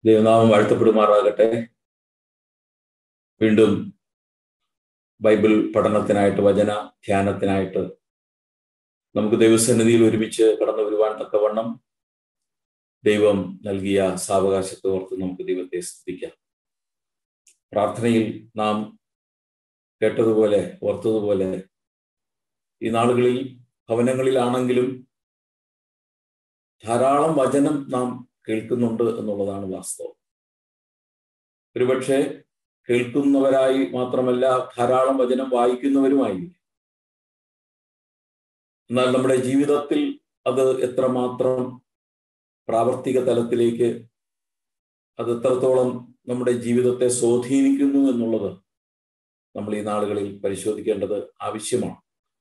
ദൈവനാമം വാഴ്ത്തപ്പെടുമാറാകട്ടെ വീണ്ടും ബൈബിൾ പഠനത്തിനായിട്ട് വചന ധ്യാനത്തിനായിട്ട് നമുക്ക് ദൈവസന്നിധിയിൽ ഒരുമിച്ച് കടന്നു വരുവാൻ തക്കവണ്ണം ദൈവം നൽകിയ സാവകാശത്തെ ഓർത്ത് നമുക്ക് ദൈവത്തെ സ്തുതിക്കാം പ്രാർത്ഥനയിൽ നാം കേട്ടതുപോലെ ഓർത്തതുപോലെ ഈ നാളുകളിൽ ഭവനങ്ങളിലാണെങ്കിലും ധാരാളം വചനം നാം കേൾക്കുന്നുണ്ട് എന്നുള്ളതാണ് വാസ്തവം ഒരുപക്ഷെ കേൾക്കുന്നവരായി മാത്രമല്ല ധാരാളം വചനം വായിക്കുന്നവരുമായി എന്നാൽ നമ്മുടെ ജീവിതത്തിൽ അത് എത്രമാത്രം പ്രാവർത്തിക തലത്തിലേക്ക് അത് എത്രത്തോളം നമ്മുടെ ജീവിതത്തെ സ്വാധീനിക്കുന്നു എന്നുള്ളത് നമ്മൾ ഈ നാളുകളിൽ പരിശോധിക്കേണ്ടത് ആവശ്യമാണ്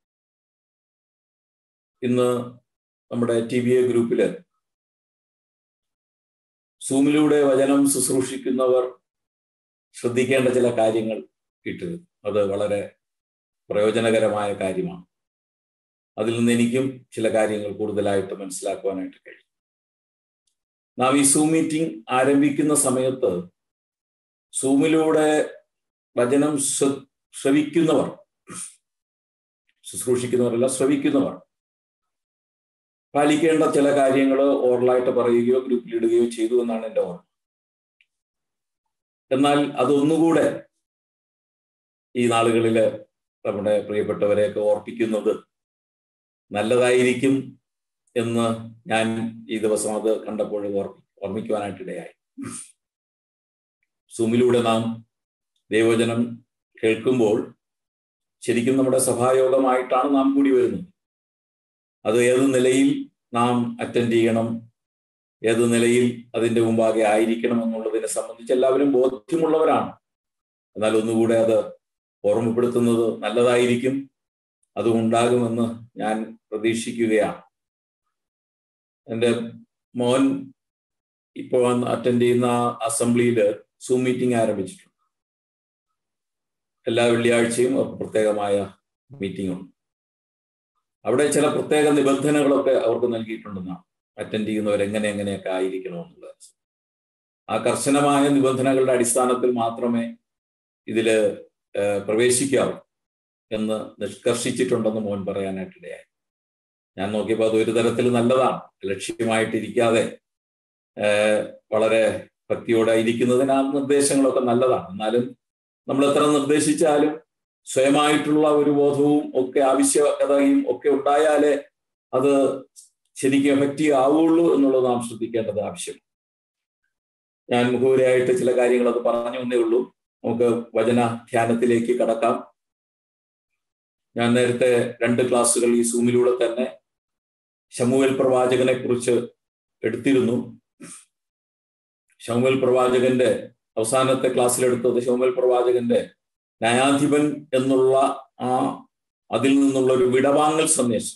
ഇന്ന് നമ്മുടെ ടി വി എ ഗ്രൂപ്പില് സൂമിലൂടെ വചനം ശുശ്രൂഷിക്കുന്നവർ ശ്രദ്ധിക്കേണ്ട ചില കാര്യങ്ങൾ ഇട്ടത് അത് വളരെ പ്രയോജനകരമായ കാര്യമാണ് അതിൽ നിന്ന് എനിക്കും ചില കാര്യങ്ങൾ കൂടുതലായിട്ട് മനസ്സിലാക്കുവാനായിട്ട് കഴിയും നാം ഈ സൂം മീറ്റിംഗ് ആരംഭിക്കുന്ന സമയത്ത് സൂമിലൂടെ വചനം ശ്രവിക്കുന്നവർ ശുശ്രൂഷിക്കുന്നവരല്ല ശ്രവിക്കുന്നവർ പാലിക്കേണ്ട ചില കാര്യങ്ങൾ ഓറലായിട്ട് പറയുകയോ ഗ്രൂപ്പിലിടുകയോ ചെയ്തു എന്നാണ് എൻ്റെ ഓർമ്മ എന്നാൽ അതൊന്നുകൂടെ ഈ നാളുകളിൽ നമ്മുടെ പ്രിയപ്പെട്ടവരെയൊക്കെ ഓർപ്പിക്കുന്നത് നല്ലതായിരിക്കും എന്ന് ഞാൻ ഈ ദിവസം അത് കണ്ടപ്പോൾ ഓർമ്മി ഓർമ്മിക്കുവാനായിട്ടിടയായി സൂമിലൂടെ നാം ദൈവജനം കേൾക്കുമ്പോൾ ശരിക്കും നമ്മുടെ സഭായോഗമായിട്ടാണ് നാം കൂടി വരുന്നത് അത് ഏത് നിലയിൽ നാം അറ്റൻഡ് ചെയ്യണം ഏത് നിലയിൽ അതിൻ്റെ മുമ്പാകെ ആയിരിക്കണം എന്നുള്ളതിനെ സംബന്ധിച്ച് എല്ലാവരും ബോധ്യമുള്ളവരാണ് എന്നാൽ ഒന്നുകൂടെ അത് ഓർമ്മപ്പെടുത്തുന്നത് നല്ലതായിരിക്കും അത് ഉണ്ടാകുമെന്ന് ഞാൻ പ്രതീക്ഷിക്കുകയാണ് എൻ്റെ മോൻ ഇപ്പോൾ അറ്റൻഡ് ചെയ്യുന്ന അസംബ്ലിയിൽ സൂം മീറ്റിംഗ് ആരംഭിച്ചിട്ടുണ്ട് എല്ലാ വെള്ളിയാഴ്ചയും പ്രത്യേകമായ മീറ്റിംഗ് ഉണ്ട് അവിടെ ചില പ്രത്യേക നിബന്ധനകളൊക്കെ അവർക്ക് നൽകിയിട്ടുണ്ടെന്നാണ് അറ്റൻഡ് ചെയ്യുന്നവർ എങ്ങനെ എങ്ങനെയൊക്കെ ആയിരിക്കണമെന്നുള്ളത് ആ കർശനമായ നിബന്ധനകളുടെ അടിസ്ഥാനത്തിൽ മാത്രമേ ഇതില് പ്രവേശിക്കാവൂ എന്ന് നിഷ്കർഷിച്ചിട്ടുണ്ടെന്ന് മോൻ പറയാനായിട്ടിടയായി ഞാൻ നോക്കിയപ്പോൾ അത് ഒരു തരത്തിൽ നല്ലതാണ് ലക്ഷ്യമായിട്ടിരിക്കാതെ വളരെ ഭക്തിയോടെ ഇരിക്കുന്നതിന് ആ നിർദ്ദേശങ്ങളൊക്കെ നല്ലതാണ് എന്നാലും നമ്മൾ എത്ര നിർദ്ദേശിച്ചാലും സ്വയമായിട്ടുള്ള ഒരു ബോധവും ഒക്കെ ആവശ്യകതയും ഒക്കെ ഉണ്ടായാലേ അത് ശരിക്കും എഫക്റ്റീവ് ആവുള്ളൂ എന്നുള്ളത് നാം ശ്രദ്ധിക്കേണ്ടത് ആവശ്യം ഞാൻ മുഖവരിയായിട്ട് ചില കാര്യങ്ങൾ അത് പറഞ്ഞു എന്നേ ഉള്ളൂ നമുക്ക് വചന ധ്യാനത്തിലേക്ക് കടക്കാം ഞാൻ നേരത്തെ രണ്ട് ക്ലാസ്സുകൾ ഈ സൂമിലൂടെ തന്നെ ശമുവൽ പ്രവാചകനെ കുറിച്ച് എടുത്തിരുന്നു ശമുവൽ പ്രവാചകന്റെ അവസാനത്തെ ക്ലാസ്സിലെടുത്തത് ശമുവൽ പ്രവാചകന്റെ ന്യായാധിപൻ എന്നുള്ള ആ അതിൽ നിന്നുള്ള ഒരു വിടവാങ്ങൽ സന്ദേശം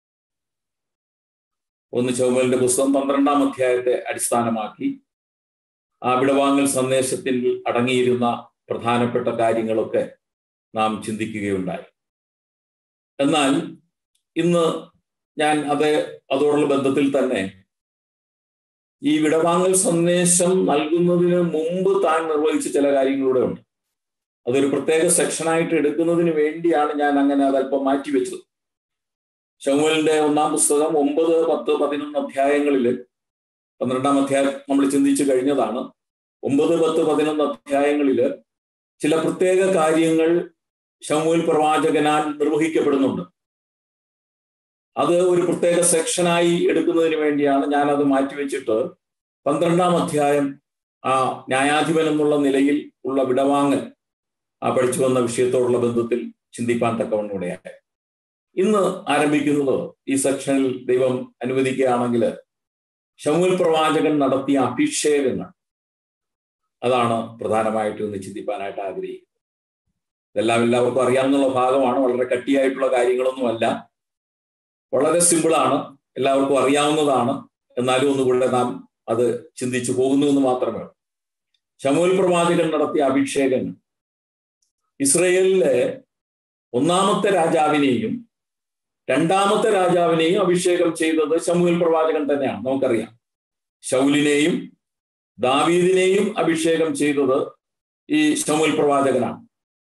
ഒന്ന് ചൗമലിന്റെ പുസ്തകം പന്ത്രണ്ടാം അധ്യായത്തെ അടിസ്ഥാനമാക്കി ആ വിടവാങ്ങൽ സന്ദേശത്തിൽ അടങ്ങിയിരുന്ന പ്രധാനപ്പെട്ട കാര്യങ്ങളൊക്കെ നാം ചിന്തിക്കുകയുണ്ടായി എന്നാൽ ഇന്ന് ഞാൻ അത് അതോടുള്ള ബന്ധത്തിൽ തന്നെ ഈ വിടവാങ്ങൽ സന്ദേശം നൽകുന്നതിന് മുമ്പ് താൻ നിർവഹിച്ച ചില കാര്യങ്ങളിലൂടെ ഉണ്ട് അതൊരു പ്രത്യേക സെക്ഷനായിട്ട് എടുക്കുന്നതിന് വേണ്ടിയാണ് ഞാൻ അങ്ങനെ അതല്പം മാറ്റിവെച്ചത് ഷമുവലിന്റെ ഒന്നാം പുസ്തകം ഒമ്പത് പത്ത് പതിനൊന്ന് അധ്യായങ്ങളിൽ പന്ത്രണ്ടാം അധ്യായം നമ്മൾ ചിന്തിച്ചു കഴിഞ്ഞതാണ് ഒമ്പത് പത്ത് പതിനൊന്ന് അധ്യായങ്ങളിൽ ചില പ്രത്യേക കാര്യങ്ങൾ ഷമുവൽ പ്രവാചകനാൽ നിർവഹിക്കപ്പെടുന്നുണ്ട് അത് ഒരു പ്രത്യേക സെക്ഷനായി എടുക്കുന്നതിന് വേണ്ടിയാണ് ഞാൻ അത് മാറ്റിവെച്ചിട്ട് പന്ത്രണ്ടാം അധ്യായം ആ ന്യായാധിപൻ എന്നുള്ള നിലയിൽ ഉള്ള വിടവാങ്ങൽ ആ പഠിച്ചു വന്ന വിഷയത്തോടുള്ള ബന്ധത്തിൽ ചിന്തിപ്പാൻ തക്കവണ്ണൂടെയായി ഇന്ന് ആരംഭിക്കുന്നത് ഈ സെക്ഷനിൽ ദൈവം അനുവദിക്കുകയാണെങ്കിൽ ഷമുൽ പ്രവാചകൻ നടത്തിയ അഭിഷേകങ്ങൾ അതാണ് പ്രധാനമായിട്ടും ഇന്ന് ചിന്തിപ്പാനായിട്ട് ആഗ്രഹിക്കുന്നത് ഇതെല്ലാം എല്ലാവർക്കും അറിയാവുന്ന ഭാഗമാണ് വളരെ കട്ടിയായിട്ടുള്ള കാര്യങ്ങളൊന്നുമല്ല വളരെ സിമ്പിളാണ് എല്ലാവർക്കും അറിയാവുന്നതാണ് എന്നാലും ഒന്നുകൂടെ നാം അത് ചിന്തിച്ചു പോകുന്നു എന്ന് മാത്രമേ ഉള്ളൂ ഷമുൽ പ്രവാചകൻ നടത്തിയ അഭിഷേകങ്ങൾ ഇസ്രയേലിലെ ഒന്നാമത്തെ രാജാവിനെയും രണ്ടാമത്തെ രാജാവിനെയും അഭിഷേകം ചെയ്തത് ശമുവൽ പ്രവാചകൻ തന്നെയാണ് നമുക്കറിയാം ശൗലിനെയും ദാവീദിനെയും അഭിഷേകം ചെയ്തത് ഈ ശമുൽ പ്രവാചകനാണ്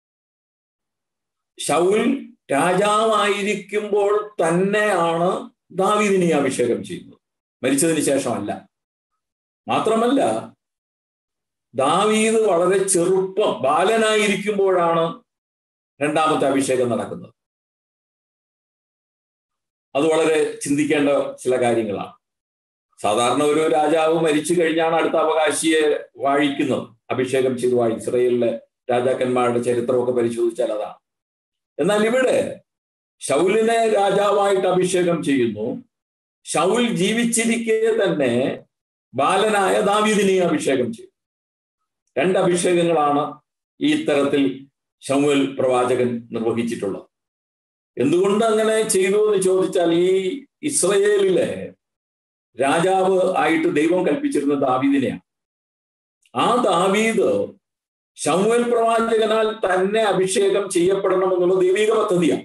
ഷൗൽ രാജാവായിരിക്കുമ്പോൾ തന്നെയാണ് ദാവീദിനെ അഭിഷേകം ചെയ്യുന്നത് മരിച്ചതിന് ശേഷമല്ല മാത്രമല്ല ദാവീദ് വളരെ ചെറുപ്പം ബാലനായിരിക്കുമ്പോഴാണ് രണ്ടാമത്തെ അഭിഷേകം നടക്കുന്നത് അത് വളരെ ചിന്തിക്കേണ്ട ചില കാര്യങ്ങളാണ് സാധാരണ ഒരു രാജാവ് മരിച്ചു കഴിഞ്ഞാണ് അടുത്ത അവകാശിയെ വാഴിക്കുന്നത് അഭിഷേകം ചെയ്ത് വാഴി ഇസ്രയേലിലെ രാജാക്കന്മാരുടെ ചരിത്രമൊക്കെ പരിശോധിച്ചാൽ അതാണ് എന്നാൽ ഇവിടെ ഷൗലിനെ രാജാവായിട്ട് അഭിഷേകം ചെയ്യുന്നു ഷൗൽ ജീവിച്ചിരിക്കെ തന്നെ ബാലനായ ദാവീദിനെ അഭിഷേകം ചെയ്തു രണ്ട് അഭിഷേകങ്ങളാണ് ഈ തരത്തിൽ ഷമുൽ പ്രവാചകൻ നിർവഹിച്ചിട്ടുള്ളത് എന്തുകൊണ്ട് അങ്ങനെ ചെയ്തു എന്ന് ചോദിച്ചാൽ ഈ ഇസ്രയേലിലെ രാജാവ് ആയിട്ട് ദൈവം കൽപ്പിച്ചിരുന്ന ദാവീദിനെയാണ് ആ ദാവീദ് ഷമുൽ പ്രവാചകനാൽ തന്നെ അഭിഷേകം ചെയ്യപ്പെടണമെന്നുള്ള ദൈവിക പദ്ധതിയാണ്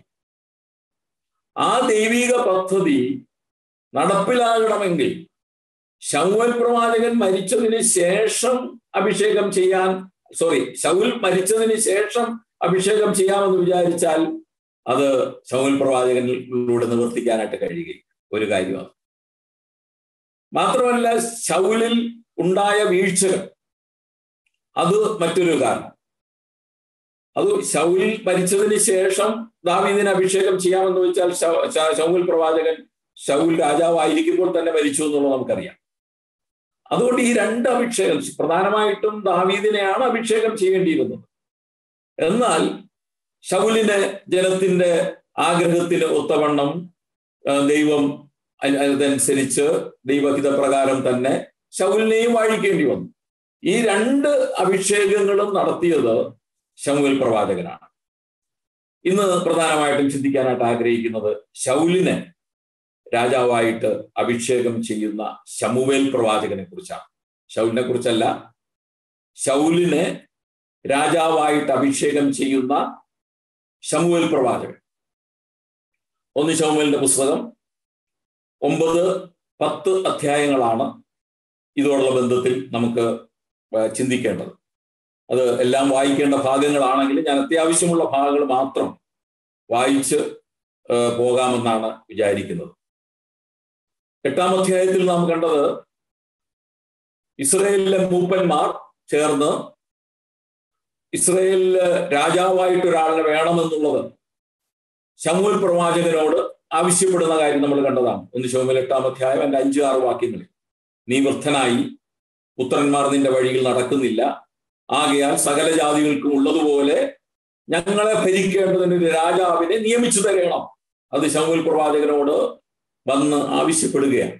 ആ ദൈവിക പദ്ധതി നടപ്പിലാകണമെങ്കിൽ ഷൗൽ പ്രവാചകൻ മരിച്ചതിന് ശേഷം അഭിഷേകം ചെയ്യാൻ സോറി ഷൗൽ മരിച്ചതിന് ശേഷം അഭിഷേകം ചെയ്യാമെന്ന് വിചാരിച്ചാൽ അത് ഷൗൽ പ്രവാചകനിലൂടെ നിവർത്തിക്കാനായിട്ട് കഴിയുകയും ഒരു കാര്യമാണ് മാത്രമല്ല ഷൗലിൽ ഉണ്ടായ വീഴ്ചകൾ അത് മറ്റൊരു കാരണം അത് ഷൗലിൽ മരിച്ചതിന് ശേഷം ദാവീദിനെ അഭിഷേകം ചെയ്യാമെന്ന് വെച്ചാൽ ഷൗൽ പ്രവാചകൻ ഷൗൽ രാജാവായിരിക്കുമ്പോൾ തന്നെ മരിച്ചു എന്നുള്ളത് നമുക്കറിയാം അതുകൊണ്ട് ഈ രണ്ട് അഭിഷേകം പ്രധാനമായിട്ടും ദാവീദിനെയാണ് അഭിഷേകം ചെയ്യേണ്ടിയിരുന്നത് എന്നാൽ ഷൗലിനെ ജനത്തിന്റെ ആഗ്രഹത്തിന് ഒത്തവണ്ണം ദൈവം അതനുസരിച്ച് ദൈവഹിത പ്രകാരം തന്നെ ഷൗലിനെയും വാഴിക്കേണ്ടി വന്നു ഈ രണ്ട് അഭിഷേകങ്ങളും നടത്തിയത് ഷമുൽ പ്രവാചകനാണ് ഇന്ന് പ്രധാനമായിട്ടും ചിന്തിക്കാനായിട്ട് ആഗ്രഹിക്കുന്നത് ഷൗലിനെ രാജാവായിട്ട് അഭിഷേകം ചെയ്യുന്ന ശമുവേൽ പ്രവാചകനെ കുറിച്ചാണ് ഷൗലിനെ കുറിച്ചല്ല ഷൗലിനെ രാജാവായിട്ട് അഭിഷേകം ചെയ്യുന്ന ശമുവേൽ പ്രവാചകൻ ഒന്ന് ശമുവേലിന്റെ പുസ്തകം ഒമ്പത് പത്ത് അധ്യായങ്ങളാണ് ഇതോടുള്ള ബന്ധത്തിൽ നമുക്ക് ചിന്തിക്കേണ്ടത് അത് എല്ലാം വായിക്കേണ്ട ഭാഗങ്ങളാണെങ്കിൽ ഞാൻ അത്യാവശ്യമുള്ള ഭാഗങ്ങൾ മാത്രം വായിച്ച് പോകാമെന്നാണ് വിചാരിക്കുന്നത് എട്ടാം അധ്യായത്തിൽ നാം കണ്ടത് ഇസ്രയേലിലെ മൂപ്പന്മാർ ചേർന്ന് ഇസ്രയേലില് രാജാവായിട്ട് ഒരാളിനെ വേണമെന്നുള്ളത് ശമൂൽ പ്രവാചകനോട് ആവശ്യപ്പെടുന്ന കാര്യം നമ്മൾ കണ്ടതാണ് ഒന്ന് ശോമൽ എട്ടാം അധ്യായം എൻ്റെ അഞ്ച് ആറ് വാക്യങ്ങളിൽ നീ വൃദ്ധനായി പുത്രന്മാർ നിന്റെ വഴിയിൽ നടക്കുന്നില്ല ആകയാൽ സകല ജാതികൾക്കും ഉള്ളതുപോലെ ഞങ്ങളെ ഭരിക്കേണ്ടതിന് ഒരു രാജാവിനെ നിയമിച്ചു തരണം അത് ശമുൽ പ്രവാചകനോട് വന്ന് ആവശ്യപ്പെടുകയാണ്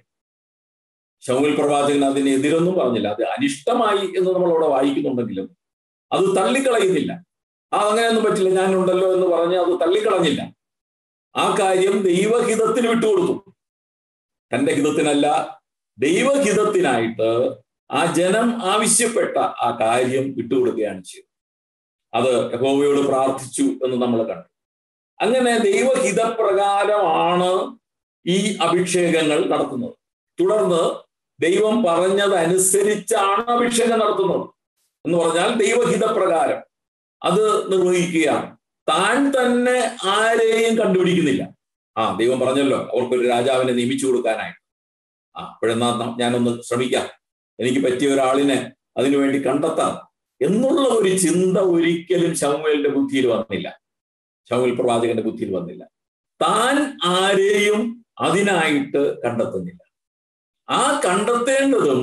ശമുൽ പ്രവാചകൻ അതിന് എതിരൊന്നും പറഞ്ഞില്ല അത് അനിഷ്ടമായി എന്ന് നമ്മൾ അവിടെ വായിക്കുന്നുണ്ടെങ്കിലും അത് തള്ളിക്കളയുന്നില്ല ആ അങ്ങനെയൊന്നും പറ്റില്ല ഞാനുണ്ടല്ലോ എന്ന് പറഞ്ഞ് അത് തള്ളിക്കളഞ്ഞില്ല ആ കാര്യം ദൈവഹിതത്തിന് വിട്ടുകൊടുത്തു തന്റെ ഹിതത്തിനല്ല ദൈവഹിതത്തിനായിട്ട് ആ ജനം ആവശ്യപ്പെട്ട ആ കാര്യം വിട്ടുകൊടുക്കുകയാണ് ചെയ്തത് അത് യഹോവയോട് പ്രാർത്ഥിച്ചു എന്ന് നമ്മൾ കണ്ടു അങ്ങനെ ദൈവഹിതപ്രകാരമാണ് ഈ അഭിഷേകങ്ങൾ നടത്തുന്നത് തുടർന്ന് ദൈവം പറഞ്ഞതനുസരിച്ചാണ് അഭിഷേകം നടത്തുന്നത് എന്ന് പറഞ്ഞാൽ ദൈവഹിതപ്രകാരം അത് നിർവഹിക്കുകയാണ് താൻ തന്നെ ആരെയും കണ്ടുപിടിക്കുന്നില്ല ആ ദൈവം പറഞ്ഞല്ലോ അവർക്കൊരു രാജാവിനെ നിയമിച്ചു കൊടുക്കാനായിട്ട് ആ അപ്പോഴെന്നാ ഞാനൊന്ന് ശ്രമിക്കാം എനിക്ക് പറ്റിയ ഒരാളിനെ അതിനുവേണ്ടി കണ്ടെത്താം എന്നുള്ള ഒരു ചിന്ത ഒരിക്കലും ശമുവേലിന്റെ ബുദ്ധിയിൽ വന്നില്ല ശമുൽ പ്രവാചകന്റെ ബുദ്ധിയിൽ വന്നില്ല താൻ ആരെയും അതിനായിട്ട് കണ്ടെത്തുന്നില്ല ആ കണ്ടെത്തേണ്ടതും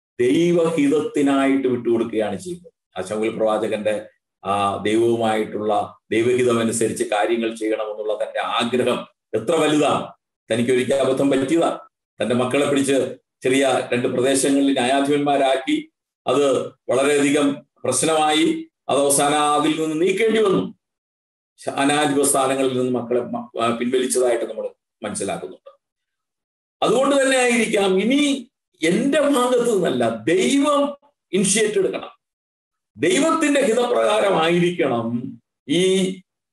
ദൈവഹിതത്തിനായിട്ട് വിട്ടുകൊടുക്കുകയാണ് ചെയ്യുന്നത് ആ ശമുൽ പ്രവാചകന്റെ ആ ദൈവവുമായിട്ടുള്ള ദൈവഹിതം അനുസരിച്ച് കാര്യങ്ങൾ ചെയ്യണമെന്നുള്ള തന്റെ ആഗ്രഹം എത്ര വലുതാണ് തനിക്ക് ഒരിക്കൽ അബദ്ധം പറ്റിയതാ തന്റെ മക്കളെ പിടിച്ച് ചെറിയ രണ്ട് പ്രദേശങ്ങളിൽ ന്യായാധിപന്മാരാക്കി അത് വളരെയധികം പ്രശ്നമായി അത് അവസാനം അതിൽ നിന്ന് നീക്കേണ്ടി വന്നു അനാധിപ സ്ഥാനങ്ങളിൽ നിന്ന് മക്കളെ പിൻവലിച്ചതായിട്ട് നമ്മൾ മനസ്സിലാക്കുന്നുണ്ട് അതുകൊണ്ട് തന്നെ ആയിരിക്കാം ഇനി എന്റെ ഭാഗത്തു നിന്നല്ല ദൈവം ഇനിഷ്യേറ്റ് എടുക്കണം ദൈവത്തിന്റെ ഹിതപ്രകാരമായിരിക്കണം ഈ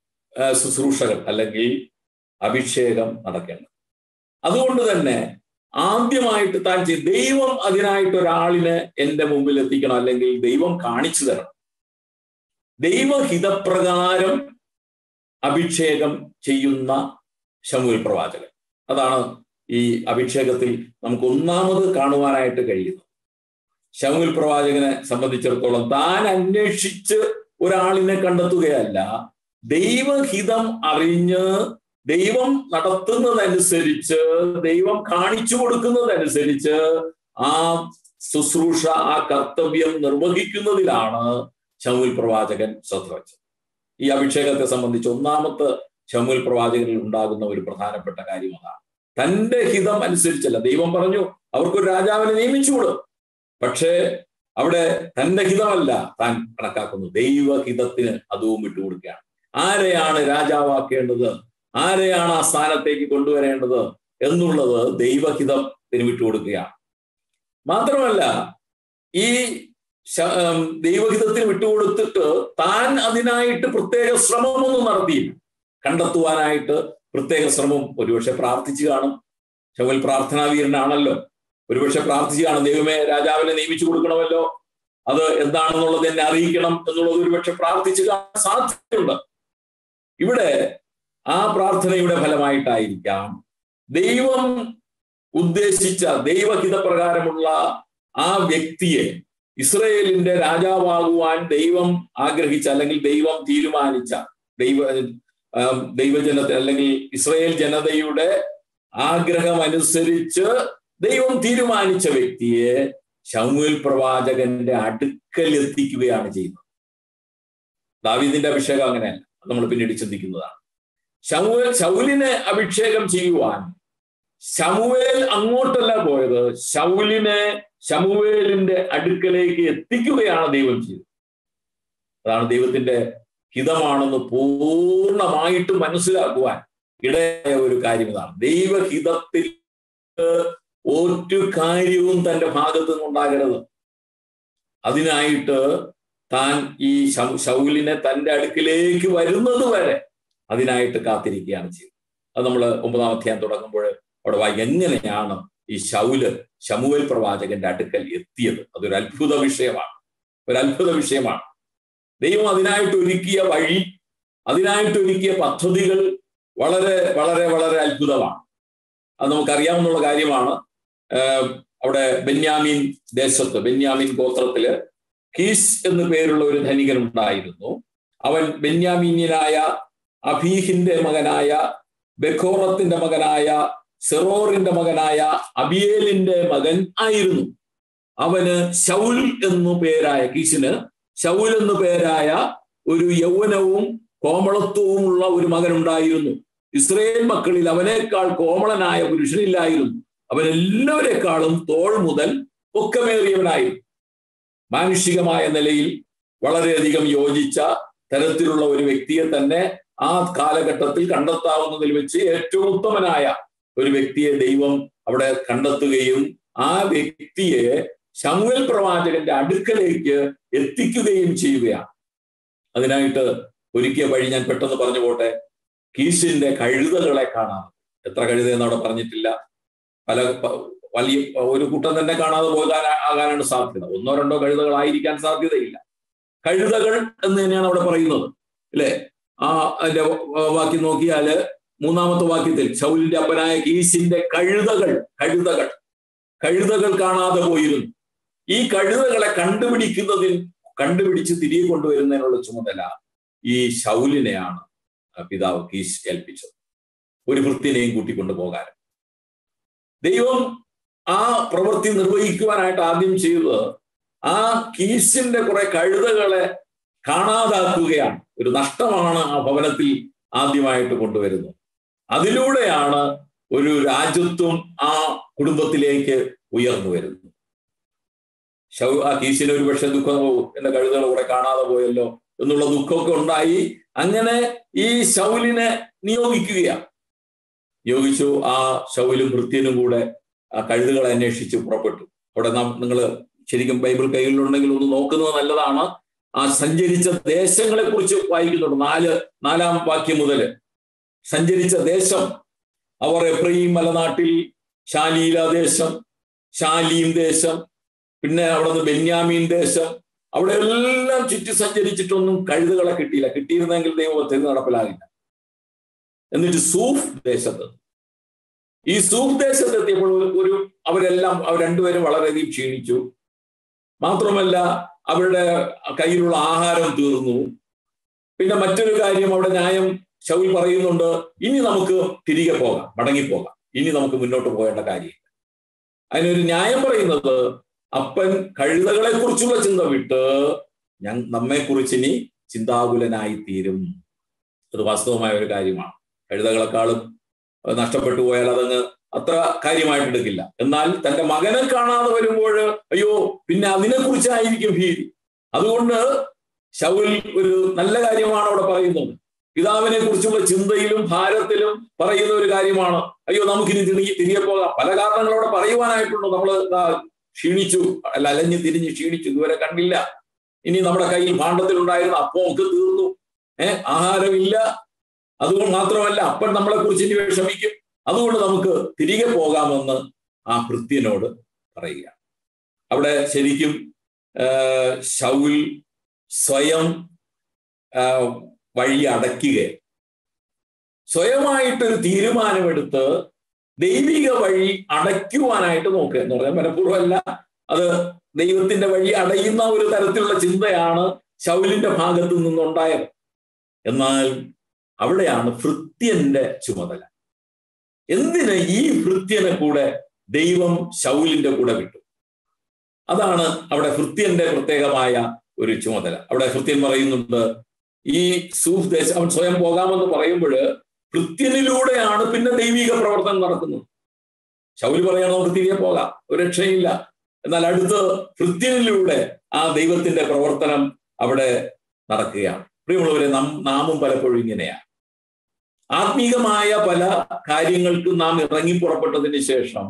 ശുശ്രൂഷകൾ അല്ലെങ്കിൽ അഭിഷേകം നടക്കേണ്ടത് അതുകൊണ്ട് തന്നെ ആദ്യമായിട്ട് താൻ ചെയ്ത് ദൈവം അതിനായിട്ട് ഒരാളിനെ എന്റെ മുമ്പിൽ എത്തിക്കണം അല്ലെങ്കിൽ ദൈവം കാണിച്ചു തരണം ദൈവഹിതപ്രകാരം അഭിഷേകം ചെയ്യുന്ന ശമുൽ പ്രവാചകൻ അതാണ് ഈ അഭിഷേകത്തിൽ നമുക്ക് ഒന്നാമത് കാണുവാനായിട്ട് കഴിയുന്നത് ശമുൽ പ്രവാചകനെ സംബന്ധിച്ചിടത്തോളം താൻ അന്വേഷിച്ച് ഒരാളിനെ കണ്ടെത്തുകയല്ല ദൈവഹിതം അറിഞ്ഞ് ദൈവം നടത്തുന്നതനുസരിച്ച് ദൈവം കാണിച്ചു കൊടുക്കുന്നതനുസരിച്ച് ആ ശുശ്രൂഷ ആ കർത്തവ്യം നിർവഹിക്കുന്നതിലാണ് ശമുൽ പ്രവാചകൻ ശ്രദ്ധ വച്ചത് ഈ അഭിഷേകത്തെ സംബന്ധിച്ച് ഒന്നാമത്തെ ശമുൽ പ്രവാചകനിൽ ഉണ്ടാകുന്ന ഒരു പ്രധാനപ്പെട്ട കാര്യം അതാണ് തന്റെ ഹിതം അനുസരിച്ചല്ല ദൈവം പറഞ്ഞു അവർക്കൊരു രാജാവിനെ നിയമിച്ചുകൂടും പക്ഷേ അവിടെ തന്റെ ഹിതമല്ല താൻ കണക്കാക്കുന്നു ദൈവഹിതത്തിന് അതും വിട്ടുകൊടുക്കുകയാണ് ആരെയാണ് രാജാവാക്കേണ്ടത് ആരെയാണ് ആ സ്ഥാനത്തേക്ക് കൊണ്ടുവരേണ്ടത് എന്നുള്ളത് ദൈവഹിതത്തിന് വിട്ടുകൊടുക്കുകയാണ് മാത്രമല്ല ഈ ദൈവഹിതത്തിന് വിട്ടുകൊടുത്തിട്ട് താൻ അതിനായിട്ട് പ്രത്യേക ശ്രമമൊന്നും നടത്തിയില്ല കണ്ടെത്തുവാനായിട്ട് പ്രത്യേക ശ്രമം ഒരുപക്ഷെ പ്രാർത്ഥിച്ചു കാണും ശവൽ പ്രാർത്ഥനാവീരനാണല്ലോ ഒരുപക്ഷെ പ്രാർത്ഥിച്ചു കാണും ദൈവമേ രാജാവിനെ നിയമിച്ചു കൊടുക്കണമല്ലോ അത് എന്താണെന്നുള്ളത് എന്നെ അറിയിക്കണം എന്നുള്ളത് ഒരുപക്ഷെ പ്രാർത്ഥിച്ചു കാണാൻ സാധ്യതയുണ്ട് ഇവിടെ ആ പ്രാർത്ഥനയുടെ ഫലമായിട്ടായിരിക്കാം ദൈവം ഉദ്ദേശിച്ച ദൈവഹിതപ്രകാരമുള്ള ആ വ്യക്തിയെ ഇസ്രയേലിന്റെ രാജാവാകുവാൻ ദൈവം ആഗ്രഹിച്ച അല്ലെങ്കിൽ ദൈവം തീരുമാനിച്ച ദൈവ ദൈവജനത്തെ അല്ലെങ്കിൽ ഇസ്രയേൽ ജനതയുടെ ആഗ്രഹം അനുസരിച്ച് ദൈവം തീരുമാനിച്ച വ്യക്തിയെ ശമുൽ പ്രവാചകന്റെ അടുക്കൽ എത്തിക്കുകയാണ് ചെയ്യുന്നത് ദാവീദിന്റെ അഭിഷേകം അങ്ങനെയല്ല നമ്മൾ പിന്നീട് ചിന്തിക്കുന്നതാണ് ശമുവേൽ ശൗലിനെ അഭിഷേകം ചെയ്യുവാൻ ശമുവേൽ അങ്ങോട്ടല്ല പോയത് ശൗലിനെ ശമുവേലിന്റെ അടുക്കലേക്ക് എത്തിക്കുകയാണ് ദൈവം ചെയ്തത് അതാണ് ദൈവത്തിന്റെ ഹിതമാണെന്ന് പൂർണ്ണമായിട്ട് മനസ്സിലാക്കുവാൻ ഇടയായ ഒരു കാര്യം ഇതാണ് ദൈവഹിതത്തിൽ ഒരു കാര്യവും തന്റെ ഭാഗത്തു നിന്നുണ്ടാകരുത് അതിനായിട്ട് താൻ ഈ ശൗലിനെ തന്റെ അടുക്കിലേക്ക് വരുന്നത് വരെ അതിനായിട്ട് കാത്തിരിക്കുകയാണ് ചെയ്തത് അത് നമ്മൾ ഒമ്പതാം അധ്യായം തുടങ്ങുമ്പോൾ അവിടെ വായി എങ്ങനെയാണ് ഈ ശൗല് ശമുവേൽ പ്രവാചകന്റെ അടുക്കൽ എത്തിയത് അതൊരു അത്ഭുത വിഷയമാണ് ഒരു അത്ഭുത വിഷയമാണ് ദൈവം അതിനായിട്ട് ഒരുക്കിയ വഴി അതിനായിട്ട് ഒരുക്കിയ പദ്ധതികൾ വളരെ വളരെ വളരെ അത്ഭുതമാണ് അത് നമുക്കറിയാവുന്ന കാര്യമാണ് അവിടെ ബെന്യാമീൻ ദേശത്ത് ബെന്യാമീൻ ഗോത്രത്തില് കീസ് എന്ന് പേരുള്ള ഒരു ധനികൻ ഉണ്ടായിരുന്നു അവൻ ബെന്യാമീന്യനായ അബീഹിന്റെ മകനായ ബെഖോറത്തിന്റെ മകനായ സെറോറിന്റെ മകനായ അബിയേലിന്റെ മകൻ ആയിരുന്നു അവന് ശൗൽ എന്നു പേരായ കീശിന് ശൗൽ എന്നു പേരായ ഒരു യൗവനവും കോമളത്വവുമുള്ള ഒരു മകൻ ഉണ്ടായിരുന്നു ഇസ്രയേൽ മക്കളിൽ അവനേക്കാൾ കോമളനായ പുരുഷനില്ലായിരുന്നു അവൻ എല്ലാവരെക്കാളും തോൾ മുതൽ പൊക്കമേറിയവനായിരുന്നു മാനുഷികമായ നിലയിൽ വളരെയധികം യോജിച്ച തരത്തിലുള്ള ഒരു വ്യക്തിയെ തന്നെ ആ കാലഘട്ടത്തിൽ കണ്ടെത്താവുന്നതിൽ വെച്ച് ഏറ്റവും ഉത്തമനായ ഒരു വ്യക്തിയെ ദൈവം അവിടെ കണ്ടെത്തുകയും ആ വ്യക്തിയെ ശമുവൽ പ്രവാചകന്റെ അടുക്കലേക്ക് എത്തിക്കുകയും ചെയ്യുകയാണ് അതിനായിട്ട് ഒരുക്കിയ വഴി ഞാൻ പെട്ടെന്ന് പറഞ്ഞു പോട്ടെ കീശിന്റെ കഴുതകളെ കാണാം എത്ര കഴുതയെന്ന് അവിടെ പറഞ്ഞിട്ടില്ല പല വലിയ ഒരു കൂട്ടം തന്നെ കാണാതെ പോകാൻ ആകാനാണ് സാധ്യത ഒന്നോ രണ്ടോ കഴുതകളായിരിക്കാൻ സാധ്യതയില്ല കഴുതകൾ എന്ന് തന്നെയാണ് അവിടെ പറയുന്നത് അല്ലെ ആ അതിന്റെ വാക്യം നോക്കിയാല് മൂന്നാമത്തെ വാക്യത്തിൽ ശൗലിന്റെ അപ്പനായ കീശിന്റെ കഴുതകൾ കഴുതകൾ കഴുതകൾ കാണാതെ പോയിരുന്നു ഈ കഴുതകളെ കണ്ടുപിടിക്കുന്നതിൽ കണ്ടുപിടിച്ച് തിരികെ കൊണ്ടുവരുന്നതിനുള്ള ചുമതല ഈ ശൗലിനെയാണ് പിതാവ് കീശ് ഏൽപ്പിച്ചത് ഒരു വൃത്തിനെയും കൂട്ടിക്കൊണ്ടു പോകാൻ ദൈവം ആ പ്രവൃത്തി നിർവഹിക്കുവാനായിട്ട് ആദ്യം ചെയ്തത് ആ കീശിന്റെ കുറെ കഴുതകളെ കാണാതാക്കുകയാണ് ഒരു നഷ്ടമാണ് ആ ഭവനത്തിൽ ആദ്യമായിട്ട് കൊണ്ടുവരുന്നത് അതിലൂടെയാണ് ഒരു രാജ്യത്വം ആ കുടുംബത്തിലേക്ക് ഉയർന്നു വരുന്നത് ശൗ ആ കീശിന് ഒരു പക്ഷെ ദുഃഖം പോകും എന്റെ കഴുതകൾ കുറെ കാണാതെ പോയല്ലോ എന്നുള്ള ദുഃഖമൊക്കെ ഉണ്ടായി അങ്ങനെ ഈ ശൗലിനെ നിയോഗിക്കുകയാണ് നിയോഗിച്ചു ആ ശൗലും ഭൃത്യനും കൂടെ ആ കഴുതുകളെ അന്വേഷിച്ച് പുറപ്പെട്ടു അവിടെ നാം നിങ്ങൾ ശരിക്കും ബൈബിൾ കയ്യിലുണ്ടെങ്കിൽ ഒന്ന് നോക്കുന്നത് നല്ലതാണ് ആ സഞ്ചരിച്ച ദേശങ്ങളെ കുറിച്ച് വായിക്കുന്നുണ്ട് നാല് നാലാം വാക്യം മുതൽ സഞ്ചരിച്ച ദേശം അവർ എഫ്രൈം മലനാട്ടിൽ ഷാലീല ദേശം ഷാലീം ദേശം പിന്നെ അവിടെ നിന്ന് ബെന്യാമീൻ ദേശം അവിടെ എല്ലാം ചുറ്റി സഞ്ചരിച്ചിട്ടൊന്നും കഴുതുകളെ കിട്ടിയില്ല കിട്ടിയിരുന്നെങ്കിൽ ദൈവത്തിൽ നടപ്പിലാകില്ല എന്നിട്ട് സൂഫ് ദേശത്ത് ഈ സൂഫ് ദേശത്ത് എത്തിയപ്പോൾ ഒരു അവരെല്ലാം അവർ രണ്ടുപേരും വളരെയധികം ക്ഷീണിച്ചു മാത്രമല്ല അവരുടെ കയ്യിലുള്ള ആഹാരം തീർന്നു പിന്നെ മറ്റൊരു കാര്യം അവിടെ ന്യായം ശൗൽ പറയുന്നുണ്ട് ഇനി നമുക്ക് തിരികെ പോകാം മടങ്ങിപ്പോകാം ഇനി നമുക്ക് മുന്നോട്ട് പോകേണ്ട കാര്യമില്ല അതിനൊരു ന്യായം പറയുന്നത് അപ്പൻ കഴുതകളെ കുറിച്ചുള്ള ചിന്ത വിട്ട് ഞാൻ നമ്മെക്കുറിച്ച് ഇനി ചിന്താകുലനായി തീരും അത് വാസ്തവമായ ഒരു കാര്യമാണ് കഴുതകളെക്കാളും നഷ്ടപ്പെട്ടു പോയാൽ അതങ്ങ് അത്ര കാര്യമായിട്ട് എടുക്കില്ല എന്നാൽ തന്റെ മകനെ കാണാതെ വരുമ്പോൾ അയ്യോ പിന്നെ അതിനെക്കുറിച്ചായിരിക്കും ഭീതി അതുകൊണ്ട് ശൗൽ ഒരു നല്ല കാര്യമാണ് അവിടെ പറയുന്നത് പിതാവിനെ കുറിച്ചുള്ള ചിന്തയിലും ഭാരത്തിലും പറയുന്ന ഒരു കാര്യമാണ് അയ്യോ നമുക്കിനി തിരികെ തിരികെ പോകാം പല കാരണങ്ങളോടെ പറയുവാനായിട്ടുണ്ട് നമ്മൾ ക്ഷീണിച്ചു അല്ല അലഞ്ഞു തിരിഞ്ഞ് ക്ഷീണിച്ചു ഇതുവരെ കണ്ടില്ല ഇനി നമ്മുടെ കയ്യിൽ ഭാണ്ഡത്തിലുണ്ടായിരുന്ന അപ്പം ഒക്കെ തീർന്നു ഏഹ് ആഹാരമില്ല അതുകൊണ്ട് മാത്രമല്ല അപ്പൻ നമ്മളെ കുറിച്ച് ഇനി വിഷമിക്കും അതുകൊണ്ട് നമുക്ക് തിരികെ പോകാമെന്ന് ആ ഭൃത്യനോട് പറയുക അവിടെ ശരിക്കും ശൗൽ സ്വയം വഴി അടയ്ക്കുക സ്വയമായിട്ടൊരു തീരുമാനമെടുത്ത് ദൈവിക വഴി അടയ്ക്കുവാനായിട്ട് നോക്കുക എന്ന് പറഞ്ഞാൽ മനഃപൂർവ്വമല്ല അത് ദൈവത്തിന്റെ വഴി അടയുന്ന ഒരു തരത്തിലുള്ള ചിന്തയാണ് ശൗലിന്റെ ഭാഗത്തു നിന്നുണ്ടായത് എന്നാൽ അവിടെയാണ് ഭൃത്യന്റെ ചുമതല എന്തിന് ഈ ഭൃത്യനെ കൂടെ ദൈവം ശൗലിന്റെ കൂടെ വിട്ടു അതാണ് അവിടെ ഭൃത്യന്റെ പ്രത്യേകമായ ഒരു ചുമതല അവിടെ ഭൃത്യൻ പറയുന്നുണ്ട് ഈ സൂഫ് ദേശം അവൻ സ്വയം പോകാമെന്ന് പറയുമ്പോൾ ഭൃത്യനിലൂടെയാണ് പിന്നെ ദൈവിക പ്രവർത്തനം നടക്കുന്നത് ശൗല് പറയാൻ നമുക്ക് തിരികെ പോകാം ഒരു രക്ഷയില്ല എന്നാൽ അടുത്ത് ഭൃത്യനിലൂടെ ആ ദൈവത്തിന്റെ പ്രവർത്തനം അവിടെ നടക്കുകയാണ് പ്രിയമുള്ളവരെ നാം നാമും പലപ്പോഴും ഇങ്ങനെയാണ് ആത്മീകമായ പല കാര്യങ്ങൾക്കും നാം ഇറങ്ങി പുറപ്പെട്ടതിന് ശേഷം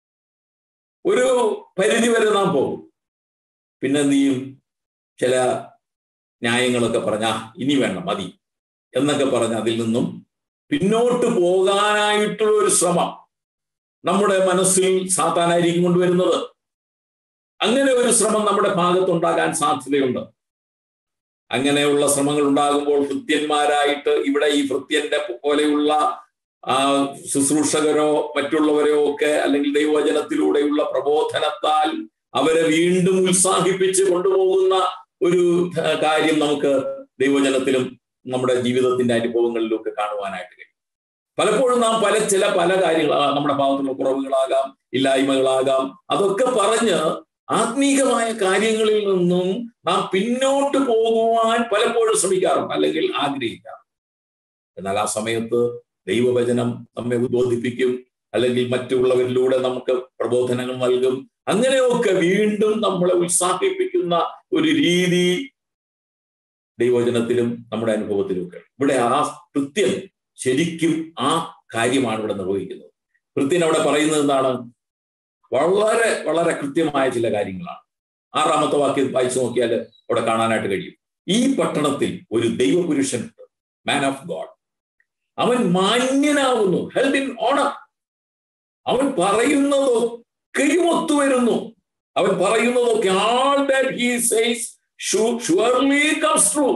ഒരു പരിധി വരെ നാം പോകും പിന്നെ എന്ത് ചെയ്യും ചില ന്യായങ്ങളൊക്കെ പറഞ്ഞ ഇനി വേണ്ട മതി എന്നൊക്കെ പറഞ്ഞ് അതിൽ നിന്നും പിന്നോട്ട് പോകാനായിട്ടുള്ള ഒരു ശ്രമം നമ്മുടെ മനസ്സിൽ സാത്താനായിരിക്കും കൊണ്ടുവരുന്നത് അങ്ങനെ ഒരു ശ്രമം നമ്മുടെ ഭാഗത്തുണ്ടാകാൻ സാധ്യതയുണ്ട് അങ്ങനെയുള്ള ശ്രമങ്ങൾ ഉണ്ടാകുമ്പോൾ ഭൃത്യന്മാരായിട്ട് ഇവിടെ ഈ ഭൃത്യന്റെ പോലെയുള്ള ആ ശുശ്രൂഷകരോ മറ്റുള്ളവരോ ഒക്കെ അല്ലെങ്കിൽ ദൈവവചനത്തിലൂടെയുള്ള പ്രബോധനത്താൽ അവരെ വീണ്ടും ഉത്സാഹിപ്പിച്ച് കൊണ്ടുപോകുന്ന ഒരു കാര്യം നമുക്ക് ദൈവജനത്തിലും നമ്മുടെ ജീവിതത്തിന്റെ അനുഭവങ്ങളിലും ഒക്കെ കാണുവാനായിട്ട് കഴിയും പലപ്പോഴും നാം പല ചില പല കാര്യങ്ങൾ നമ്മുടെ ഭാഗത്തുള്ള കുറവുകളാകാം ഇല്ലായ്മകളാകാം അതൊക്കെ പറഞ്ഞ് ആത്മീകമായ കാര്യങ്ങളിൽ നിന്നും നാം പിന്നോട്ട് പോകുവാൻ പലപ്പോഴും ശ്രമിക്കാറുണ്ട് അല്ലെങ്കിൽ ആഗ്രഹിക്കാറുണ്ട് എന്നാൽ ആ സമയത്ത് ദൈവവചനം നമ്മെ ഉദ്ബോധിപ്പിക്കും അല്ലെങ്കിൽ മറ്റുള്ളവരിലൂടെ നമുക്ക് പ്രബോധനങ്ങൾ നൽകും അങ്ങനെയൊക്കെ വീണ്ടും നമ്മളെ ഉത്സാഹിപ്പിക്കുന്ന ഒരു രീതി ദൈവവചനത്തിലും നമ്മുടെ അനുഭവത്തിലും ഒക്കെ ഇവിടെ ആ കൃത്യം ശരിക്കും ആ കാര്യമാണ് ഇവിടെ നിർവഹിക്കുന്നത് കൃത്യൻ അവിടെ പറയുന്നത് എന്താണ് വളരെ വളരെ കൃത്യമായ ചില കാര്യങ്ങളാണ് ആറാമത്തെ വാക്യം വായിച്ചു നോക്കിയാൽ അവിടെ കാണാനായിട്ട് കഴിയും ഈ പട്ടണത്തിൽ ഒരു ദൈവപുരുഷനുണ്ട് മാൻ ഓഫ് ഗോഡ് അവൻ മാന്യനാകുന്നു ഹെൽഡ് ഇൻ ഓണർ അവൻ പറയുന്നതൊക്കെയും ഒത്തുവരുന്നു അവൻ പറയുന്നതൊക്കെ ആൾ that he says surely comes true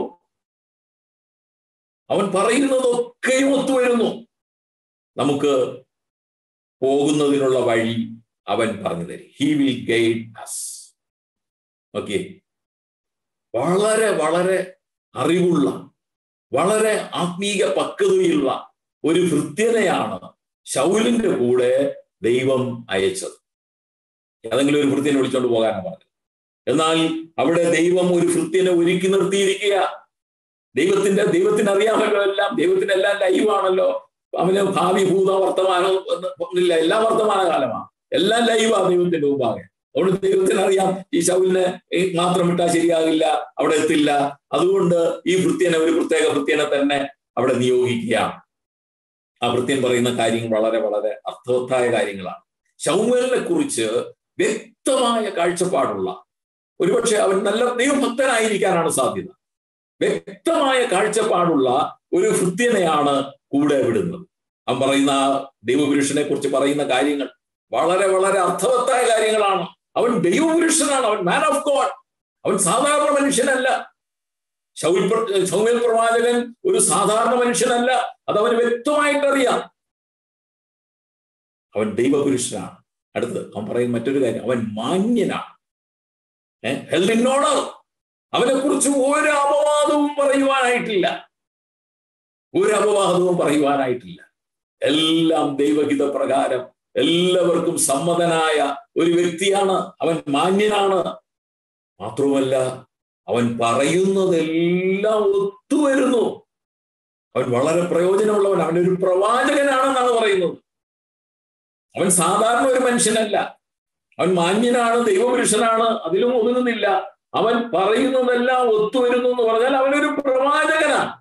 അവൻ പറയുന്നതൊക്കെയും ഒത്തുവരുന്നു നമുക്ക് പോകുന്നതിനുള്ള വഴി അവൻ പറഞ്ഞു തരും he will guide us okay വളരെ വളരെ അറിവുള്ള വളരെ ആത്മീക പക്വതയുള്ള ഒരു ഭൃത്യനെയാണ് ശൗലിന്റെ കൂടെ ദൈവം അയച്ചത് ഏതെങ്കിലും ഒരു ഭൃത്യനെ വിളിച്ചോണ്ട് പോകാനാണ് പറഞ്ഞത് എന്നാൽ അവിടെ ദൈവം ഒരു ഭൃത്യനെ ഒരുക്കി നിർത്തിയിരിക്കുക ദൈവത്തിന്റെ ദൈവത്തിന് അറിയാമല്ലോ എല്ലാം ദൈവത്തിന് എല്ലാം ലൈവാണല്ലോ അവന് ഭാവി ഭൂത വർത്തമാനം ഒന്നില്ല എല്ലാം വർത്തമാന കാലമാണ് എല്ലാം ലൈവാ ദൈവത്തിന്റെ മുമ്പാകെ അതുകൊണ്ട് ദൈവത്തിന് അറിയാം ഈ ശൗലിനെ മാത്രം വിട്ടാൽ ശരിയാകില്ല അവിടെ എത്തില്ല അതുകൊണ്ട് ഈ ഭൃത്യനെ ഒരു പ്രത്യേക ഭൃത്യനെ തന്നെ അവിടെ നിയോഗിക്കുകയാണ് ആ ഭൃത്യൻ പറയുന്ന കാര്യങ്ങൾ വളരെ വളരെ അർത്ഥവത്തായ കാര്യങ്ങളാണ് ശൗമലിനെ കുറിച്ച് വ്യക്തമായ കാഴ്ചപ്പാടുള്ള ഒരുപക്ഷെ അവൻ നല്ല ദൈവഭക്തനായിരിക്കാനാണ് സാധ്യത വ്യക്തമായ കാഴ്ചപ്പാടുള്ള ഒരു ഭൃത്യനെയാണ് കൂടെ വിടുന്നത് അവൻ പറയുന്ന ആ ദൈവപുരുഷനെ കുറിച്ച് പറയുന്ന കാര്യങ്ങൾ വളരെ വളരെ അർത്ഥവത്തായ കാര്യങ്ങളാണ് അവൻ ദൈവപുരുഷനാണ് അവൻ മാൻ ഓഫ് ഗോഡ് അവൻ സാധാരണ മനുഷ്യനല്ല ശൗൽ ശൗമേൽ പ്രവാചകൻ ഒരു സാധാരണ മനുഷ്യനല്ല അത് അവന് വ്യക്തമായിട്ട് അറിയാം അവൻ ദൈവപുരുഷനാണ് അടുത്തത് അവൻ പറയുന്ന മറ്റൊരു കാര്യം അവൻ മാന്യനാണ് ഹെൽഡ് ഇൻ ഓർഡർ അവനെ കുറിച്ച് ഒരു അപവാദവും പറയുവാനായിട്ടില്ല ഒരു അപവാദവും പറയുവാനായിട്ടില്ല എല്ലാം ദൈവഹിത പ്രകാരം എല്ലാവർക്കും സമ്മതനായ ഒരു വ്യക്തിയാണ് അവൻ മാന്യനാണ് മാത്രവുമല്ല അവൻ പറയുന്നതെല്ലാം ഒത്തുവരുന്നു അവൻ വളരെ പ്രയോജനമുള്ളവൻ അവൻ ഒരു പ്രവാചകനാണെന്നാണ് പറയുന്നത് അവൻ സാധാരണ ഒരു മനുഷ്യനല്ല അവൻ മാന്യനാണ് ദൈവപുരുഷനാണ് അതിലും ഒതുങ്ങുന്നില്ല അവൻ പറയുന്നതെല്ലാം ഒത്തുവരുന്നു എന്ന് പറഞ്ഞാൽ അവനൊരു പ്രവാചകനാണ്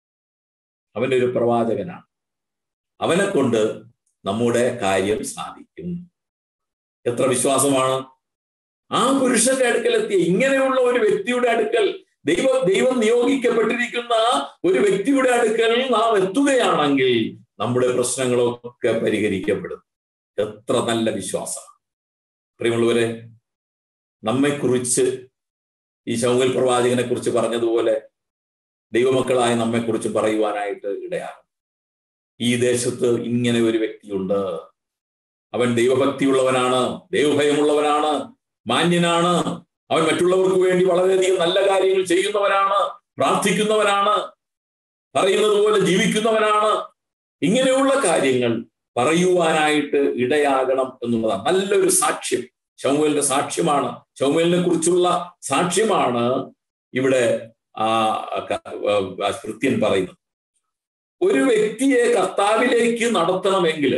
അവനൊരു പ്രവാചകനാണ് അവനെ കൊണ്ട് നമ്മുടെ കാര്യം സാധിക്കും എത്ര വിശ്വാസമാണ് ആ പുരുഷന്റെ അടുക്കലെത്തിയ ഇങ്ങനെയുള്ള ഒരു വ്യക്തിയുടെ അടുക്കൽ ദൈവ ദൈവം നിയോഗിക്കപ്പെട്ടിരിക്കുന്ന ഒരു വ്യക്തിയുടെ അടുക്കൽ നാം എത്തുകയാണെങ്കിൽ നമ്മുടെ പ്രശ്നങ്ങളൊക്കെ പരിഹരിക്കപ്പെടും എത്ര നല്ല വിശ്വാസം പ്രിയമുള്ളവരെ നമ്മെക്കുറിച്ച് ഈ ശൗകൽ പ്രവാചകനെ കുറിച്ച് പറഞ്ഞതുപോലെ ദൈവമക്കളായ നമ്മെക്കുറിച്ച് പറയുവാനായിട്ട് ഇടയാകും ഈ ദേശത്ത് ഇങ്ങനെ ഒരു വ്യക്തിയുണ്ട് അവൻ ദൈവഭക്തിയുള്ളവനാണ് ദൈവഭയമുള്ളവനാണ് മാന്യനാണ് അവൻ മറ്റുള്ളവർക്ക് വേണ്ടി വളരെയധികം നല്ല കാര്യങ്ങൾ ചെയ്യുന്നവനാണ് പ്രാർത്ഥിക്കുന്നവനാണ് പറയുന്നത് പോലെ ജീവിക്കുന്നവനാണ് ഇങ്ങനെയുള്ള കാര്യങ്ങൾ പറയുവാനായിട്ട് ഇടയാകണം എന്നുള്ളതാണ് നല്ലൊരു സാക്ഷ്യം ശൗമേലിന്റെ സാക്ഷ്യമാണ് ശൗമേലിനെ കുറിച്ചുള്ള സാക്ഷ്യമാണ് ഇവിടെ ആ കൃത്യൻ പറയുന്നത് ഒരു വ്യക്തിയെ കർത്താവിലേക്ക് നടത്തണമെങ്കിൽ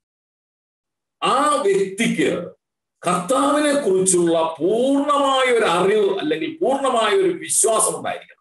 ആ വ്യക്തിക്ക് കർത്താവിനെ കുറിച്ചുള്ള പൂർണ്ണമായ ഒരു അറിവ് അല്ലെങ്കിൽ പൂർണ്ണമായ ഒരു വിശ്വാസം ഉണ്ടായിരിക്കണം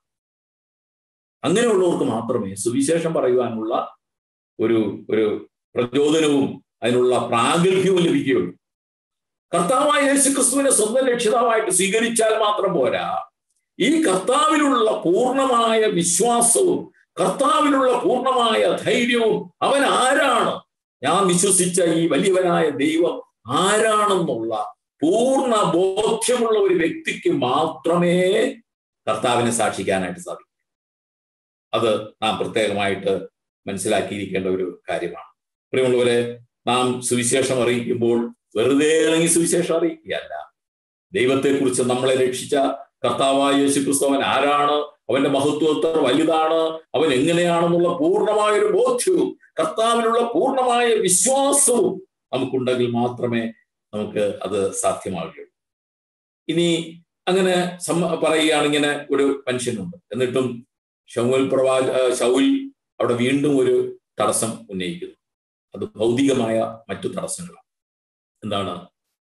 അങ്ങനെയുള്ളവർക്ക് മാത്രമേ സുവിശേഷം പറയുവാനുള്ള ഒരു ഒരു പ്രചോദനവും അതിനുള്ള പ്രാഗൽഭ്യവും ലഭിക്കുകയുള്ളൂ കർത്താവായ യേശു ക്രിസ്തുവിനെ സ്വന്തം രക്ഷിതാവായിട്ട് സ്വീകരിച്ചാൽ മാത്രം പോരാ ഈ കർത്താവിലുള്ള പൂർണ്ണമായ വിശ്വാസവും കർത്താവിലുള്ള പൂർണ്ണമായ ധൈര്യവും അവൻ ആരാണ് ഞാൻ വിശ്വസിച്ച ഈ വലിയവനായ ദൈവം ആരാണെന്നുള്ള പൂർണ്ണ ബോധ്യമുള്ള ഒരു വ്യക്തിക്ക് മാത്രമേ കർത്താവിനെ സാക്ഷിക്കാനായിട്ട് സാധിക്കൂ അത് നാം പ്രത്യേകമായിട്ട് മനസ്സിലാക്കിയിരിക്കേണ്ട ഒരു കാര്യമാണ് പ്രിയമുള്ളവരെ നാം സുവിശേഷം അറിയിക്കുമ്പോൾ വെറുതെ ഇറങ്ങി സുവിശേഷം അറിയിക്കുകയല്ല ദൈവത്തെക്കുറിച്ച് നമ്മളെ രക്ഷിച്ച കർത്താവായ യേശു ക്രിസ്തു അവൻ ആരാണ് അവന്റെ മഹത്വത്ര വലുതാണ് അവൻ എങ്ങനെയാണെന്നുള്ള പൂർണ്ണമായ ഒരു ബോധ്യവും കർത്താവിനുള്ള പൂർണ്ണമായ വിശ്വാസവും നമുക്കുണ്ടെങ്കിൽ മാത്രമേ നമുക്ക് അത് സാധ്യമാകുകയുള്ളൂ ഇനി അങ്ങനെ സമ്മ പറയുകയാണ് ഇങ്ങനെ ഒരു മനുഷ്യനുണ്ട് എന്നിട്ടും ഷൗൽ പ്രവാ ഷൗൽ അവിടെ വീണ്ടും ഒരു തടസ്സം ഉന്നയിക്കുന്നു അത് ഭൗതികമായ മറ്റു തടസ്സങ്ങളാണ് എന്താണ്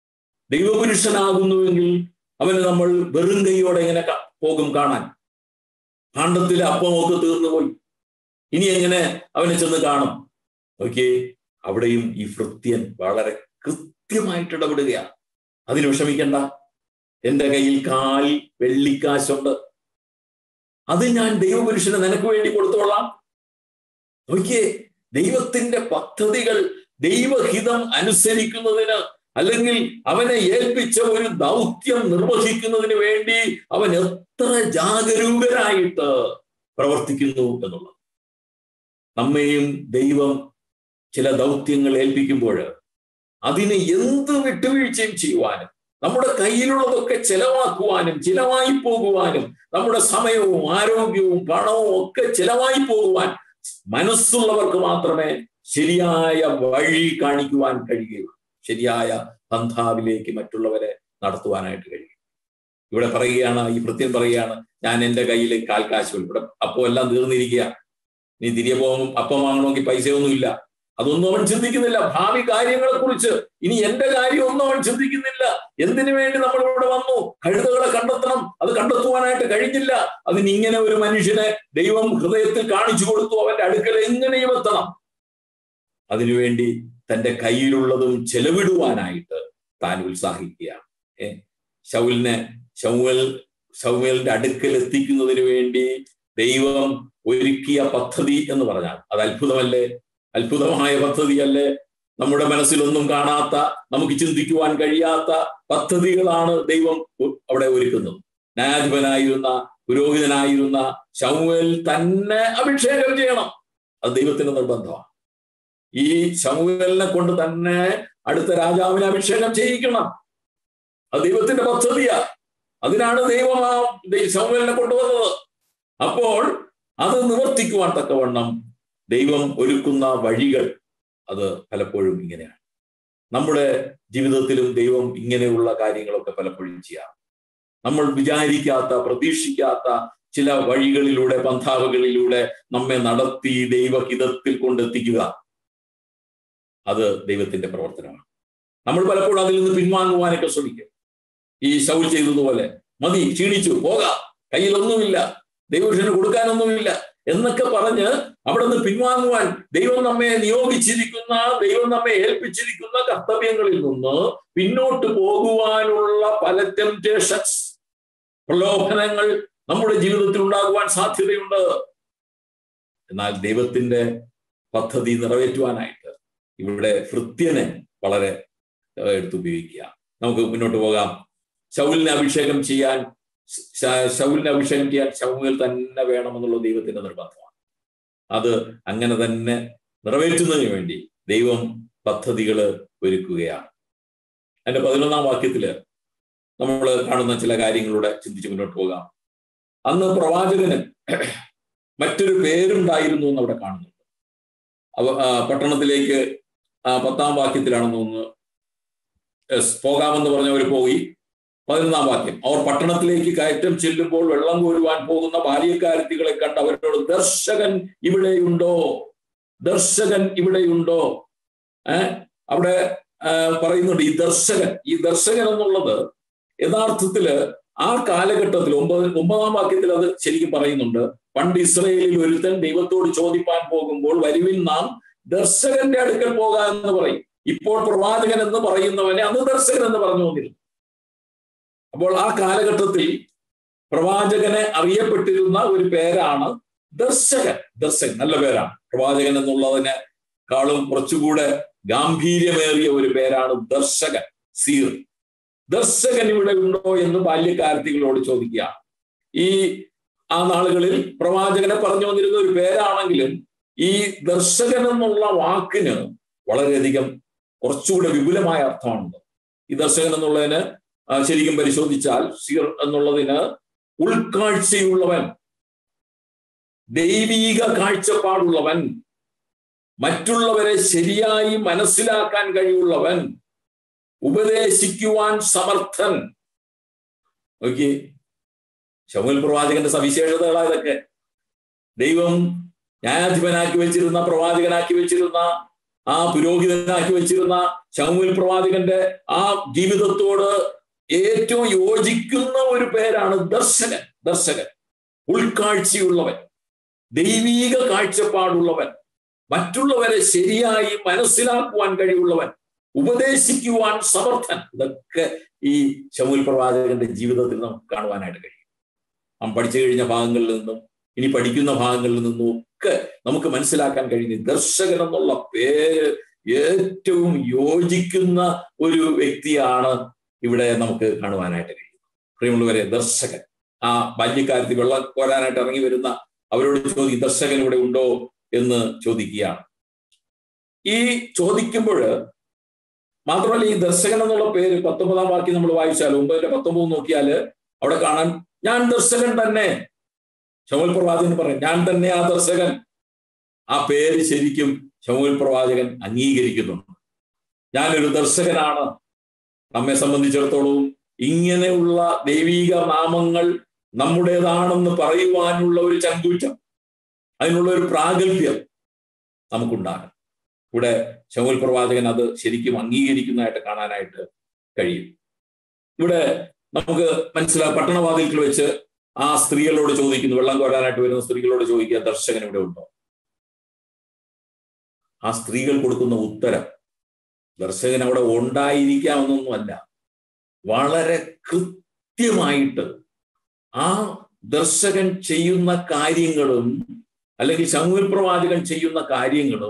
ദൈവപുരുഷനാകുന്നുവെങ്കിൽ അവന് നമ്മൾ വെറും കൈയോടെ എങ്ങനെ പോകും കാണാൻ കാണ്ടത്തിലെ അപ്പമൊക്കെ തീർന്നു പോയി ഇനി എങ്ങനെ അവനെ ചെന്ന് കാണും ഓക്കെ അവിടെയും ഈ ഭൃത്യൻ വളരെ കൃത്യമായിട്ട് ഇടപെടുകയാണ് അതിന് വിഷമിക്കണ്ട എന്റെ കയ്യിൽ കാൽ വെള്ളിക്കാശുണ്ട് അത് ഞാൻ ദൈവപുരുഷന് നിനക്ക് വേണ്ടി കൊടുത്തോളാം നോക്കിയേ ദൈവത്തിന്റെ പദ്ധതികൾ ദൈവഹിതം അനുസരിക്കുന്നതിന് അല്ലെങ്കിൽ അവനെ ഏൽപ്പിച്ച ഒരു ദൗത്യം നിർവഹിക്കുന്നതിന് വേണ്ടി അവൻ എത്ര ജാഗരൂകരായിട്ട് പ്രവർത്തിക്കുന്നു എന്നുള്ളത് നമ്മെയും ദൈവം ചില ദൗത്യങ്ങൾ ഏൽപ്പിക്കുമ്പോൾ അതിന് എന്ത് വിട്ടുവീഴ്ചയും ചെയ്യുവാനും നമ്മുടെ കയ്യിലുള്ളതൊക്കെ ചെലവാക്കുവാനും ചിലവായി പോകുവാനും നമ്മുടെ സമയവും ആരോഗ്യവും പണവും ഒക്കെ ചിലവായി പോകുവാൻ മനസ്സുള്ളവർക്ക് മാത്രമേ ശരിയായ വഴി കാണിക്കുവാൻ കഴിയുകയുള്ളൂ ശരിയായ പന്ഥാവിലേക്ക് മറ്റുള്ളവരെ നടത്തുവാനായിട്ട് കഴിയും ഇവിടെ പറയുകയാണ് ഈ ഭൃത്യൻ പറയുകയാണ് ഞാൻ എൻ്റെ കയ്യിൽ കാൽക്കാശുകൾ ഇവിടെ അപ്പോൾ എല്ലാം തീർന്നിരിക്കുക നീ തിരികെ പോകും അപ്പം വാങ്ങണമെങ്കിൽ പൈസയൊന്നുമില്ല അതൊന്നും അവൻ ചിന്തിക്കുന്നില്ല ഭാവി കാര്യങ്ങളെ കുറിച്ച് ഇനി എന്റെ കാര്യം ഒന്നും അവൻ ചിന്തിക്കുന്നില്ല എന്തിനു വേണ്ടി നമ്മൾ ഇവിടെ വന്നു കഴുതകളെ കണ്ടെത്തണം അത് കണ്ടെത്തുവാനായിട്ട് കഴിഞ്ഞില്ല അതിന് ഇങ്ങനെ ഒരു മനുഷ്യനെ ദൈവം ഹൃദയത്തിൽ കാണിച്ചു കൊടുത്തു അവന്റെ അടുക്കൽ എങ്ങനെയും എത്തണം അതിനുവേണ്ടി തന്റെ കയ്യിലുള്ളതും ചെലവിടുവാനായിട്ട് താൻ ഉത്സാഹിക്കുകയാണ് ഏ ശൗലിനെ ശൗവൽ ശൗവേലിന്റെ അടുക്കൽ എത്തിക്കുന്നതിന് വേണ്ടി ദൈവം ഒരുക്കിയ പദ്ധതി എന്ന് പറഞ്ഞാൽ അത് അത്ഭുതമല്ലേ അത്ഭുതമായ പദ്ധതിയല്ലേ നമ്മുടെ മനസ്സിലൊന്നും കാണാത്ത നമുക്ക് ചിന്തിക്കുവാൻ കഴിയാത്ത പദ്ധതികളാണ് ദൈവം അവിടെ ഒരുക്കുന്നത് ന്യായാധിപനായിരുന്ന പുരോഹിതനായിരുന്ന ശമുവേൽ തന്നെ അഭിഷേകം ചെയ്യണം അത് ദൈവത്തിന്റെ നിർബന്ധമാണ് ഈ ശമുവേലിനെ കൊണ്ട് തന്നെ അടുത്ത രാജാവിനെ അഭിഷേകം ചെയ്യിക്കണം അത് ദൈവത്തിന്റെ പദ്ധതിയാ അതിനാണ് ദൈവം ആ ശമുവേലിനെ കൊണ്ടുവന്നത് അപ്പോൾ അത് നിവർത്തിക്കുവാൻ തക്കവണ്ണം ദൈവം ഒരുക്കുന്ന വഴികൾ അത് പലപ്പോഴും ഇങ്ങനെയാണ് നമ്മുടെ ജീവിതത്തിലും ദൈവം ഇങ്ങനെയുള്ള കാര്യങ്ങളൊക്കെ പലപ്പോഴും ചെയ്യാം നമ്മൾ വിചാരിക്കാത്ത പ്രതീക്ഷിക്കാത്ത ചില വഴികളിലൂടെ പന്ഥാവകളിലൂടെ നമ്മെ നടത്തി ദൈവഹിതത്തിൽ കൊണ്ടെത്തിക്കുക അത് ദൈവത്തിന്റെ പ്രവർത്തനമാണ് നമ്മൾ പലപ്പോഴും അതിൽ നിന്ന് പിൻവാങ്ങുവാനൊക്കെ ശ്രമിക്കും ഈ ശൗൽ ചെയ്തതുപോലെ മതി ക്ഷീണിച്ചു പോകാം കയ്യിലൊന്നുമില്ല ദൈവത്തിന് കൊടുക്കാനൊന്നുമില്ല എന്നൊക്കെ പറഞ്ഞ് അവിടെ നിന്ന് പിൻവാങ്ങുവാൻ ദൈവം നമ്മെ നിയോഗിച്ചിരിക്കുന്ന ദൈവം നമ്മെ ഏൽപ്പിച്ചിരിക്കുന്ന കർത്തവ്യങ്ങളിൽ നിന്ന് പിന്നോട്ട് പോകുവാനുള്ള പല ടെംപ്റ്റേഷൻസ് പ്രലോഭനങ്ങൾ നമ്മുടെ ജീവിതത്തിൽ ഉണ്ടാകുവാൻ സാധ്യതയുണ്ട് എന്നാൽ ദൈവത്തിന്റെ പദ്ധതി നിറവേറ്റുവാനായിട്ട് ഇവിടെ ഭൃത്യനെ വളരെ എടുത്തുപയോഗിക്കുക നമുക്ക് മുന്നോട്ട് പോകാം ശൗലിനെ അഭിഷേകം ചെയ്യാൻ ശൗലിനെ അഭിഷേകം ചെയ്യാൻ ശൗൽ തന്നെ വേണമെന്നുള്ള ദൈവത്തിന്റെ നിർബന്ധമാണ് അത് അങ്ങനെ തന്നെ നിറവേറ്റുന്നതിന് വേണ്ടി ദൈവം പദ്ധതികൾ ഒരുക്കുകയാണ് അതിന്റെ പതിനൊന്നാം വാക്യത്തില് നമ്മൾ കാണുന്ന ചില കാര്യങ്ങളുടെ ചിന്തിച്ച് മുന്നോട്ട് പോകാം അന്ന് പ്രവാചകന് മറ്റൊരു പേരുണ്ടായിരുന്നു എന്ന് അവിടെ കാണുന്നുണ്ട് അവ പട്ടണത്തിലേക്ക് പത്താം വാക്യത്തിലാണെന്ന് തോന്നുന്നു പോകാമെന്ന് പറഞ്ഞവർ പോയി പതിനൊന്നാം വാക്യം അവർ പട്ടണത്തിലേക്ക് കയറ്റം ചെല്ലുമ്പോൾ വെള്ളം കോരുവാൻ പോകുന്ന ബാല്യക്കാരത്തികളെ കണ്ട് അവരോട് ദർശകൻ ഇവിടെയുണ്ടോ ദർശകൻ ഇവിടെയുണ്ടോ ഏർ അവിടെ പറയുന്നുണ്ട് ഈ ദർശകൻ ഈ ദർശകൻ എന്നുള്ളത് യഥാർത്ഥത്തില് ആ കാലഘട്ടത്തിൽ ഒമ്പത് ഒമ്പതാം വാക്യത്തിൽ അത് ശരിക്കും പറയുന്നുണ്ട് പണ്ട് ഇസ്രയേലിൽ ഒരുത്തൻ ദൈവത്തോട് ചോദിപ്പാൻ പോകുമ്പോൾ വരുവിൽ നാം ദർശകന്റെ അടുക്കൽ പോകാം എന്ന് പറയും ഇപ്പോൾ പ്രവാചകൻ എന്ന് പറയുന്നവനെ അന്ന് ദർശകൻ എന്ന് പറഞ്ഞു വന്നിരുന്നു അപ്പോൾ ആ കാലഘട്ടത്തിൽ പ്രവാചകനെ അറിയപ്പെട്ടിരുന്ന ഒരു പേരാണ് ദർശകൻ ദർശകൻ നല്ല പേരാണ് പ്രവാചകൻ എന്നുള്ളതിന് കാളും കുറച്ചുകൂടെ ഗാംഭീര്യമേറിയ ഒരു പേരാണ് ദർശകൻ സീർ ദർശകൻ ഇവിടെ ഉണ്ടോ എന്ന് ബാല്യക്കാരത്തികളോട് ചോദിക്കുക ഈ ആ നാളുകളിൽ പ്രവാചകനെ പറഞ്ഞു വന്നിരുന്ന ഒരു പേരാണെങ്കിലും ഈ ദർശകൻ എന്നുള്ള വാക്കിന് വളരെയധികം കുറച്ചുകൂടെ വിപുലമായ അർത്ഥമാണുണ്ട് ഈ ദർശകൻ എന്നുള്ളതിന് ശരിക്കും പരിശോധിച്ചാൽ സീർ എന്നുള്ളതിന് ഉൾക്കാഴ്ചയുള്ളവൻ ദൈവീക കാഴ്ചപ്പാടുള്ളവൻ മറ്റുള്ളവരെ ശരിയായി മനസ്സിലാക്കാൻ കഴിവുള്ളവൻ ഉപദേശിക്കുവാൻ സമർത്ഥൻ നോക്കി ശമുൽ പ്രവാചകന്റെ സവിശേഷതകളാ ഇതൊക്കെ ദൈവം ന്യായാധിപനാക്കി വെച്ചിരുന്ന പ്രവാചകനാക്കി വെച്ചിരുന്ന ആ പുരോഹിതനാക്കി വെച്ചിരുന്ന ശമുൽ പ്രവാചകന്റെ ആ ജീവിതത്തോട് ഏറ്റവും യോജിക്കുന്ന ഒരു പേരാണ് ദർശകൻ ദർശകൻ ഉൾക്കാഴ്ചയുള്ളവൻ ദൈവീക കാഴ്ചപ്പാടുള്ളവൻ മറ്റുള്ളവരെ ശരിയായി മനസ്സിലാക്കുവാൻ കഴിവുള്ളവൻ ഉപദേശിക്കുവാൻ സമർത്ഥൻ ഇതൊക്കെ ഈ ശമുൽ പ്രവാചകന്റെ ജീവിതത്തിൽ നമുക്ക് കാണുവാനായിട്ട് കഴിയും നാം പഠിച്ചു കഴിഞ്ഞ ഭാഗങ്ങളിൽ നിന്നും ഇനി പഠിക്കുന്ന ഭാഗങ്ങളിൽ നിന്നും ഒക്കെ നമുക്ക് മനസ്സിലാക്കാൻ കഴിയുന്ന ദർശകൻ എന്നുള്ള പേര് ഏറ്റവും യോജിക്കുന്ന ഒരു വ്യക്തിയാണ് ഇവിടെ നമുക്ക് കാണുവാനായിട്ട് കഴിയും പ്രിയമുള്ളവരെ ദർശകൻ ആ ബാല്യക്കാരത്തിൽ വെള്ളം കോരാനായിട്ട് ഇറങ്ങി വരുന്ന അവരോട് ചോദി ദർശകൻ ഇവിടെ ഉണ്ടോ എന്ന് ചോദിക്കുകയാണ് ഈ ചോദിക്കുമ്പോൾ മാത്രമല്ല ഈ ദർശകൻ എന്നുള്ള പേര് പത്തൊമ്പതാം വാക്യം നമ്മൾ വായിച്ചാൽ ഒമ്പതിന്റെ പത്തൊമ്പത് നോക്കിയാൽ അവിടെ കാണാൻ ഞാൻ ദർശകൻ തന്നെ ശമുൽ പ്രവാചകൻ പറയും ഞാൻ തന്നെ ആ ദർശകൻ ആ പേര് ശരിക്കും ശമുൽ പ്രവാചകൻ അംഗീകരിക്കുന്നുണ്ട് ഞാനൊരു ദർശകനാണ് നമ്മെ സംബന്ധിച്ചിടത്തോളം ഇങ്ങനെയുള്ള ദൈവീക നാമങ്ങൾ നമ്മുടേതാണെന്ന് പറയുവാനുള്ള ഒരു ചങ്കൂറ്റം അതിനുള്ള ഒരു പ്രാഗൽഭ്യം നമുക്കുണ്ടാകും ഇവിടെ ശമുൽ പ്രവാചകൻ അത് ശരിക്കും അംഗീകരിക്കുന്നതായിട്ട് കാണാനായിട്ട് കഴിയും ഇവിടെ നമുക്ക് മനസ്സിലാ പട്ടണവാതിൽക്കൽ വെച്ച് ആ സ്ത്രീകളോട് ചോദിക്കുന്നു വെള്ളം കോരാനായിട്ട് വരുന്ന സ്ത്രീകളോട് ചോദിക്കുക ദർശകൻ ഇവിടെ ഉണ്ടോ ആ സ്ത്രീകൾ കൊടുക്കുന്ന ഉത്തരം ദർശകൻ അവിടെ ഉണ്ടായിരിക്കാമെന്നൊന്നുമല്ല വളരെ കൃത്യമായിട്ട് ആ ദർശകൻ ചെയ്യുന്ന കാര്യങ്ങളും അല്ലെങ്കിൽ ശമൂൽ പ്രവാചകൻ ചെയ്യുന്ന കാര്യങ്ങളും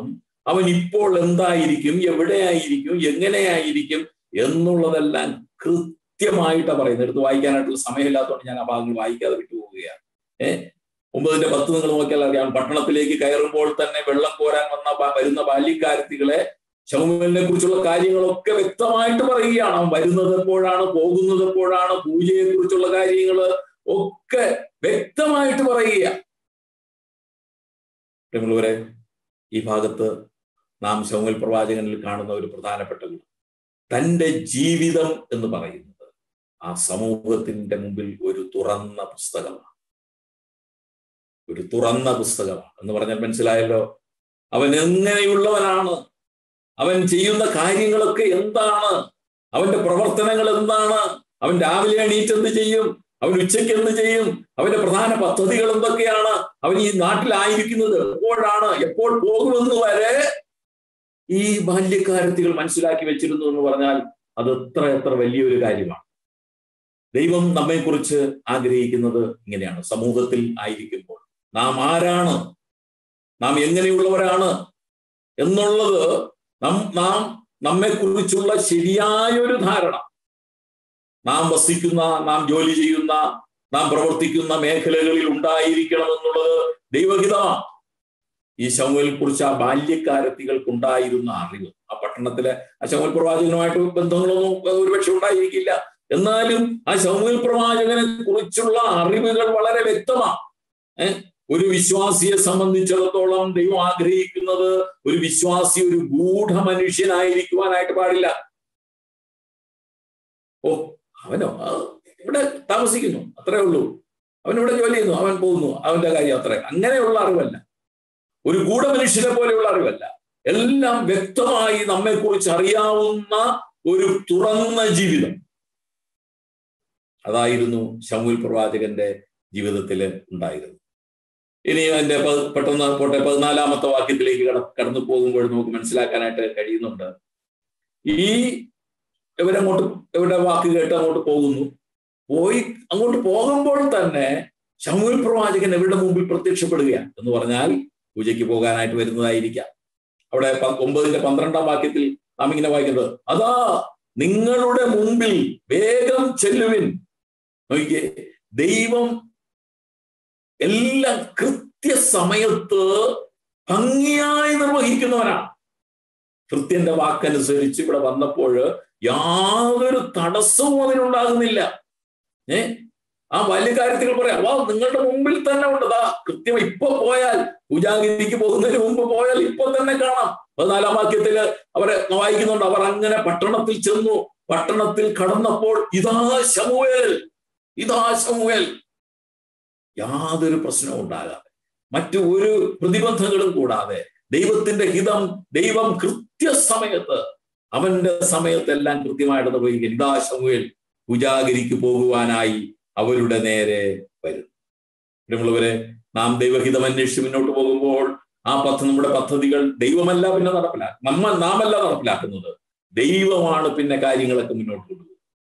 അവൻ ഇപ്പോൾ എന്തായിരിക്കും എവിടെയായിരിക്കും എങ്ങനെയായിരിക്കും എന്നുള്ളതെല്ലാം കൃത്യമായിട്ടാണ് പറയുന്നത് എടുത്ത് വായിക്കാനായിട്ടുള്ള സമയമില്ലാത്തതുകൊണ്ട് ഞാൻ ആ ഭാഗങ്ങൾ വായിക്കാതെ വിട്ടുപോവുകയാണ് ഏഹ് ഒമ്പതിന്റെ പത്ത് നിങ്ങൾ നോക്കിയാൽ അറിയാം പട്ടണത്തിലേക്ക് കയറുമ്പോൾ തന്നെ വെള്ളം കോരാൻ വന്ന വരുന്ന ബാല്യക്കാരത്തികളെ ശമുവിനെ കുറിച്ചുള്ള കാര്യങ്ങളൊക്കെ വ്യക്തമായിട്ട് പറയുകയാണ് അവൻ വരുന്നത് എപ്പോഴാണ് പോകുന്നത് എപ്പോഴാണ് പൂജയെ കുറിച്ചുള്ള കാര്യങ്ങൾ ഒക്കെ വ്യക്തമായിട്ട് പറയുക പ്രിയമുള്ളവരെ ഈ ഭാഗത്ത് നാം ശൗമൽ പ്രവാചകനിൽ കാണുന്ന ഒരു പ്രധാനപ്പെട്ട ഗുണം തൻ്റെ ജീവിതം എന്ന് പറയുന്നത് ആ സമൂഹത്തിന്റെ മുമ്പിൽ ഒരു തുറന്ന പുസ്തകമാണ് ഒരു തുറന്ന പുസ്തകമാണ് എന്ന് പറഞ്ഞാൽ മനസ്സിലായല്ലോ അവൻ എങ്ങനെയുള്ളവനാണ് അവൻ ചെയ്യുന്ന കാര്യങ്ങളൊക്കെ എന്താണ് അവന്റെ പ്രവർത്തനങ്ങൾ എന്താണ് അവൻ രാവിലെ എണീറ്റ് എന്ത് ചെയ്യും അവൻ ഉച്ചയ്ക്ക് എന്ത് ചെയ്യും അവന്റെ പ്രധാന പദ്ധതികൾ എന്തൊക്കെയാണ് അവൻ ഈ നാട്ടിലായിരിക്കുന്നത് എപ്പോഴാണ് എപ്പോൾ പോകുമെന്ന് വരെ ഈ ബാല്യക്കാരത്തികൾ മനസ്സിലാക്കി വെച്ചിരുന്നു എന്ന് പറഞ്ഞാൽ അത് എത്ര എത്ര വലിയൊരു കാര്യമാണ് ദൈവം നമ്മെക്കുറിച്ച് ആഗ്രഹിക്കുന്നത് ഇങ്ങനെയാണ് സമൂഹത്തിൽ ആയിരിക്കുമ്പോൾ നാം ആരാണ് നാം എങ്ങനെയുള്ളവരാണ് എന്നുള്ളത് നാം നാം നമ്മെക്കുറിച്ചുള്ള ശരിയായൊരു ധാരണ നാം വസിക്കുന്ന നാം ജോലി ചെയ്യുന്ന നാം പ്രവർത്തിക്കുന്ന മേഖലകളിൽ ഉണ്ടായിരിക്കണം എന്നുള്ളത് ദൈവഹിതമാണ് ഈ ശമുവലിനെ കുറിച്ച് ആ ബാല്യക്കാരത്തികൾക്കുണ്ടായിരുന്ന അറിവ് ആ പട്ടണത്തിലെ ആ ശമുവൽ പ്രവാചകനുമായിട്ട് ബന്ധങ്ങളൊന്നും ഒരുപക്ഷെ ഉണ്ടായിരിക്കില്ല എന്നാലും ആ ശമുവൽ പ്രവാചകനെ കുറിച്ചുള്ള അറിവുകൾ വളരെ വ്യക്തമാണ് ഏഹ് ഒരു വിശ്വാസിയെ സംബന്ധിച്ചിടത്തോളം ദൈവം ആഗ്രഹിക്കുന്നത് ഒരു വിശ്വാസി ഒരു ഗൂഢ മനുഷ്യനായിരിക്കുവാനായിട്ട് പാടില്ല ഓ അവനോ ഇവിടെ താമസിക്കുന്നു അത്രേ ഉള്ളൂ അവൻ ഇവിടെ ജോലി ചെയ്യുന്നു അവൻ പോകുന്നു അവന്റെ കാര്യം അത്ര അങ്ങനെയുള്ള അറിവല്ല ഒരു ഗൂഢമനുഷ്യനെ പോലെയുള്ള അറിവല്ല എല്ലാം വ്യക്തമായി നമ്മെക്കുറിച്ച് അറിയാവുന്ന ഒരു തുറന്ന ജീവിതം അതായിരുന്നു ശമൂൽ പ്രവാചകന്റെ ജീവിതത്തിൽ ഉണ്ടായിരുന്നത് ഇനി അതിന്റെ പെട്ടെന്ന് പോട്ടെ പതിനാലാമത്തെ വാക്യത്തിലേക്ക് കട കടന്നു പോകുമ്പോൾ നമുക്ക് മനസ്സിലാക്കാനായിട്ട് കഴിയുന്നുണ്ട് ഈ ഇവരങ്ങോട്ട് ഇവരുടെ വാക്ക് കേട്ട് അങ്ങോട്ട് പോകുന്നു പോയി അങ്ങോട്ട് പോകുമ്പോൾ തന്നെ ശമുൽ പ്രവാചകൻ ഇവരുടെ മുമ്പിൽ പ്രത്യക്ഷപ്പെടുകയാണ് എന്ന് പറഞ്ഞാൽ പൂജയ്ക്ക് പോകാനായിട്ട് വരുന്നതായിരിക്കാം അവിടെ ഒമ്പതിന്റെ പന്ത്രണ്ടാം വാക്യത്തിൽ നാം ഇങ്ങനെ വായിക്കുന്നത് അതാ നിങ്ങളുടെ മുമ്പിൽ വേഗം ചെല്ലുവിൻ നോക്കിയേ ദൈവം എല്ലാം കൃത്യസമയത്ത് ഭംഗിയായി നിർവഹിക്കുന്നവനാണ് കൃത്യന്റെ വാക്കനുസരിച്ച് ഇവിടെ വന്നപ്പോൾ യാതൊരു തടസ്സവും അതിനുണ്ടാകുന്നില്ല ഏ ആ ബാല്യകാര്യത്തിൽ പറയാം വാ നിങ്ങളുടെ മുമ്പിൽ തന്നെ ഉണ്ടതാ കൃത്യം ഇപ്പൊ പോയാൽ പൂജാഗിരിക്ക് പോകുന്നതിന് മുമ്പ് പോയാൽ ഇപ്പൊ തന്നെ കാണാം പതിനാലാം വാക്യത്തില് അവരെ വായിക്കുന്നുണ്ട് അവർ അങ്ങനെ പട്ടണത്തിൽ ചെന്നു പട്ടണത്തിൽ കടന്നപ്പോൾ ഇതാ ശമുവേൽ ഇതാ ശമുവേൽ യാതൊരു പ്രശ്നവും ഉണ്ടാകാതെ മറ്റു ഒരു പ്രതിബന്ധങ്ങളും കൂടാതെ ദൈവത്തിന്റെ ഹിതം ദൈവം കൃത്യസമയത്ത് അവന്റെ സമയത്തെല്ലാം കൃത്യമായിട്ട് നിർവഹിക്കുക ഇതാ ശമുവേൽ പൂജാഗിരിക്ക് പോകുവാനായി അവരുടെ നേരെ വരും പ്രിയമുള്ളവരെ നാം ദൈവഹിതം അന്വേഷിച്ച് മുന്നോട്ട് പോകുമ്പോൾ ആ പദ്ധ നമ്മുടെ പദ്ധതികൾ ദൈവമല്ല പിന്നെ നടപ്പിലാക്കുക നമ്മ നാമല്ല നടപ്പിലാക്കുന്നത് ദൈവമാണ് പിന്നെ കാര്യങ്ങളൊക്കെ മുന്നോട്ട് കൊണ്ടുപോകുന്നത്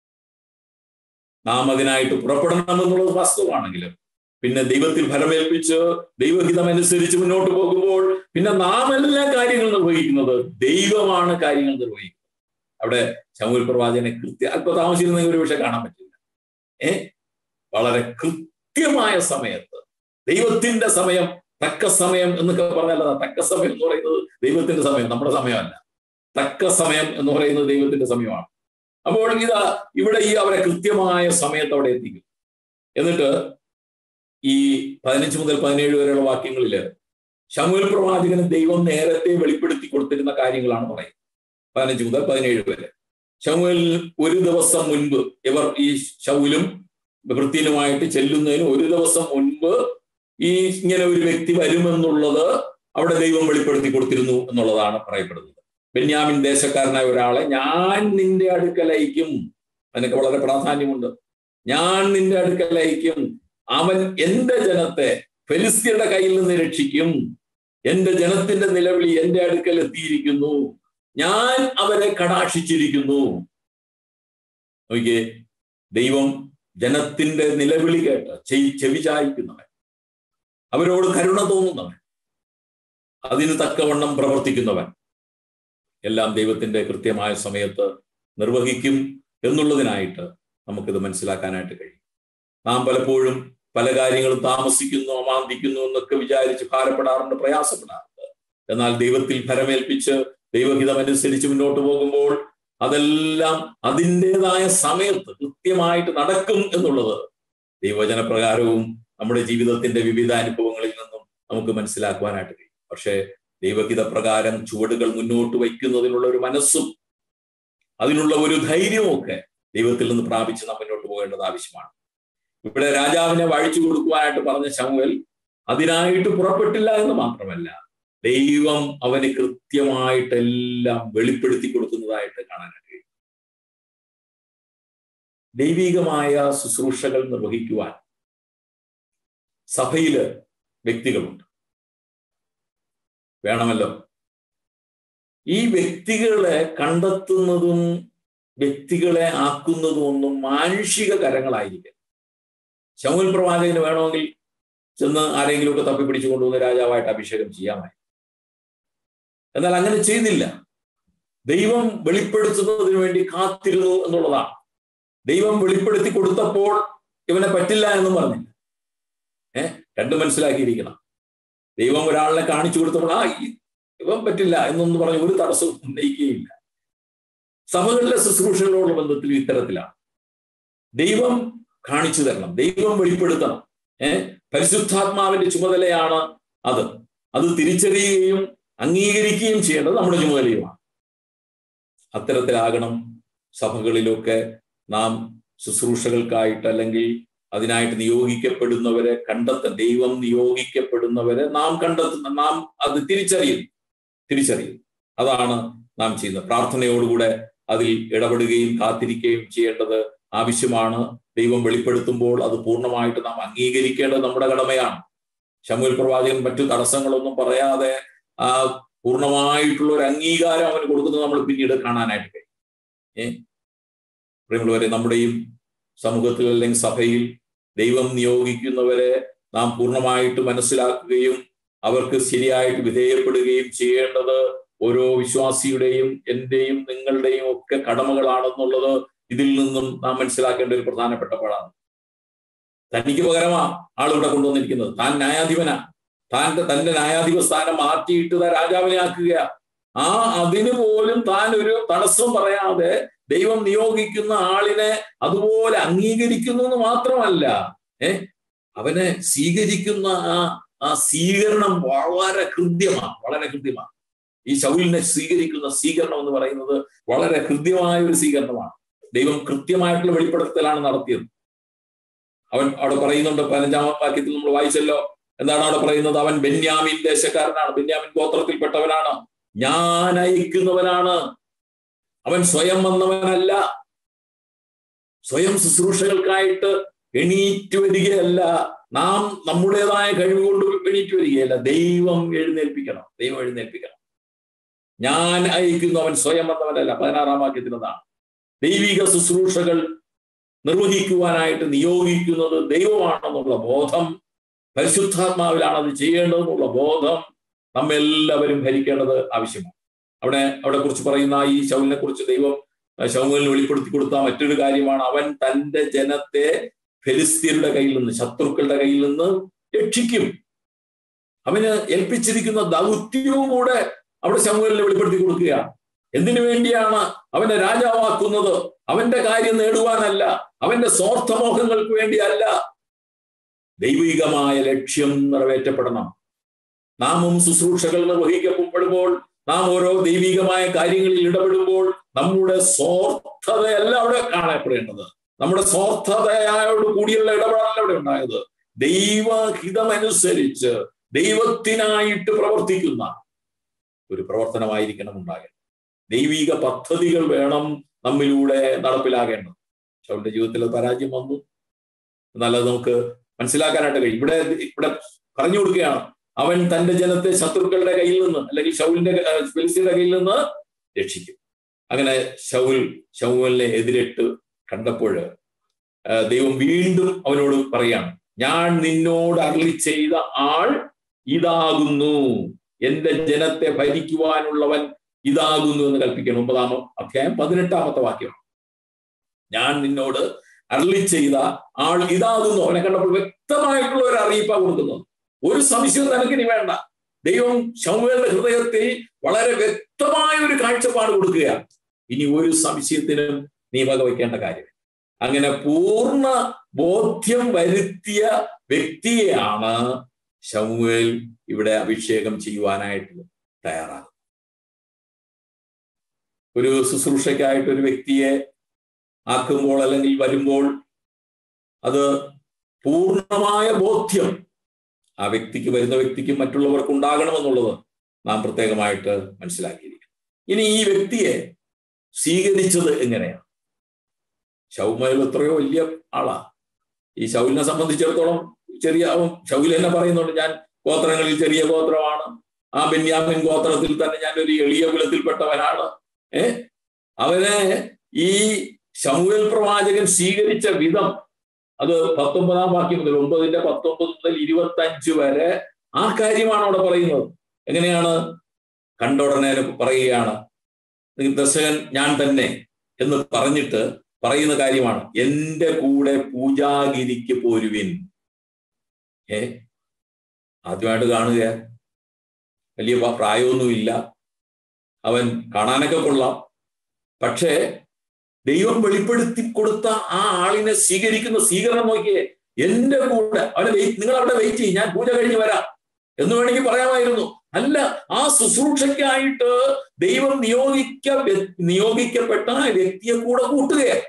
നാം അതിനായിട്ട് പുറപ്പെടണം എന്നുള്ളത് വാസ്തവമാണെങ്കിലും പിന്നെ ദൈവത്തിൽ ഫലമേൽപ്പിച്ച് ദൈവഹിതം അനുസരിച്ച് മുന്നോട്ട് പോകുമ്പോൾ പിന്നെ നാം എല്ലാ കാര്യങ്ങൾ നിർവഹിക്കുന്നത് ദൈവമാണ് കാര്യങ്ങൾ നിർവഹിക്കുന്നത് അവിടെ ശമൂൽ പ്രവാചകനെ കൃത്യ അല്പ താമസിച്ചിരുന്നെങ്കിൽ ഒരു പക്ഷെ കാണാൻ പറ്റില്ല ഏ വളരെ കൃത്യമായ സമയത്ത് ദൈവത്തിന്റെ സമയം തക്ക സമയം എന്നൊക്കെ പറഞ്ഞാൽ തക്ക സമയം എന്ന് പറയുന്നത് ദൈവത്തിന്റെ സമയം നമ്മുടെ സമയമല്ല തക്ക സമയം എന്ന് പറയുന്നത് ദൈവത്തിന്റെ സമയമാണ് അപ്പോൾ ഇതാ ഇവിടെ ഈ അവരെ കൃത്യമായ സമയത്ത് അവിടെ എത്തിക്കും എന്നിട്ട് ഈ പതിനഞ്ച് മുതൽ പതിനേഴ് വരെയുള്ള വാക്യങ്ങളില് ശമുൽ പ്രവാചകന് ദൈവം നേരത്തെ വെളിപ്പെടുത്തി കൊടുത്തിരുന്ന കാര്യങ്ങളാണ് പറയുന്നത് പതിനഞ്ച് മുതൽ പതിനേഴ് വരെ ശമുൽ ഒരു ദിവസം മുൻപ് ഇവർ ഈ ശൗലും വൃത്തിനുമായിട്ട് ചെല്ലുന്നതിന് ഒരു ദിവസം മുൻപ് ഈ ഇങ്ങനെ ഒരു വ്യക്തി വരുമെന്നുള്ളത് അവിടെ ദൈവം വെളിപ്പെടുത്തി കൊടുത്തിരുന്നു എന്നുള്ളതാണ് പറയപ്പെടുന്നത് ബെന്യാമിൻ ദേശക്കാരനായ ഒരാളെ ഞാൻ നിന്റെ അടുക്കലയക്കും അതിനൊക്കെ വളരെ പ്രാധാന്യമുണ്ട് ഞാൻ നിന്റെ അടുക്കലയക്കും അവൻ എന്റെ ജനത്തെ ഫെലിസ്തീയുടെ കയ്യിൽ നിന്ന് രക്ഷിക്കും എന്റെ ജനത്തിന്റെ നിലവിളി എന്റെ അടുക്കൽ എത്തിയിരിക്കുന്നു ഞാൻ അവരെ കടാക്ഷിച്ചിരിക്കുന്നു നോക്കിയേ ദൈവം ജനത്തിന്റെ നിലവിളി കേട്ട് ചെവി ചായ്ക്കുന്നവൻ അവരോട് കരുണ തോന്നുന്നവൻ അതിന് തക്കവണ്ണം പ്രവർത്തിക്കുന്നവൻ എല്ലാം ദൈവത്തിന്റെ കൃത്യമായ സമയത്ത് നിർവഹിക്കും എന്നുള്ളതിനായിട്ട് നമുക്കിത് മനസ്സിലാക്കാനായിട്ട് കഴിയും നാം പലപ്പോഴും പല കാര്യങ്ങളും താമസിക്കുന്നു അമാന്തിക്കുന്നു എന്നൊക്കെ വിചാരിച്ച് ഭാരപ്പെടാറുണ്ട് പ്രയാസപ്പെടാറുണ്ട് എന്നാൽ ദൈവത്തിൽ ഫലമേൽപ്പിച്ച് ദൈവഹിതമനുസരിച്ച് മുന്നോട്ട് പോകുമ്പോൾ അതെല്ലാം അതിൻ്റെതായ സമയത്ത് കൃത്യമായിട്ട് നടക്കും എന്നുള്ളത് ദൈവവചന പ്രകാരവും നമ്മുടെ ജീവിതത്തിന്റെ വിവിധ അനുഭവങ്ങളിൽ നിന്നും നമുക്ക് മനസ്സിലാക്കുവാനായിട്ട് കഴിയും പക്ഷേ ദൈവഹിത പ്രകാരം ചുവടുകൾ മുന്നോട്ട് വയ്ക്കുന്നതിനുള്ള ഒരു മനസ്സും അതിനുള്ള ഒരു ധൈര്യവും ഒക്കെ ദൈവത്തിൽ നിന്ന് പ്രാപിച്ച് നാം മുന്നോട്ട് പോകേണ്ടത് ആവശ്യമാണ് ഇവിടെ രാജാവിനെ വഴിച്ചു കൊടുക്കുവാനായിട്ട് പറഞ്ഞ ശമുവൽ അതിനായിട്ട് പുറപ്പെട്ടില്ല എന്ന് മാത്രമല്ല ദൈവം അവന് കൃത്യമായിട്ടെല്ലാം വെളിപ്പെടുത്തി കൊടുക്കുന്നതായിട്ട് കാണാനായിട്ട് കഴിയും ദൈവികമായ ശുശ്രൂഷകൾ നിർവഹിക്കുവാൻ സഭയില് വ്യക്തികളുണ്ട് വേണമല്ലോ ഈ വ്യക്തികളെ കണ്ടെത്തുന്നതും വ്യക്തികളെ ആക്കുന്നതും ഒന്നും മാനുഷിക കരങ്ങളായിരിക്കും ശമുൽ പ്രവാചകന് വേണമെങ്കിൽ ചെന്ന് ആരെങ്കിലുമൊക്കെ തപ്പിപ്പിടിച്ചു കൊണ്ടുവന്ന് രാജാവായിട്ട് അഭിഷേകം ചെയ്യാമായി എന്നാൽ അങ്ങനെ ചെയ്തില്ല ദൈവം വെളിപ്പെടുത്തുന്നതിന് വേണ്ടി കാത്തിരുന്നു എന്നുള്ളതാണ് ദൈവം വെളിപ്പെടുത്തി കൊടുത്തപ്പോൾ ഇവനെ പറ്റില്ല എന്നും പറഞ്ഞില്ല ഏഹ് രണ്ടും മനസ്സിലാക്കിയിരിക്കണം ദൈവം ഒരാളിനെ കാണിച്ചു കൊടുത്തപ്പോൾ ആ ഇവൻ പറ്റില്ല എന്നൊന്നും പറഞ്ഞ് ഒരു തടസ്സവും ഉന്നയിക്കുകയില്ല സഭകളിലെ ശുശ്രൂഷകളോടുള്ള ബന്ധത്തിൽ ഇത്തരത്തിലാണ് ദൈവം കാണിച്ചു തരണം ദൈവം വെളിപ്പെടുത്തണം ഏഹ് പരിശുദ്ധാത്മാവിന്റെ ചുമതലയാണ് അത് അത് തിരിച്ചറിയുകയും അംഗീകരിക്കുകയും ചെയ്യേണ്ടത് നമ്മുടെ ചുമതലയുമാണ് അത്തരത്തിലാകണം സഭകളിലൊക്കെ നാം ശുശ്രൂഷകൾക്കായിട്ട് അല്ലെങ്കിൽ അതിനായിട്ട് നിയോഗിക്കപ്പെടുന്നവരെ കണ്ടെത്താൻ ദൈവം നിയോഗിക്കപ്പെടുന്നവരെ നാം കണ്ടെത്തുന്ന നാം അത് തിരിച്ചറിയും തിരിച്ചറിയും അതാണ് നാം ചെയ്യുന്നത് പ്രാർത്ഥനയോടുകൂടെ അതിൽ ഇടപെടുകയും കാത്തിരിക്കുകയും ചെയ്യേണ്ടത് ആവശ്യമാണ് ദൈവം വെളിപ്പെടുത്തുമ്പോൾ അത് പൂർണ്ണമായിട്ട് നാം അംഗീകരിക്കേണ്ടത് നമ്മുടെ കടമയാണ് ശമുൽ പ്രവാചകൻ മറ്റു തടസ്സങ്ങളൊന്നും പറയാതെ ആ പൂർണ്ണമായിട്ടുള്ള ഒരു അംഗീകാരം അവന് കൊടുക്കുന്നത് നമ്മൾ പിന്നീട് കാണാനായിട്ട് കഴിയും ഏ പ്രിയമുള്ളവരെ നമ്മുടെയും സമൂഹത്തിൽ അല്ലെങ്കിൽ സഭയിൽ ദൈവം നിയോഗിക്കുന്നവരെ നാം പൂർണ്ണമായിട്ട് മനസ്സിലാക്കുകയും അവർക്ക് ശരിയായിട്ട് വിധേയപ്പെടുകയും ചെയ്യേണ്ടത് ഓരോ വിശ്വാസിയുടെയും എന്റെയും നിങ്ങളുടെയും ഒക്കെ കടമകളാണെന്നുള്ളത് ഇതിൽ നിന്നും നാം മനസ്സിലാക്കേണ്ട ഒരു പ്രധാനപ്പെട്ട പാടാണ് തനിക്ക് പകരമാ ആളിവിടെ കൊണ്ടുവന്നിരിക്കുന്നത് താൻ ന്യായാധിപനാ താൻ തന്റെ ന്യായാധിപ സ്ഥാനം മാറ്റിയിട്ട് രാജാവിനെ ആക്കുക ആ അതിന് പോലും താൻ ഒരു തടസ്സം പറയാതെ ദൈവം നിയോഗിക്കുന്ന ആളിനെ അതുപോലെ അംഗീകരിക്കുന്നു എന്ന് മാത്രമല്ല ഏ അവനെ സ്വീകരിക്കുന്ന ആ ആ സ്വീകരണം വളരെ ഹൃദ്യമാണ് വളരെ ഹൃദ്യമാണ് ഈ ശൗലിനെ സ്വീകരിക്കുന്ന സ്വീകരണം എന്ന് പറയുന്നത് വളരെ ഹൃദ്യമായ ഒരു സ്വീകരണമാണ് ദൈവം കൃത്യമായിട്ടുള്ള വെളിപ്പെടുത്തലാണ് നടത്തിയത് അവൻ അവിടെ പറയുന്നുണ്ട് പതിനഞ്ചാം വാക്യത്തിൽ നമ്മൾ വായിച്ചല്ലോ എന്താണ് അവിടെ പറയുന്നത് അവൻ ബെന്യാമിൻ ദേശക്കാരനാണ് ബെന്യാമിൻ ഗോത്രത്തിൽപ്പെട്ടവനാണ് ഞാൻ അയക്കുന്നവനാണ് അവൻ സ്വയം വന്നവനല്ല സ്വയം ശുശ്രൂഷകൾക്കായിട്ട് എണീറ്റ് വരികയല്ല നാം നമ്മുടേതായ കഴിവ് കൊണ്ട് എണീറ്റ് വരികയല്ല ദൈവം എഴുന്നേൽപ്പിക്കണം ദൈവം എഴുന്നേൽപ്പിക്കണം ഞാൻ അയക്കുന്നു അവൻ സ്വയം വന്നവനല്ല പതിനാറാം വാക്യത്തിനതാണ് ദൈവിക ശുശ്രൂഷകൾ നിർവഹിക്കുവാനായിട്ട് നിയോഗിക്കുന്നത് ദൈവമാണെന്നുള്ള ബോധം പരിശുദ്ധാത്മാവിലാണ് അത് ചെയ്യേണ്ടതെന്നുള്ള ബോധം നമ്മെല്ലാവരും ഭരിക്കേണ്ടത് ആവശ്യമാണ് അവിടെ അവിടെ കുറിച്ച് പറയുന്ന ഈ ശൗലിനെ കുറിച്ച് ദൈവം ശൗലിന് വെളിപ്പെടുത്തി കൊടുത്ത മറ്റൊരു കാര്യമാണ് അവൻ തന്റെ ജനത്തെ ഫെലിസ്തീനയുടെ കയ്യിൽ നിന്ന് ശത്രുക്കളുടെ കയ്യിൽ നിന്ന് രക്ഷിക്കും അവന് ഏൽപ്പിച്ചിരിക്കുന്ന ദൗത്യവും കൂടെ അവിടെ ശമുവലിനെ വെളിപ്പെടുത്തി കൊടുക്കുകയാണ് എന്തിനു വേണ്ടിയാണ് അവനെ രാജാവാക്കുന്നത് അവന്റെ കാര്യം നേടുവാനല്ല അവന്റെ സ്വാർത്ഥമോഹങ്ങൾക്ക് വേണ്ടിയല്ല ദൈവികമായ ലക്ഷ്യം നിറവേറ്റപ്പെടണം നാമും ശുശ്രൂഷകൾ നിർവഹിക്കപ്പെടുമ്പോൾ നാം ഓരോ ദൈവികമായ കാര്യങ്ങളിൽ ഇടപെടുമ്പോൾ നമ്മുടെ സ്വാർത്ഥതയല്ല അവിടെ കാണപ്പെടേണ്ടത് നമ്മുടെ സ്വാർത്ഥതയോട് കൂടിയുള്ള ഇടപെടലല്ല അവിടെ ഉണ്ടായത് ദൈവഹിതമനുസരിച്ച് ദൈവത്തിനായിട്ട് പ്രവർത്തിക്കുന്ന ഒരു പ്രവർത്തനമായിരിക്കണം ഉണ്ടാകേണ്ടത് ദൈവിക പദ്ധതികൾ വേണം നമ്മിലൂടെ നടപ്പിലാകേണ്ടത് ശൗലിന്റെ ജീവിതത്തിൽ പരാജയം വന്നു എന്നാൽ അത് നമുക്ക് മനസ്സിലാക്കാനായിട്ട് കഴിയും ഇവിടെ ഇവിടെ പറഞ്ഞു കൊടുക്കുകയാണ് അവൻ തന്റെ ജനത്തെ ശത്രുക്കളുടെ കയ്യിൽ നിന്ന് അല്ലെങ്കിൽ ഷൗലിന്റെ ഫെലിസിയുടെ കയ്യിൽ നിന്ന് രക്ഷിക്കും അങ്ങനെ ഷൗൽ ഷൗലിനെ എതിരിട്ട് കണ്ടപ്പോൾ ദൈവം വീണ്ടും അവനോട് പറയാണ് ഞാൻ നിന്നോട് അരളി ചെയ്ത ആൾ ഇതാകുന്നു എന്റെ ജനത്തെ ഭരിക്കുവാനുള്ളവൻ ഇതാകുന്നു എന്ന് കൽപ്പിക്കണം ഒമ്പതാം അധ്യായം പതിനെട്ടാമത്തെ വാക്യം ഞാൻ നിന്നോട് അരളി ചെയ്ത ആൾ ഇതാകുന്നു അവനെ കണ്ടപ്പോൾ വ്യക്തമായിട്ടുള്ള ഒരു അറിയിപ്പാണ് കൊടുക്കുന്നത് ഒരു സംശയവും നിനക്കിനി വേണ്ട ദൈവം ശൗവേലിന്റെ ഹൃദയത്തിൽ വളരെ വ്യക്തമായ ഒരു കാഴ്ചപ്പാട് കൊടുക്കുകയാണ് ഇനി ഒരു സംശയത്തിനും നീ വകവയ്ക്കേണ്ട കാര്യം അങ്ങനെ പൂർണ്ണ ബോധ്യം വരുത്തിയ വ്യക്തിയെയാണ് ശമുവേൽ ഇവിടെ അഭിഷേകം ചെയ്യുവാനായിട്ട് തയ്യാറാകുന്നത് ഒരു ശുശ്രൂഷയ്ക്കായിട്ട് ഒരു വ്യക്തിയെ ആക്കുമ്പോൾ അല്ലെങ്കിൽ വരുമ്പോൾ അത് പൂർണ്ണമായ ബോധ്യം ആ വ്യക്തിക്ക് വരുന്ന വ്യക്തിക്ക് മറ്റുള്ളവർക്ക് ഉണ്ടാകണമെന്നുള്ളത് നാം പ്രത്യേകമായിട്ട് മനസ്സിലാക്കിയിരിക്കും ഇനി ഈ വ്യക്തിയെ സ്വീകരിച്ചത് എങ്ങനെയാണ് ശൗമേൽ എത്രയോ വലിയ ആളാ ഈ ശൗലിനെ സംബന്ധിച്ചിടത്തോളം ചെറിയ ശൗൽ തന്നെ പറയുന്നുണ്ട് ഞാൻ ഗോത്രങ്ങളിൽ ചെറിയ ഗോത്രമാണ് ആ ബെന്യാമിൻ ഗോത്രത്തിൽ തന്നെ ഞാൻ ഒരു എളിയ കുലത്തിൽപ്പെട്ടവനാണ് ഏ അവനെ ഈ ശമുവേൽ പ്രവാചകൻ സ്വീകരിച്ച വിധം അത് പത്തൊമ്പതാം വാക്യം മുതൽ ഒമ്പതിന്റെ പത്തൊമ്പത് മുതൽ ഇരുപത്തി അഞ്ച് വരെ ആ കാര്യമാണ് അവിടെ പറയുന്നത് എങ്ങനെയാണ് കണ്ട ഉടനെ പറയുകയാണ് ദർശകൻ ഞാൻ തന്നെ എന്ന് പറഞ്ഞിട്ട് പറയുന്ന കാര്യമാണ് എന്റെ കൂടെ പൂജാഗിരിക്ക് പോരുവിൻ ഏ ആദ്യമായിട്ട് കാണുക വലിയ പ്രായമൊന്നുമില്ല അവൻ കാണാനൊക്കെ കൊള്ളാം പക്ഷേ ദൈവം വെളിപ്പെടുത്തി കൊടുത്ത ആ ആളിനെ സ്വീകരിക്കുന്ന സ്വീകരണം നോക്കിയേ എന്റെ കൂടെ അവനെ വെയിറ്റ് നിങ്ങൾ അവിടെ വെയിറ്റ് ചെയ്യും ഞാൻ പൂജ കഴിഞ്ഞ് വരാം എന്ന് വേണമെങ്കിൽ പറയാമായിരുന്നു അല്ല ആ ശുശ്രൂഷയ്ക്കായിട്ട് ദൈവം നിയോഗിക്ക നിയോഗിക്കപ്പെട്ട വ്യക്തിയെ കൂടെ കൂട്ടുകയാണ്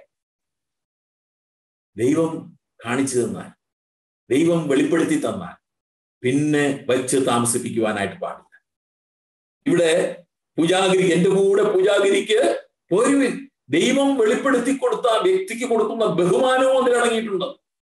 ദൈവം കാണിച്ചു തന്നാൽ ദൈവം വെളിപ്പെടുത്തി തന്നാൽ പിന്നെ വച്ച് താമസിപ്പിക്കുവാനായിട്ട് പാടില്ല ഇവിടെ പൂജാഗിരിക്ക് എന്റെ കൂടെ പൂജാഗിരിക്ക് പോരുവിൻ ദൈവം വെളിപ്പെടുത്തി കൊടുത്ത വ്യക്തിക്ക് കൊടുക്കുന്ന ബഹുമാനവും അതിലടങ്ങിയിട്ടുണ്ട്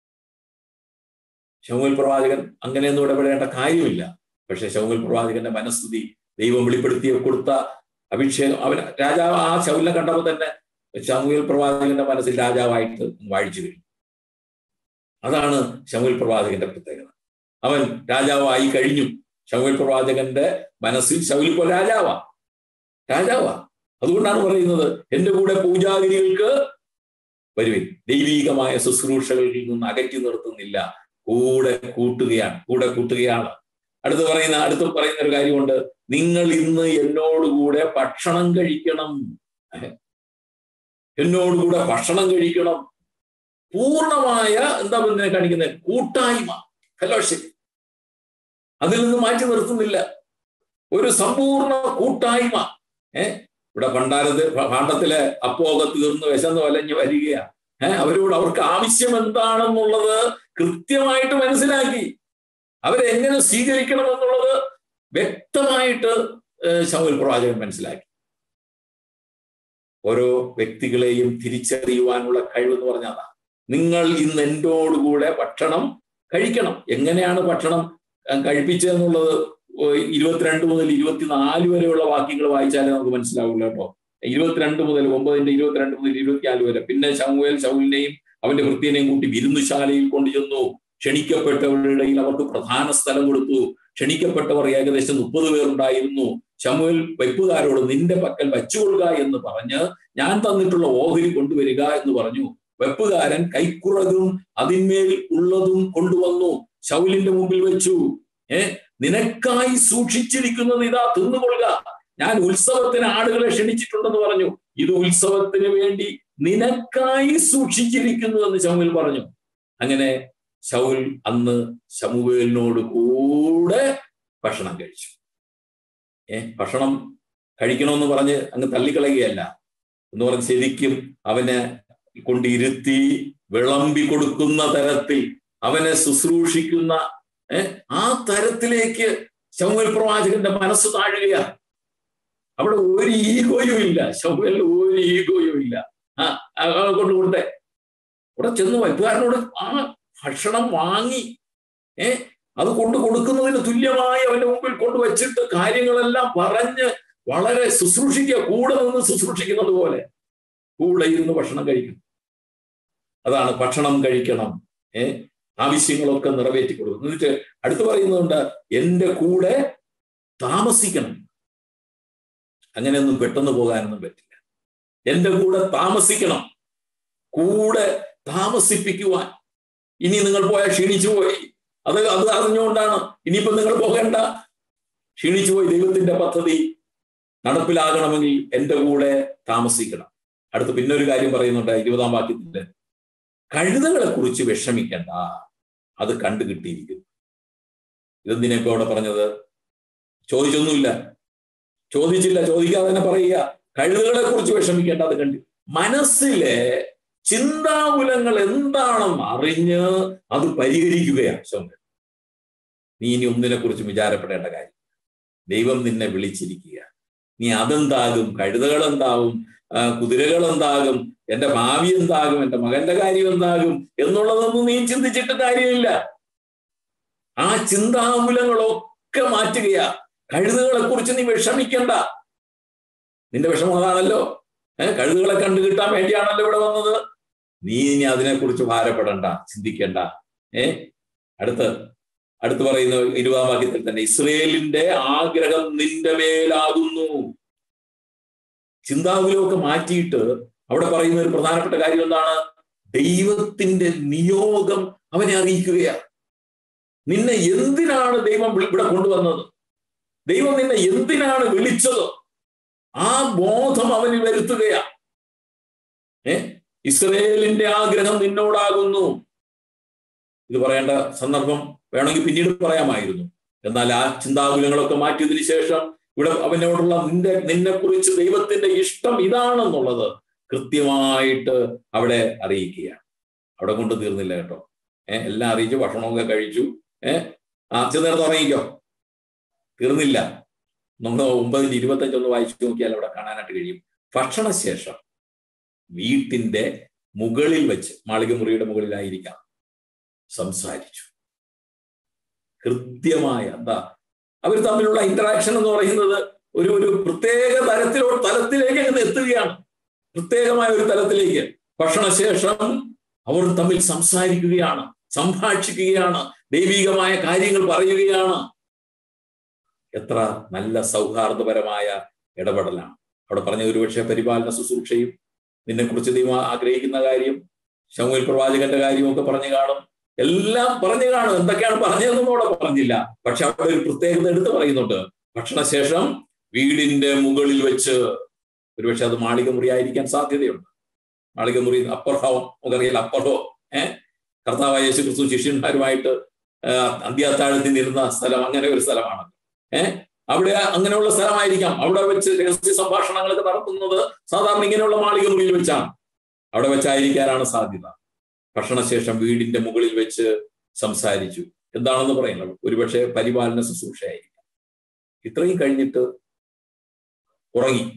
ശൗമൽ പ്രവാചകൻ അങ്ങനെയൊന്നും ഇടപെടേണ്ട കാര്യമില്ല പക്ഷെ ശൗമൽ പ്രവാചകന്റെ മനസ്ഥിതി ദൈവം വെളിപ്പെടുത്തി കൊടുത്ത അഭിഷേകം അവൻ രാജാവ് ആ ശൗലിനെ കണ്ടപ്പോൾ തന്നെ ശമുവേൽ പ്രവാചകന്റെ മനസ്സിൽ രാജാവായിട്ട് വാഴിച്ചു കഴിഞ്ഞു അതാണ് ശമുവേൽ പ്രവാചകന്റെ പ്രത്യേകത അവൻ രാജാവായി കഴിഞ്ഞു ശമുവേൽ പ്രവാചകന്റെ മനസ്സിൽ ശൗൽ ഇപ്പോൾ രാജാവാ രാജാവാ അതുകൊണ്ടാണ് പറയുന്നത് എന്റെ കൂടെ പൂജാഗിരികൾക്ക് വരുവിൻ ദൈവീകമായ ശുശ്രൂഷകളിൽ നിന്ന് അകറ്റി നിർത്തുന്നില്ല കൂടെ കൂട്ടുകയാണ് കൂടെ കൂട്ടുകയാണ് അടുത്ത് പറയുന്ന അടുത്ത് പറയുന്ന ഒരു കാര്യമുണ്ട് നിങ്ങൾ ഇന്ന് എന്നോടുകൂടെ ഭക്ഷണം കഴിക്കണം എന്നോടുകൂടെ ഭക്ഷണം കഴിക്കണം പൂർണ്ണമായ എന്താ പിന്നെ കാണിക്കുന്നത് കൂട്ടായ്മ ഫെലോഷിപ്പ് അതിൽ നിന്ന് മാറ്റി നിർത്തുന്നില്ല ഒരു സമ്പൂർണ്ണ കൂട്ടായ്മ ഏഹ് ഇവിടെ ഭണ്ഡാരത്ത് ഭാണ്ഡത്തിലെ അപ്പോക തീർന്ന് വിശന്ന് വലഞ്ഞ് വരികയാണ് ഏഹ് അവരോട് അവർക്ക് ആവശ്യം എന്താണെന്നുള്ളത് കൃത്യമായിട്ട് മനസ്സിലാക്കി അവരെങ്ങനെ സ്വീകരിക്കണം എന്നുള്ളത് വ്യക്തമായിട്ട് ശൗൽ പ്രവാചകൻ മനസ്സിലാക്കി ഓരോ വ്യക്തികളെയും തിരിച്ചറിയുവാനുള്ള കഴിവെന്ന് പറഞ്ഞതാണ് നിങ്ങൾ ഇന്ന് എന്നോടുകൂടെ ഭക്ഷണം കഴിക്കണം എങ്ങനെയാണ് ഭക്ഷണം കഴിപ്പിച്ചതെന്നുള്ളത് ഇരുപത്തിരണ്ട് മുതൽ ഇരുപത്തിനാല് വരെയുള്ള വാക്യങ്ങൾ വായിച്ചാലേ നമുക്ക് മനസ്സിലാവുള്ളൂ കേട്ടോ ഇരുപത്തിരണ്ട് മുതൽ ഒമ്പതിന്റെ ഇരുപത്തിരണ്ട് മുതൽ ഇരുപത്തിനാല് വരെ പിന്നെ ശമുവേൽ ശൗലിനെയും അവന്റെ വൃത്തിനെയും കൂട്ടി വിരുന്നുശാലയിൽ കൊണ്ടുചെന്നു ക്ഷണിക്കപ്പെട്ടവരുടെ ഇടയിൽ അവർക്ക് പ്രധാന സ്ഥലം കൊടുത്തു ക്ഷണിക്കപ്പെട്ടവർ ഏകദേശം മുപ്പത് പേരുണ്ടായിരുന്നു ശമുവേൽ വെപ്പുകാരോട് നിന്റെ പക്കൽ വച്ചുകൊള്ളുക എന്ന് പറഞ്ഞ് ഞാൻ തന്നിട്ടുള്ള ഓഹരി കൊണ്ടുവരിക എന്ന് പറഞ്ഞു വെപ്പുകാരൻ കൈക്കുറകും അതിന്മേൽ ഉള്ളതും കൊണ്ടുവന്നു ശൗലിന്റെ മുമ്പിൽ വെച്ചു ഏഹ് നിനക്കായി സൂക്ഷിച്ചിരിക്കുന്നത് ഇതാ തിന്നുകൊള്ളുക ഞാൻ ഉത്സവത്തിന് ആടുകളെ ക്ഷണിച്ചിട്ടുണ്ടെന്ന് പറഞ്ഞു ഇത് ഉത്സവത്തിന് വേണ്ടി നിനക്കായി സൂക്ഷിച്ചിരിക്കുന്നു എന്ന് ശമുവേൽ പറഞ്ഞു അങ്ങനെ ശൗൽ അന്ന് ശമുവേലിനോട് കൂടെ ഭക്ഷണം കഴിച്ചു ഏ ഭക്ഷണം കഴിക്കണമെന്ന് പറഞ്ഞ് അങ്ങ് തള്ളിക്കളയുകയല്ല എന്ന് പറഞ്ഞ് ശരിക്കും അവനെ കൊണ്ടിരുത്തി വിളമ്പി കൊടുക്കുന്ന തരത്തിൽ അവനെ ശുശ്രൂഷിക്കുന്ന ഏഹ് ആ തരത്തിലേക്ക് ശമുവേൽ പ്രവാചകന്റെ മനസ്സ് താഴുകയാണ് അവിടെ ഒരു ഈഗോയും ഇല്ല ശമുവേൽ ഒരു ഈഗോയും ഇല്ല ആ കൊണ്ട് കൊടുത്തേ ഇവിടെ ചെന്ന് വൈപ്പുകാരനോട് ആ ഭക്ഷണം വാങ്ങി ഏ അത് കൊണ്ട് കൊടുക്കുന്നതിന് തുല്യമായി അവന്റെ മുമ്പിൽ കൊണ്ടുവച്ചിട്ട് കാര്യങ്ങളെല്ലാം പറഞ്ഞ് വളരെ ശുശ്രൂഷിക്കുക കൂടെ നിന്ന് ശുശ്രൂഷിക്കുന്നത് പോലെ കൂടെ ഇരുന്ന് ഭക്ഷണം കഴിക്കണം അതാണ് ഭക്ഷണം കഴിക്കണം ഏ ആവശ്യങ്ങളൊക്കെ നിറവേറ്റി കൊടുക്കും എന്നിട്ട് അടുത്ത് പറയുന്നുണ്ട് എൻ്റെ കൂടെ താമസിക്കണം അങ്ങനെയൊന്നും പെട്ടെന്ന് പോകാനൊന്നും പറ്റില്ല എന്റെ കൂടെ താമസിക്കണം കൂടെ താമസിപ്പിക്കുവാൻ ഇനി നിങ്ങൾ പോയാൽ ക്ഷീണിച്ചു പോയി അത് അത് അറിഞ്ഞുകൊണ്ടാണ് ഇനിയിപ്പോ നിങ്ങൾ പോകേണ്ട ക്ഷീണിച്ചു പോയി ദൈവത്തിന്റെ പദ്ധതി നടപ്പിലാകണമെങ്കിൽ എന്റെ കൂടെ താമസിക്കണം അടുത്ത് പിന്നെ ഒരു കാര്യം പറയുന്നുണ്ട് ഇരുപതാം വാക്യത്തില് കഴുതകളെ കുറിച്ച് വിഷമിക്കണ്ട അത് കണ്ടു കിട്ടിയിരിക്കുന്നു ഇതെന്തിനൊക്കെ അവിടെ പറഞ്ഞത് ചോദിച്ചൊന്നുമില്ല ചോദിച്ചില്ല ചോദിക്കാതെ തന്നെ പറയുക കഴുതകളെ കുറിച്ച് വിഷമിക്കേണ്ട അത് കണ്ടു മനസ്സിലെ ചിന്താകുലങ്ങൾ എന്താണെന്ന് അറിഞ്ഞ് അത് പരിഹരിക്കുകയാണ് ശോഭൻ നീ ഇനി ഒന്നിനെ കുറിച്ച് വിചാരപ്പെടേണ്ട കാര്യം ദൈവം നിന്നെ വിളിച്ചിരിക്കുക നീ അതെന്താകും കഴുതകൾ എന്താകും കുതിരകൾ എന്താകും എന്റെ ഭാവി എന്താകും എന്റെ മകന്റെ കാര്യം എന്താകും എന്നുള്ളതൊന്നും നീ ചിന്തിച്ചിട്ട് കാര്യമില്ല ആ ചിന്താകുലങ്ങളൊക്കെ മാറ്റുകയാ കഴുതുകളെ കുറിച്ച് നീ വിഷമിക്കണ്ട നിന്റെ വിഷമം അതാണല്ലോ ഏഹ് കഴുതുകളെ കണ്ടു കിട്ടാൻ വേണ്ടിയാണല്ലോ ഇവിടെ വന്നത് നീ ഇനി അതിനെക്കുറിച്ച് ഭാരപ്പെടണ്ട ചിന്തിക്കണ്ട ഏ അടുത്ത് അടുത്ത് പറയുന്ന ഇരുപതാം വാക്യത്തിൽ തന്നെ ഇസ്രയേലിന്റെ ആഗ്രഹം നിന്റെ മേലാകുന്നു ചിന്താകുലമൊക്കെ മാറ്റിയിട്ട് അവിടെ പറയുന്ന ഒരു പ്രധാനപ്പെട്ട കാര്യം എന്താണ് ദൈവത്തിന്റെ നിയോഗം അവനെ അറിയിക്കുകയാണ് നിന്നെ എന്തിനാണ് ദൈവം ഇവിടെ കൊണ്ടുവന്നത് ദൈവം നിന്നെ എന്തിനാണ് വിളിച്ചത് ആ ബോധം അവന് വരുത്തുകയാ ഏ ഇസ്രയേലിന്റെ ആഗ്രഹം നിന്നോടാകുന്നു ഇത് പറയേണ്ട സന്ദർഭം വേണമെങ്കിൽ പിന്നീട് പറയാമായിരുന്നു എന്നാൽ ആ ചിന്താകുലങ്ങളൊക്കെ മാറ്റിയതിനു ശേഷം ഇവിടെ അവനോടുള്ള നിന്റെ നിന്നെ കുറിച്ച് ദൈവത്തിന്റെ ഇഷ്ടം ഇതാണെന്നുള്ളത് കൃത്യമായിട്ട് അവിടെ അറിയിക്കുകയാണ് അവിടെ കൊണ്ട് തീർന്നില്ല കേട്ടോ ഏഹ് എല്ലാം അറിയിച്ചു ഭക്ഷണമൊക്കെ കഴിച്ചു ഏഹ് ആ ചെന്നേരത്ത് ഉറങ്ങിക്കോ തീർന്നില്ല നമ്മൾ ഒമ്പതിന് ഇരുപത്തഞ്ചൊന്ന് വായിച്ചു നോക്കിയാൽ അവിടെ കാണാനായിട്ട് കഴിയും ഭക്ഷണശേഷം വീട്ടിന്റെ മുകളിൽ വെച്ച് മാളികമുറിയുടെ മുകളിലായിരിക്കാം സംസാരിച്ചു കൃത്യമായ എന്താ അവർ തമ്മിലുള്ള ഇന്ററാക്ഷൻ എന്ന് പറയുന്നത് ഒരു ഒരു പ്രത്യേക തരത്തിലോ തലത്തിലേക്ക് അങ്ങ് എത്തുകയാണ് പ്രത്യേകമായ ഒരു തലത്തിലേക്ക് ഭക്ഷണശേഷം അവർ തമ്മിൽ സംസാരിക്കുകയാണ് സംഭാഷിക്കുകയാണ് ദൈവികമായ കാര്യങ്ങൾ പറയുകയാണ് എത്ര നല്ല സൗഹാർദ്ദപരമായ ഇടപെടലാണ് അവിടെ പറഞ്ഞ ഒരുപക്ഷെ പരിപാലന ശുശ്രൂഷയും നിന്നെക്കുറിച്ച് ദൈവം ആഗ്രഹിക്കുന്ന കാര്യം ശമുൽ പ്രവാചകന്റെ കാര്യമൊക്കെ പറഞ്ഞു കാണും എല്ലാം പറഞ്ഞു കാണും എന്തൊക്കെയാണ് പറഞ്ഞതെന്നും അവിടെ പറഞ്ഞില്ല പക്ഷെ അവിടെ ഒരു പ്രത്യേകത എടുത്ത് പറയുന്നുണ്ട് ഭക്ഷണശേഷം വീടിന്റെ മുകളിൽ വെച്ച് ഒരുപക്ഷെ അത് മാളിക മുറിയായിരിക്കാൻ സാധ്യതയുണ്ട് മാളിക മുറി അപ്പർ ഹോ നമുക്കറിയില്ല അപ്പർ ഹോ ഏഹ് കർത്താവായ യേശു ക്രിസ്തു ശിഷ്യന്മാരുമായിട്ട് അന്ത്യാത്താഴത്തിൽ ഇരുന്ന സ്ഥലം അങ്ങനെ ഒരു സ്ഥലമാണ് ഏഹ് അവിടെ അങ്ങനെയുള്ള സ്ഥലമായിരിക്കാം അവിടെ വെച്ച് രഹസ്യ സംഭാഷണങ്ങളൊക്കെ നടത്തുന്നത് സാധാരണ ഇങ്ങനെയുള്ള മാളിക മുറിയിൽ വെച്ചാണ് അവിടെ വെച്ചായിരിക്കാനാണ് സാധ്യത ഭക്ഷണശേഷം വീടിന്റെ മുകളിൽ വെച്ച് സംസാരിച്ചു എന്താണെന്ന് പറയുന്നത് ഒരുപക്ഷെ പരിപാലന ശുശ്രൂഷയായിരിക്കാം ഇത്രയും കഴിഞ്ഞിട്ട് ഉറങ്ങി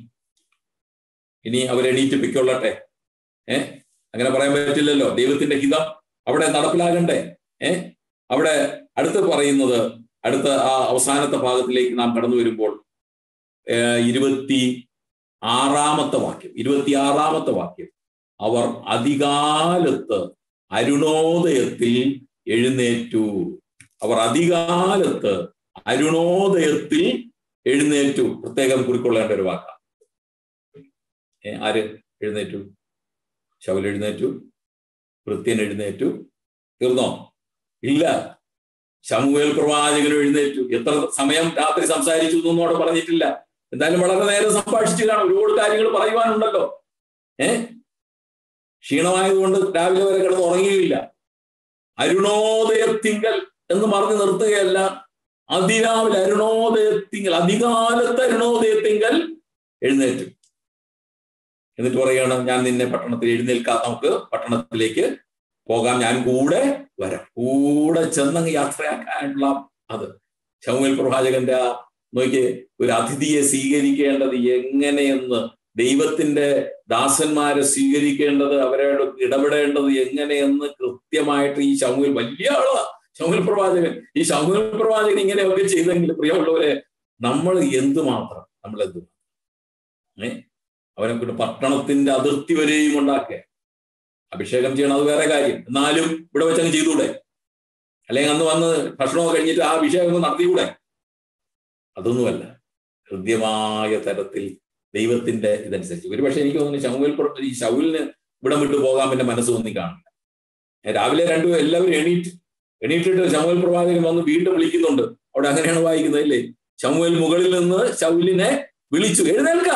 ഇനി അവരെണീറ്റ് പിക്കൊള്ളട്ടെ ഏഹ് അങ്ങനെ പറയാൻ പറ്റില്ലല്ലോ ദൈവത്തിന്റെ ഹിതം അവിടെ നടപ്പിലാകണ്ടേ ഏഹ് അവിടെ അടുത്ത് പറയുന്നത് അടുത്ത ആ അവസാനത്തെ ഭാഗത്തിലേക്ക് നാം കടന്നു വരുമ്പോൾ ഇരുപത്തി ആറാമത്തെ വാക്യം ഇരുപത്തി ആറാമത്തെ വാക്യം അവർ അധികാലത്ത് അരുണോദയത്തിൽ എഴുന്നേറ്റു അവർ അധികാലത്ത് അരുണോദയത്തിൽ എഴുന്നേറ്റു പ്രത്യേകം കുറിക്കൊള്ളേണ്ട ഒരു വാക്കാണ് ആര് എഴുന്നേറ്റു ശവൽ എഴുന്നേറ്റു കൃത്യൻ എഴുന്നേറ്റു തീർന്നോ ഇല്ല ശമുവേൽ പ്രവാചകൻ എഴുന്നേറ്റു എത്ര സമയം രാത്രി സംസാരിച്ചു എന്നൊന്നും അവിടെ പറഞ്ഞിട്ടില്ല എന്തായാലും വളരെ നേരം സംഭാഷിച്ചു കാണും ഒരുപാട് കാര്യങ്ങൾ പറയുവാനുണ്ടല്ലോ ഏ ക്ഷീണമായതുകൊണ്ട് രാവിലെ വരെ കിടന്ന് ഉറങ്ങിയില്ല അരുണോദയത്തിങ്കൽ എന്ന് പറഞ്ഞു നിർത്തുകയല്ല അതിരാവിലെ അരുണോദയത്തിങ്കൽ അധികാലത്ത് അരുണോദയത്തിങ്കൽ എഴുന്നേറ്റു എന്നിട്ട് പറയുകയാണ് ഞാൻ നിന്നെ പട്ടണത്തിൽ എഴുന്നേൽക്കാം നമുക്ക് പട്ടണത്തിലേക്ക് പോകാം ഞാൻ കൂടെ വരാം കൂടെ ചെന്നങ്ങ് യാത്രയാക്കാനുള്ള അത് ശമുൽ പ്രവാചകന്റെ ആ നോക്കി ഒരു അതിഥിയെ സ്വീകരിക്കേണ്ടത് എങ്ങനെയെന്ന് ദൈവത്തിന്റെ ദാസന്മാരെ സ്വീകരിക്കേണ്ടത് അവരോട് ഇടപെടേണ്ടത് എങ്ങനെയെന്ന് കൃത്യമായിട്ട് ഈ ശമുൽ വലിയ ആളാ ശമുൽ പ്രവാചകൻ ഈ ശമുൽ പ്രവാചകൻ ഇങ്ങനെയൊക്കെ ചെയ്തെങ്കിൽ പ്രിയമുള്ളവരെ നമ്മൾ എന്തുമാത്രം നമ്മൾ എന്ത് ഏ അവനെ കൊണ്ട് പട്ടണത്തിന്റെ അതിർത്തി വരെയും ഉണ്ടാക്കുക അഭിഷേകം ചെയ്യണം അത് വേറെ കാര്യം എന്നാലും ഇവിടെ വെച്ചങ്ങ് ചെയ്തുകൂടെ അല്ലെങ്കിൽ അന്ന് വന്ന് ഭക്ഷണമൊക്കെ കഴിഞ്ഞിട്ട് ആ അഭിഷേകം ഒന്ന് നടത്തിക്കൂടെ അതൊന്നുമല്ല ഹൃദ്യമായ തരത്തിൽ ദൈവത്തിന്റെ ഇതനുസരിച്ച് ഒരുപക്ഷെ എനിക്ക് തോന്നുന്നു ശമുവേൽ പുറത്ത് ഈ ശൗലിന് ഇവിടം വിട്ടു പോകാൻ പിന്നെ മനസ്സ് തോന്നി കാണില്ല രാവിലെ രണ്ടു എല്ലാവരും എണീറ്റ് എണീറ്റിട്ട് ശമുവേൽ പ്രവാചകൻ വന്ന് വീണ്ടും വിളിക്കുന്നുണ്ട് അവിടെ അങ്ങനെയാണ് വായിക്കുന്നത് അല്ലേ ശമുവേൽ മുകളിൽ നിന്ന് ശൗലിനെ വിളിച്ചു എഴുന്നേൽക്ക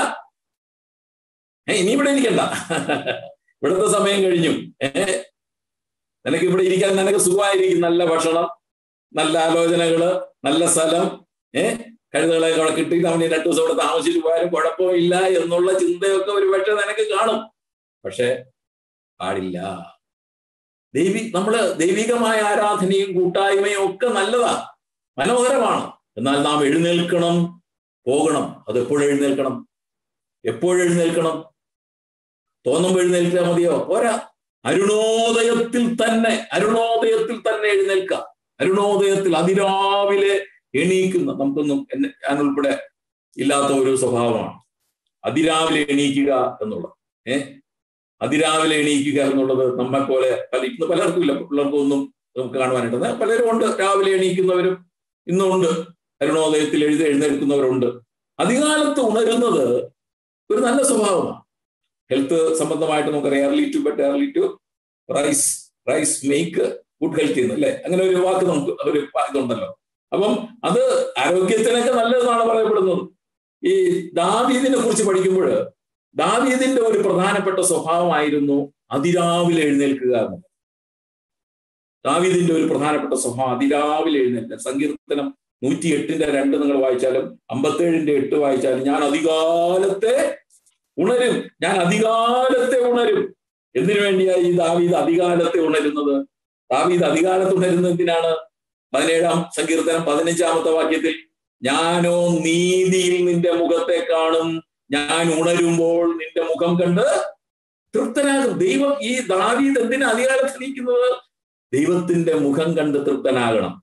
ഏ ഇനി ഇവിടെ ഇരിക്കണ്ട ഇവിടുത്തെ സമയം കഴിഞ്ഞു ഏ നിനക്ക് ഇവിടെ ഇരിക്കാൻ നിനക്ക് സുഖമായിരിക്കും നല്ല ഭക്ഷണം നല്ല ആലോചനകള് നല്ല സ്ഥലം ഏ കഴുതകളെ അവിടെ കിട്ടി അവന് രണ്ടു ദിവസം ഇവിടെ താമസിച്ചിട്ട് പോയാലും കുഴപ്പമില്ല എന്നുള്ള ചിന്തയൊക്കെ ഒരു പക്ഷെ നിനക്ക് കാണും പക്ഷെ പാടില്ല ദൈവി നമ്മള് ദൈവികമായ ആരാധനയും കൂട്ടായ്മയും ഒക്കെ നല്ലതാ മനോഹരമാണ് എന്നാൽ നാം എഴുന്നേൽക്കണം പോകണം അത് എപ്പോഴും എഴുന്നേൽക്കണം എപ്പോഴും എഴുന്നേൽക്കണം തോന്നുമ്പോൾ എഴുന്നേൽക്കാൻ മതിയോ പോരാ അരുണോദയത്തിൽ തന്നെ അരുണോദയത്തിൽ തന്നെ എഴുന്നേൽക്കുക അരുണോദയത്തിൽ അതിരാവിലെ എണീക്കുന്ന നമുക്കൊന്നും എന്നെ ഞാൻ ഉൾപ്പെടെ ഇല്ലാത്ത ഒരു സ്വഭാവമാണ് അതിരാവിലെ എണീക്കുക എന്നുള്ളത് ഏ അതിരാവിലെ എണീക്കുക എന്നുള്ളത് നമ്മെ പോലെ പല ഇന്ന് പലർക്കും ഇല്ല പിള്ളേർക്കൊന്നും നമുക്ക് കാണുവാനായിട്ട് പലരും ഉണ്ട് രാവിലെ എണീക്കുന്നവരും ഇന്നുണ്ട് അരുണോദയത്തിൽ എഴുതി എഴുന്നേൽക്കുന്നവരുണ്ട് അധികാലത്ത് ഉണരുന്നത് ഒരു നല്ല സ്വഭാവമാണ് ഹെൽത്ത് സംബന്ധമായിട്ട് നമുക്കറിയാം early to bed early to rise rise make good health എന്ന് അല്ലെ അങ്ങനെ ഒരു വാക്ക് നമുക്ക് ഒരു ഇതുണ്ടല്ലോ അപ്പം അത് ആരോഗ്യത്തിനൊക്കെ നല്ലതെന്നാണ് പറയപ്പെടുന്നത് ഈ ദാവീദിനെ കുറിച്ച് പഠിക്കുമ്പോൾ ദാവീദിന്റെ ഒരു പ്രധാനപ്പെട്ട സ്വഭാവമായിരുന്നു അതിരാവിലെ എഴുന്നേൽക്കുക എന്നത് ദാവീദിന്റെ ഒരു പ്രധാനപ്പെട്ട സ്വഭാവം അതിരാവിലെ എഴുന്നേൽക്കുക സങ്കീർത്തനം നൂറ്റി എട്ടിന്റെ രണ്ട് നിങ്ങൾ വായിച്ചാലും അമ്പത്തേഴിന്റെ എട്ട് വായിച്ചാലും ഞാൻ അധികാലത്തെ ഉണരും ഞാൻ അധികാലത്തെ ഉണരും എന്തിനു വേണ്ടിയായി ഈ ദാവീദ് അധികാലത്തെ ഉണരുന്നത് ദാവീദ് അധികാലത്ത് ഉണരുന്നതിനാണ് പതിനേഴാം സങ്കീർത്തനം പതിനഞ്ചാമത്തെ വാക്യത്തിൽ ഞാനോ നീതിയിൽ നിന്റെ മുഖത്തെ കാണും ഞാൻ ഉണരുമ്പോൾ നിന്റെ മുഖം കണ്ട് തൃപ്തനാകും ദൈവം ഈ ദാവീദ് എന്തിനാ അധികാലത്ത് നീക്കുന്നത് ദൈവത്തിന്റെ മുഖം കണ്ട് തൃപ്തനാകണം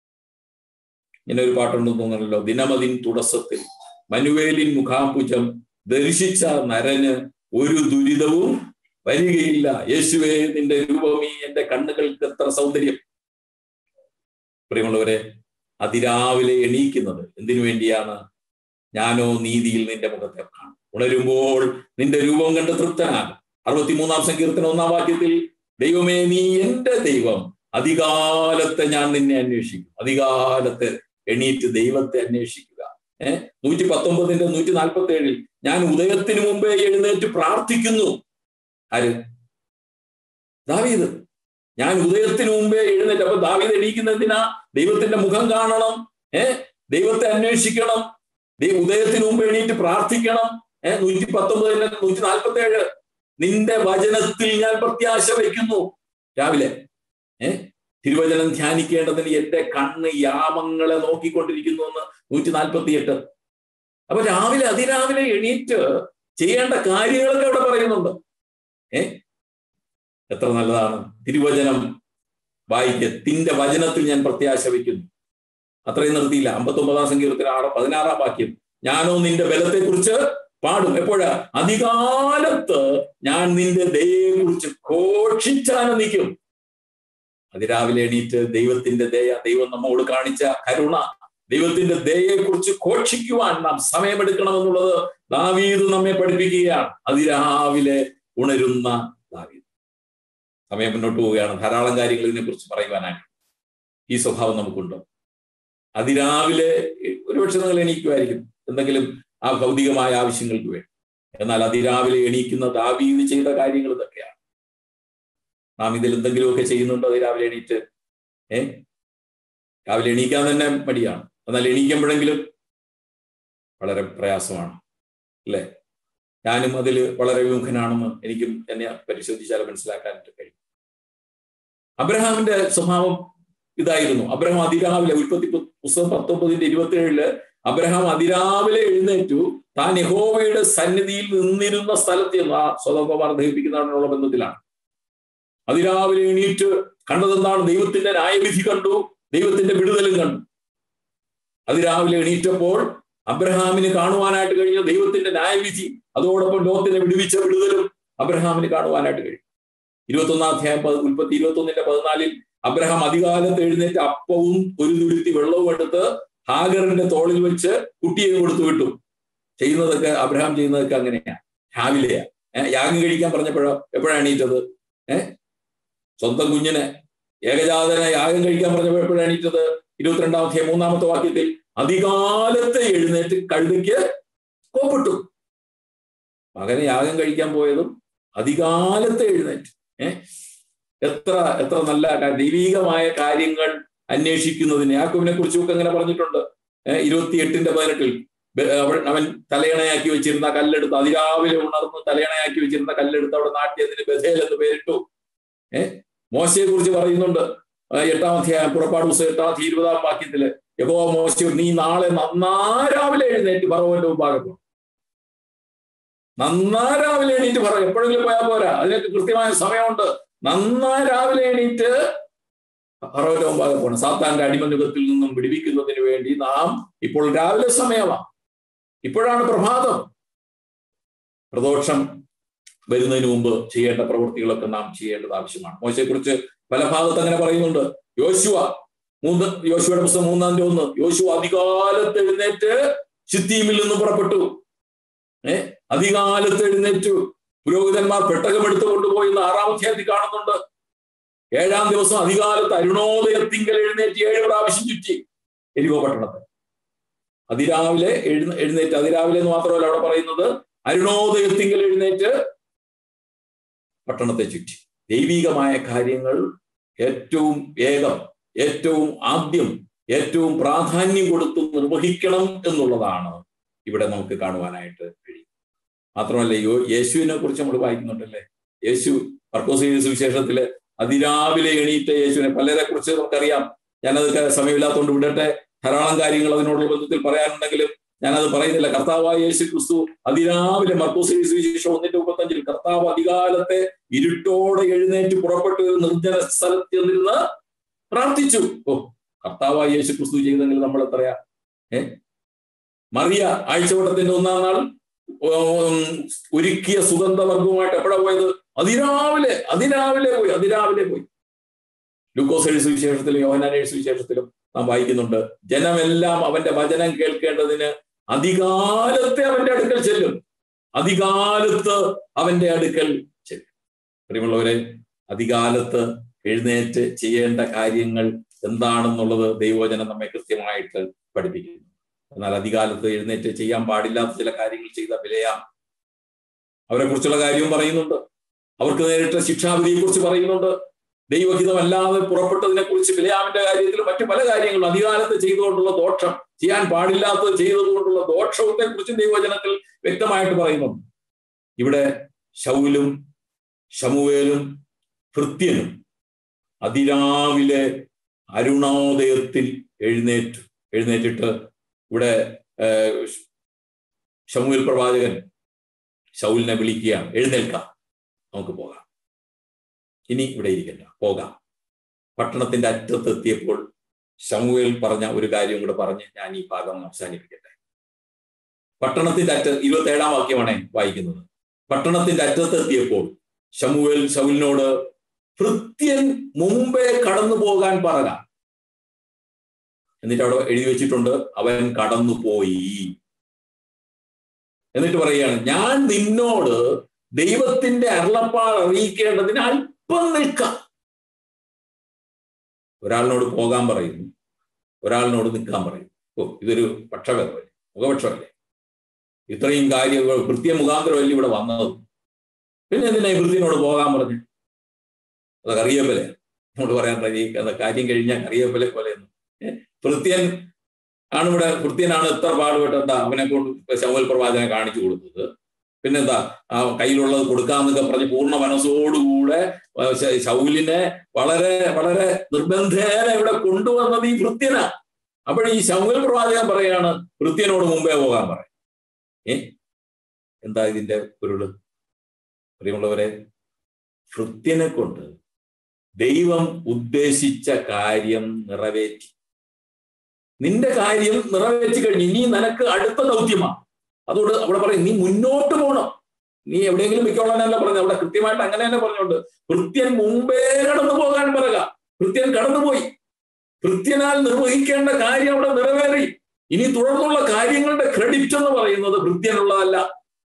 ഇങ്ങനെ ഒരു പാട്ടുണ്ടെന്ന് തോന്നണല്ലോ ദിനമതിൻ തുടസത്തിൽ മനുവേലിൻ മുഖാപുജം ദർശിച്ച നരന് ഒരു ദുരിതവും വരികയില്ല യേശുവേ നിന്റെ രൂപമീ എന്റെ കണ്ണുകൾക്ക് എത്ര സൗന്ദര്യം പ്രിയമുള്ളവരെ അതിരാവിലെ എണീക്കുന്നത് എന്തിനു വേണ്ടിയാണ് ഞാനോ നീതിയിൽ നിന്റെ മുഖത്തെ കാണും ഉണരുമ്പോൾ നിന്റെ രൂപം കണ്ട് തൃപ്തനാകും അറുപത്തിമൂന്നാം സങ്കീർത്തന ഒന്നാം വാക്യത്തിൽ ദൈവമേ നീ എന്റെ ദൈവം അധികാലത്തെ ഞാൻ നിന്നെ അന്വേഷിക്കും അധികാലത്തെ എണീറ്റ് ദൈവത്തെ അന്വേഷിക്കുക ഏഹ് നൂറ്റി പത്തൊമ്പതിന്റെ നൂറ്റി നാൽപ്പത്തി ഏഴിൽ ഞാൻ ഉദയത്തിന് മുമ്പേ എഴുന്നേറ്റ് പ്രാർത്ഥിക്കുന്നു ആര് ദാവീദ് ഞാൻ ഉദയത്തിന് മുമ്പേ എഴുന്നേറ്റ് അപ്പൊ ദാവീദ് എണീക്കുന്നതിനാ ദൈവത്തിന്റെ മുഖം കാണണം ഏഹ് ദൈവത്തെ അന്വേഷിക്കണം ഉദയത്തിന് മുമ്പ് എണീറ്റ് പ്രാർത്ഥിക്കണം ഏഹ് നൂറ്റി പത്തൊമ്പതിന്റെ നൂറ്റി നാൽപ്പത്തി ഏഴ് നിന്റെ വചനത്തിൽ ഞാൻ പ്രത്യാശ വയ്ക്കുന്നു രാവിലെ ഏഹ് തിരുവചനം ധ്യാനിക്കേണ്ടതിന് എന്റെ കണ്ണ് യാമങ്ങളെ നോക്കിക്കൊണ്ടിരിക്കുന്നു എന്ന് നൂറ്റി നാൽപ്പത്തി എട്ട് അപ്പൊ രാവിലെ അതിരാവിലെ എണീറ്റ് ചെയ്യേണ്ട കാര്യങ്ങളൊക്കെ അവിടെ പറയുന്നുണ്ട് ഏ എത്ര നല്ലതാണ് തിരുവചനം വായിക്ക തിന്റെ വചനത്തിൽ ഞാൻ പ്രത്യാശ വയ്ക്കുന്നു അത്രയും നിർത്തിയില്ല അമ്പത്തി ഒമ്പതാം സങ്കീർത്തിന് ആറ് പതിനാറാം വാക്യം ഞാനോ നിന്റെ ബലത്തെക്കുറിച്ച് പാടും എപ്പോഴാ അധികാലത്ത് ഞാൻ നിന്റെ ദയയെ കുറിച്ച് ഘോഷിച്ചാനന്ദിക്കും അതിരാവിലെ എണീറ്റ് ദൈവത്തിന്റെ ദയ ദൈവം നമ്മോട് കാണിച്ച കരുണ ദൈവത്തിന്റെ ദയയെ കുറിച്ച് ഘോഷിക്കുവാൻ നാം സമയമെടുക്കണമെന്നുള്ളത് ദാവീദ് നമ്മെ പഠിപ്പിക്കുകയാണ് അതിരാവിലെ ഉണരുന്ന ദാവീദ് സമയം മുന്നോട്ട് പോവുകയാണ് ധാരാളം കാര്യങ്ങൾ ഇതിനെക്കുറിച്ച് പറയുവാനായിട്ട് ഈ സ്വഭാവം നമുക്കുണ്ടോ അതിരാവിലെ ഒരുപക്ഷെ നിങ്ങൾ എണീക്കുമായിരിക്കും എന്തെങ്കിലും ആ ഭൗതികമായ ആവശ്യങ്ങൾക്ക് വേണ്ടി എന്നാൽ അതിരാവിലെ എണീക്കുന്ന ദാവീദ് ചെയ്ത കാര്യങ്ങൾ ഇതൊക്കെയാണ് നാം ഇതിൽ എന്തെങ്കിലുമൊക്കെ ചെയ്യുന്നുണ്ടോ അതിരാവിലെ എണീറ്റ് ഏ രാവിലെ എണീക്കാൻ തന്നെ മടിയാണ് എന്നാൽ എണീക്കുമ്പോഴെങ്കിലും വളരെ പ്രയാസമാണ് അല്ലേ ഞാനും അതിൽ വളരെ വിമുഖനാണെന്ന് എനിക്കും എന്നെ പരിശോധിച്ചാൽ മനസ്സിലാക്കാനായിട്ട് കഴിയും അബ്രഹാമിന്റെ സ്വഭാവം ഇതായിരുന്നു അബ്രഹാം അതിരാവിലെ ഉൽപ്പത്തി പുസ്തകം പത്തൊമ്പതിന്റെ ഇരുപത്തി ഏഴില് അബ്രഹാം അതിരാവിലെ എഴുന്നേറ്റു താൻ യഹോവയുടെ സന്നിധിയിൽ നിന്നിരുന്ന സ്ഥലത്ത് ചെന്നു ആ സ്വതന്ത്രമാർ ദഹിപ്പിക്കുന്നതിനുള്ള ബന്ധത്തിലാണ് അതിരാവിലെ എണീറ്റ് കണ്ടതെന്താണ് ദൈവത്തിന്റെ ന്യായവിധി കണ്ടു ദൈവത്തിന്റെ വിടുതലും കണ്ടു അതിരാവിലെ എണീറ്റപ്പോൾ അബ്രഹാമിന് കാണുവാനായിട്ട് കഴിഞ്ഞ ദൈവത്തിന്റെ ന്യായവിധി അതോടൊപ്പം ലോകത്തിനെ വിടുവിച്ച വിടുതലും അബ്രഹാമിന് കാണുവാനായിട്ട് കഴിയും ഇരുപത്തൊന്നാം അധ്യായം ഉൽപ്പത്തി ഇരുപത്തൊന്നിന്റെ പതിനാലിൽ അബ്രഹാം അധികാലത്ത് എഴുന്നേറ്റ് അപ്പവും ഒരു തുരുത്തി വെള്ളവും എടുത്ത് ഹാഗറിന്റെ തോളിൽ വെച്ച് കുട്ടിയെ കൊടുത്തു വിട്ടു ചെയ്യുന്നതൊക്കെ അബ്രഹാം ചെയ്യുന്നതൊക്കെ അങ്ങനെയാ രാവിലെയാ ഏഹ് യാഗം കഴിക്കാൻ പറഞ്ഞപ്പോഴോ എപ്പോഴാണ് എണീറ്റത് ഏഹ് സ്വന്തം കുഞ്ഞിനെ ഏകജാതനെ യാഗം കഴിക്കാൻ പറഞ്ഞപ്പോൾ എപ്പോഴാണ് എണീറ്റത് ഇരുപത്തിരണ്ടാമത്തെ മൂന്നാമത്തെ വാക്യത്തിൽ അധികാലത്തെ എഴുന്നേറ്റ് കഴുതയ്ക്ക് കോപ്പിട്ടു മകനെ യാഗം കഴിക്കാൻ പോയതും അധികാലത്തെ എഴുന്നേറ്റ് ഏഹ് എത്ര എത്ര നല്ല കാ- ദൈവീകമായ കാര്യങ്ങൾ അന്വേഷിക്കുന്നതിന് യാക്കോബിനെ കുറിച്ചൊക്കെ അങ്ങനെ പറഞ്ഞിട്ടുണ്ട് ഏഹ് ഇരുപത്തി എട്ടിന്റെ പതിനെട്ടിൽ ബെ- അവൻ അവൻ തലയണയാക്കി വെച്ചിരുന്ന കല്ലെടുത്ത് അതിരാവിലെ ഉണർന്ന് തലയണയാക്കി വെച്ചിരുന്ന കല്ലെടുത്ത് അവിടെ നാട്ടിയതിന് ബഥേൽ എന്ന് പേരിട്ടു ഏഹ് മോശയെ കുറിച്ച് പറയുന്നുണ്ട് ആ, എട്ടാം അധ്യായം പുറപ്പാട് പുസ്തകം എട്ടാം അധ്യായം ഇരുപതാം വാക്യത്തില് യഹോ മോശ നീ നാളെ നന്നാ രാവിലെ എഴുന്നേറ്റ് പറവന്റെ മുമ്പാകെ പോ നന്നാ രാവിലെ എണീറ്റ് പറ എപ്പോഴെങ്കിലും പോയാൽ പോരാ അതിനൊക്കെ കൃത്യമായ സമയമുണ്ട് നന്നാ രാവിലെ എണീറ്റ് പറവന്റെ മുമ്പാകെ പോകണം സാത്താന്റെ അടിമനുഖത്തിൽ നിന്നും വിടിവിക്കുന്നതിന് വേണ്ടി നാം ഇപ്പോൾ രാവിലെ സമയമാണ് ഇപ്പോഴാണ് പ്രഭാതം പ്രദോഷം വരുന്നതിന് മുമ്പ് ചെയ്യേണ്ട പ്രവൃത്തികളൊക്കെ നാം ചെയ്യേണ്ടത് ആവശ്യമാണ് മോശയെക്കുറിച്ച് പല ഭാഗത്ത് അങ്ങനെ പറയുന്നുണ്ട് യോശുവ മൂന്ന് യോശുവയുടെ പുസ്തകം മൂന്നാം തീയതി ഒന്ന് യോശുവ അധികാലത്ത് എഴുന്നേറ്റ് ചിത്തീമിൽ നിന്ന് പുറപ്പെട്ടു ഏ അധികാലത്ത് എഴുന്നേറ്റു പുരോഹിതന്മാർ പെട്ടകമെടുത്ത് കൊണ്ടുപോയി എന്ന് ആറാം അധ്യായത്തിൽ കാണുന്നുണ്ട് ഏഴാം ദിവസം അധികാലത്ത് അരുണോദയത്തിങ്കൽ എഴുന്നേറ്റ് ഏഴ് പ്രാവശ്യം ചുറ്റി എരിവോ പട്ടണത്തെ അതിരാവിലെ എഴുന്ന എഴുന്നേറ്റ് അതിരാവിലെ എന്ന് മാത്രമല്ല അവിടെ പറയുന്നത് അരുണോദയത്തിങ്കൽ എഴുന്നേറ്റ് പട്ടണത്തെ ചുറ്റി ദൈവികമായ കാര്യങ്ങൾ ഏറ്റവും വേഗം ഏറ്റവും ആദ്യം ഏറ്റവും പ്രാധാന്യം കൊടുത്ത് നിർവഹിക്കണം എന്നുള്ളതാണ് ഇവിടെ നമുക്ക് കാണുവാനായിട്ട് കഴിയും മാത്രമല്ല യോ യേശുവിനെ കുറിച്ച് നമ്മൾ വായിക്കുന്നുണ്ടല്ലേ യേശു മർക്കോസ് സുവിശേഷത്തില് അതിരാവിലെ എണീറ്റ യേശുവിനെ പലരെ കുറിച്ച് നമുക്കറിയാം ഞാനത് സമയമില്ലാത്തതുകൊണ്ട് വിടട്ടെ ധാരാളം കാര്യങ്ങൾ അതിനോടുള്ള ബന്ധത്തിൽ പറയാനുണ്ടെങ്കിലും ഞാനത് പറയുന്നില്ല കർത്താവായ യേശു ക്രിസ്തു അതിരാവിലെ മർക്കോസ് സുവിശേഷം ഒന്നിന്റെ മുപ്പത്തഞ്ചിൽ കർത്താവ് അധികാലത്തെ ഇരുട്ടോടെ എഴുന്നേറ്റ് പുറപ്പെട്ടു ഒരു നിർജ്ജന സ്ഥലത്ത് നിന്നിരുന്ന് പ്രാർത്ഥിച്ചു ഓ കർത്താവായ യേശു ക്രിസ്തു ചെയ്തെങ്കിൽ നമ്മൾ എത്രയാ ഏ മറിയ ആഴ്ചവട്ടത്തിന്റെ ഒന്നാം നാൾ ഉം, ഒരുക്കിയ സുഗന്ധവർഗവുമായിട്ട് എപ്പോഴാ പോയത് അതിരാവിലെ അതിരാവിലെ പോയി അതിരാവിലെ പോയി ലൂക്കോസ് എഴുതി സുവിശേഷത്തിലും യോഹനാൻ എഴുതി സുവിശേഷത്തിലും നാം വായിക്കുന്നുണ്ട് ജനമെല്ലാം അവന്റെ വചനം കേൾക്കേണ്ടതിന് അധികാലത്തെ അവന്റെ അടുക്കൽ ചെല്ലും അധികാലത്ത് അവന്റെ അടുക്കൽ ചെല്ലും പ്രിയമുള്ളവരെ അധികാലത്ത് എഴുന്നേറ്റ് ചെയ്യേണ്ട കാര്യങ്ങൾ എന്താണെന്നുള്ളത് ദൈവവചനം നമ്മെ കൃത്യമായിട്ട് പഠിപ്പിക്കുന്നു എന്നാൽ അധികാലത്ത് എഴുന്നേറ്റ് ചെയ്യാൻ പാടില്ലാത്ത ചില കാര്യങ്ങൾ ചെയ്ത വിലയാം അവരെ കുറിച്ചുള്ള കാര്യവും പറയുന്നുണ്ട് അവർക്ക് നേരിട്ട ശിക്ഷാവിധിയെ കുറിച്ച് പറയുന്നുണ്ട് ദൈവഹിതമല്ലാതെ പുറപ്പെട്ടതിനെ കുറിച്ച് ബിലയാമിന്റെ കാര്യത്തിൽ മറ്റു പല കാര്യങ്ങളും അധികാലത്ത് ചെയ്തുകൊണ്ടുള്ള ദോഷം ചെയ്യാൻ പാടില്ലാത്തത് ചെയ്തതുകൊണ്ടുള്ള ദോഷത്തെ കുറിച്ച് ദൈവവചനത്തിൽ വ്യക്തമായിട്ട് പറയുന്നുണ്ട് ഇവിടെ ശൗലും ശമുവേലും ഭൃത്യനും അതിരാവിലെ അരുണോദയത്തിൽ എഴുന്നേറ്റു എഴുന്നേറ്റിട്ട് ഇവിടെ ശമുവേൽ പ്രവാചകൻ ശൗലിനെ വിളിക്കുകയാണ് എഴുന്നേൽക്കാം നമുക്ക് പോകാം ഇനി ഇവിടെ ഇരിക്കണ്ട പോകാം പട്ടണത്തിന്റെ അറ്റത്തെത്തിയപ്പോൾ ശമുവേൽ പറഞ്ഞ ഒരു കാര്യം കൂടെ പറഞ്ഞ് ഞാൻ ഈ ഭാഗം അവസാനിപ്പിക്കട്ടെ പട്ടണത്തിന്റെ അറ്റ ഇരുപത്തി ഏഴാം വാക്യമാണ് വായിക്കുന്നത് പട്ടണത്തിന്റെ അറ്റത്തെത്തിയപ്പോൾ ശമുവേൽ ശൗലിനോട് ഭൃത്യൻ മുമ്പേ കടന്നു പോകാൻ പറക എന്നിട്ട് അവിടെ എഴുതി വെച്ചിട്ടുണ്ട് അവൻ കടന്നുപോയി എന്നിട്ട് പറയുകയാണ് ഞാൻ നിന്നോട് ദൈവത്തിന്റെ അരുളപ്പാട് അറിയിക്കേണ്ടതിന് അല്പം നിൽക്കാം ഒരാളിനോട് പോകാൻ പറയുന്നു ഒരാളിനോട് നിൽക്കാൻ പറയുന്നു ഓ ഇതൊരു പക്ഷഭേദമല്ലേ മുഖപക്ഷമല്ലേ ഇത്രയും കാര്യങ്ങൾ കൃത്യ മുഖാന്തരമല്ലേ ഇവിടെ വന്നത് പിന്നെ എന്തിനാ ഈ വൃത്തിനോട് പോകാൻ പറഞ്ഞു അത് കറിയപ്പല നമ്മൾ പറയാൻ ഈ കാര്യം കഴിഞ്ഞാൽ കറിയപ്പലെ പോലെയെന്ന് വൃത്യൻ ആണ് ഇവിടെ വൃത്യനാണ് എത്ര പാടുപെട്ട് എന്താ അവനെ കൊണ്ട് ശവൽ പ്രവാചകനെ കാണിച്ചു കൊടുത്തത് പിന്നെന്താ ആ കയ്യിലുള്ളത് കൊടുക്കാന്നൊക്കെ പറഞ്ഞ് പൂർണ്ണ മനസ്സോടുകൂടെ ശൗലിനെ വളരെ വളരെ നിർബന്ധേന ഇവിടെ കൊണ്ടുവന്നത് ഈ വൃത്യന അപ്പോൾ ഈ ശൗൽ പ്രവാചകൻ പറയാണ് വൃത്യനോട് മുമ്പേ പോകാൻ പറയും ഏ എന്താ ഇതിന്റെ പൊരുള് പ്രിയമുള്ളവരെ ഭൃത്യനെ കൊണ്ട് ദൈവം ഉദ്ദേശിച്ച കാര്യം നിറവേറ്റി നിന്റെ കാര്യം നിറവേറ്റി കഴിഞ്ഞു ഇനി നിനക്ക് അടുത്ത ദൗത്യമാണ് അതുകൊണ്ട് അവിടെ പറയും നീ മുന്നോട്ട് പോകണം നീ എവിടെയെങ്കിലും മിക്കോളാനല്ല പറഞ്ഞത് അവിടെ കൃത്യമായിട്ട് അങ്ങനെ തന്നെ പറഞ്ഞുകൊണ്ട് കൃത്യൻ മുമ്പേ കടന്നു പോകാൻ പറയുക കൃത്യൻ കടന്നുപോയി കൃത്യനാൽ നിർവഹിക്കേണ്ട കാര്യം അവിടെ നിറവേറി ഇനി തുടർന്നുള്ള കാര്യങ്ങളുടെ ക്രെഡിറ്റ് എന്ന് പറയുന്നത് ഭൃത്യനുള്ളതല്ല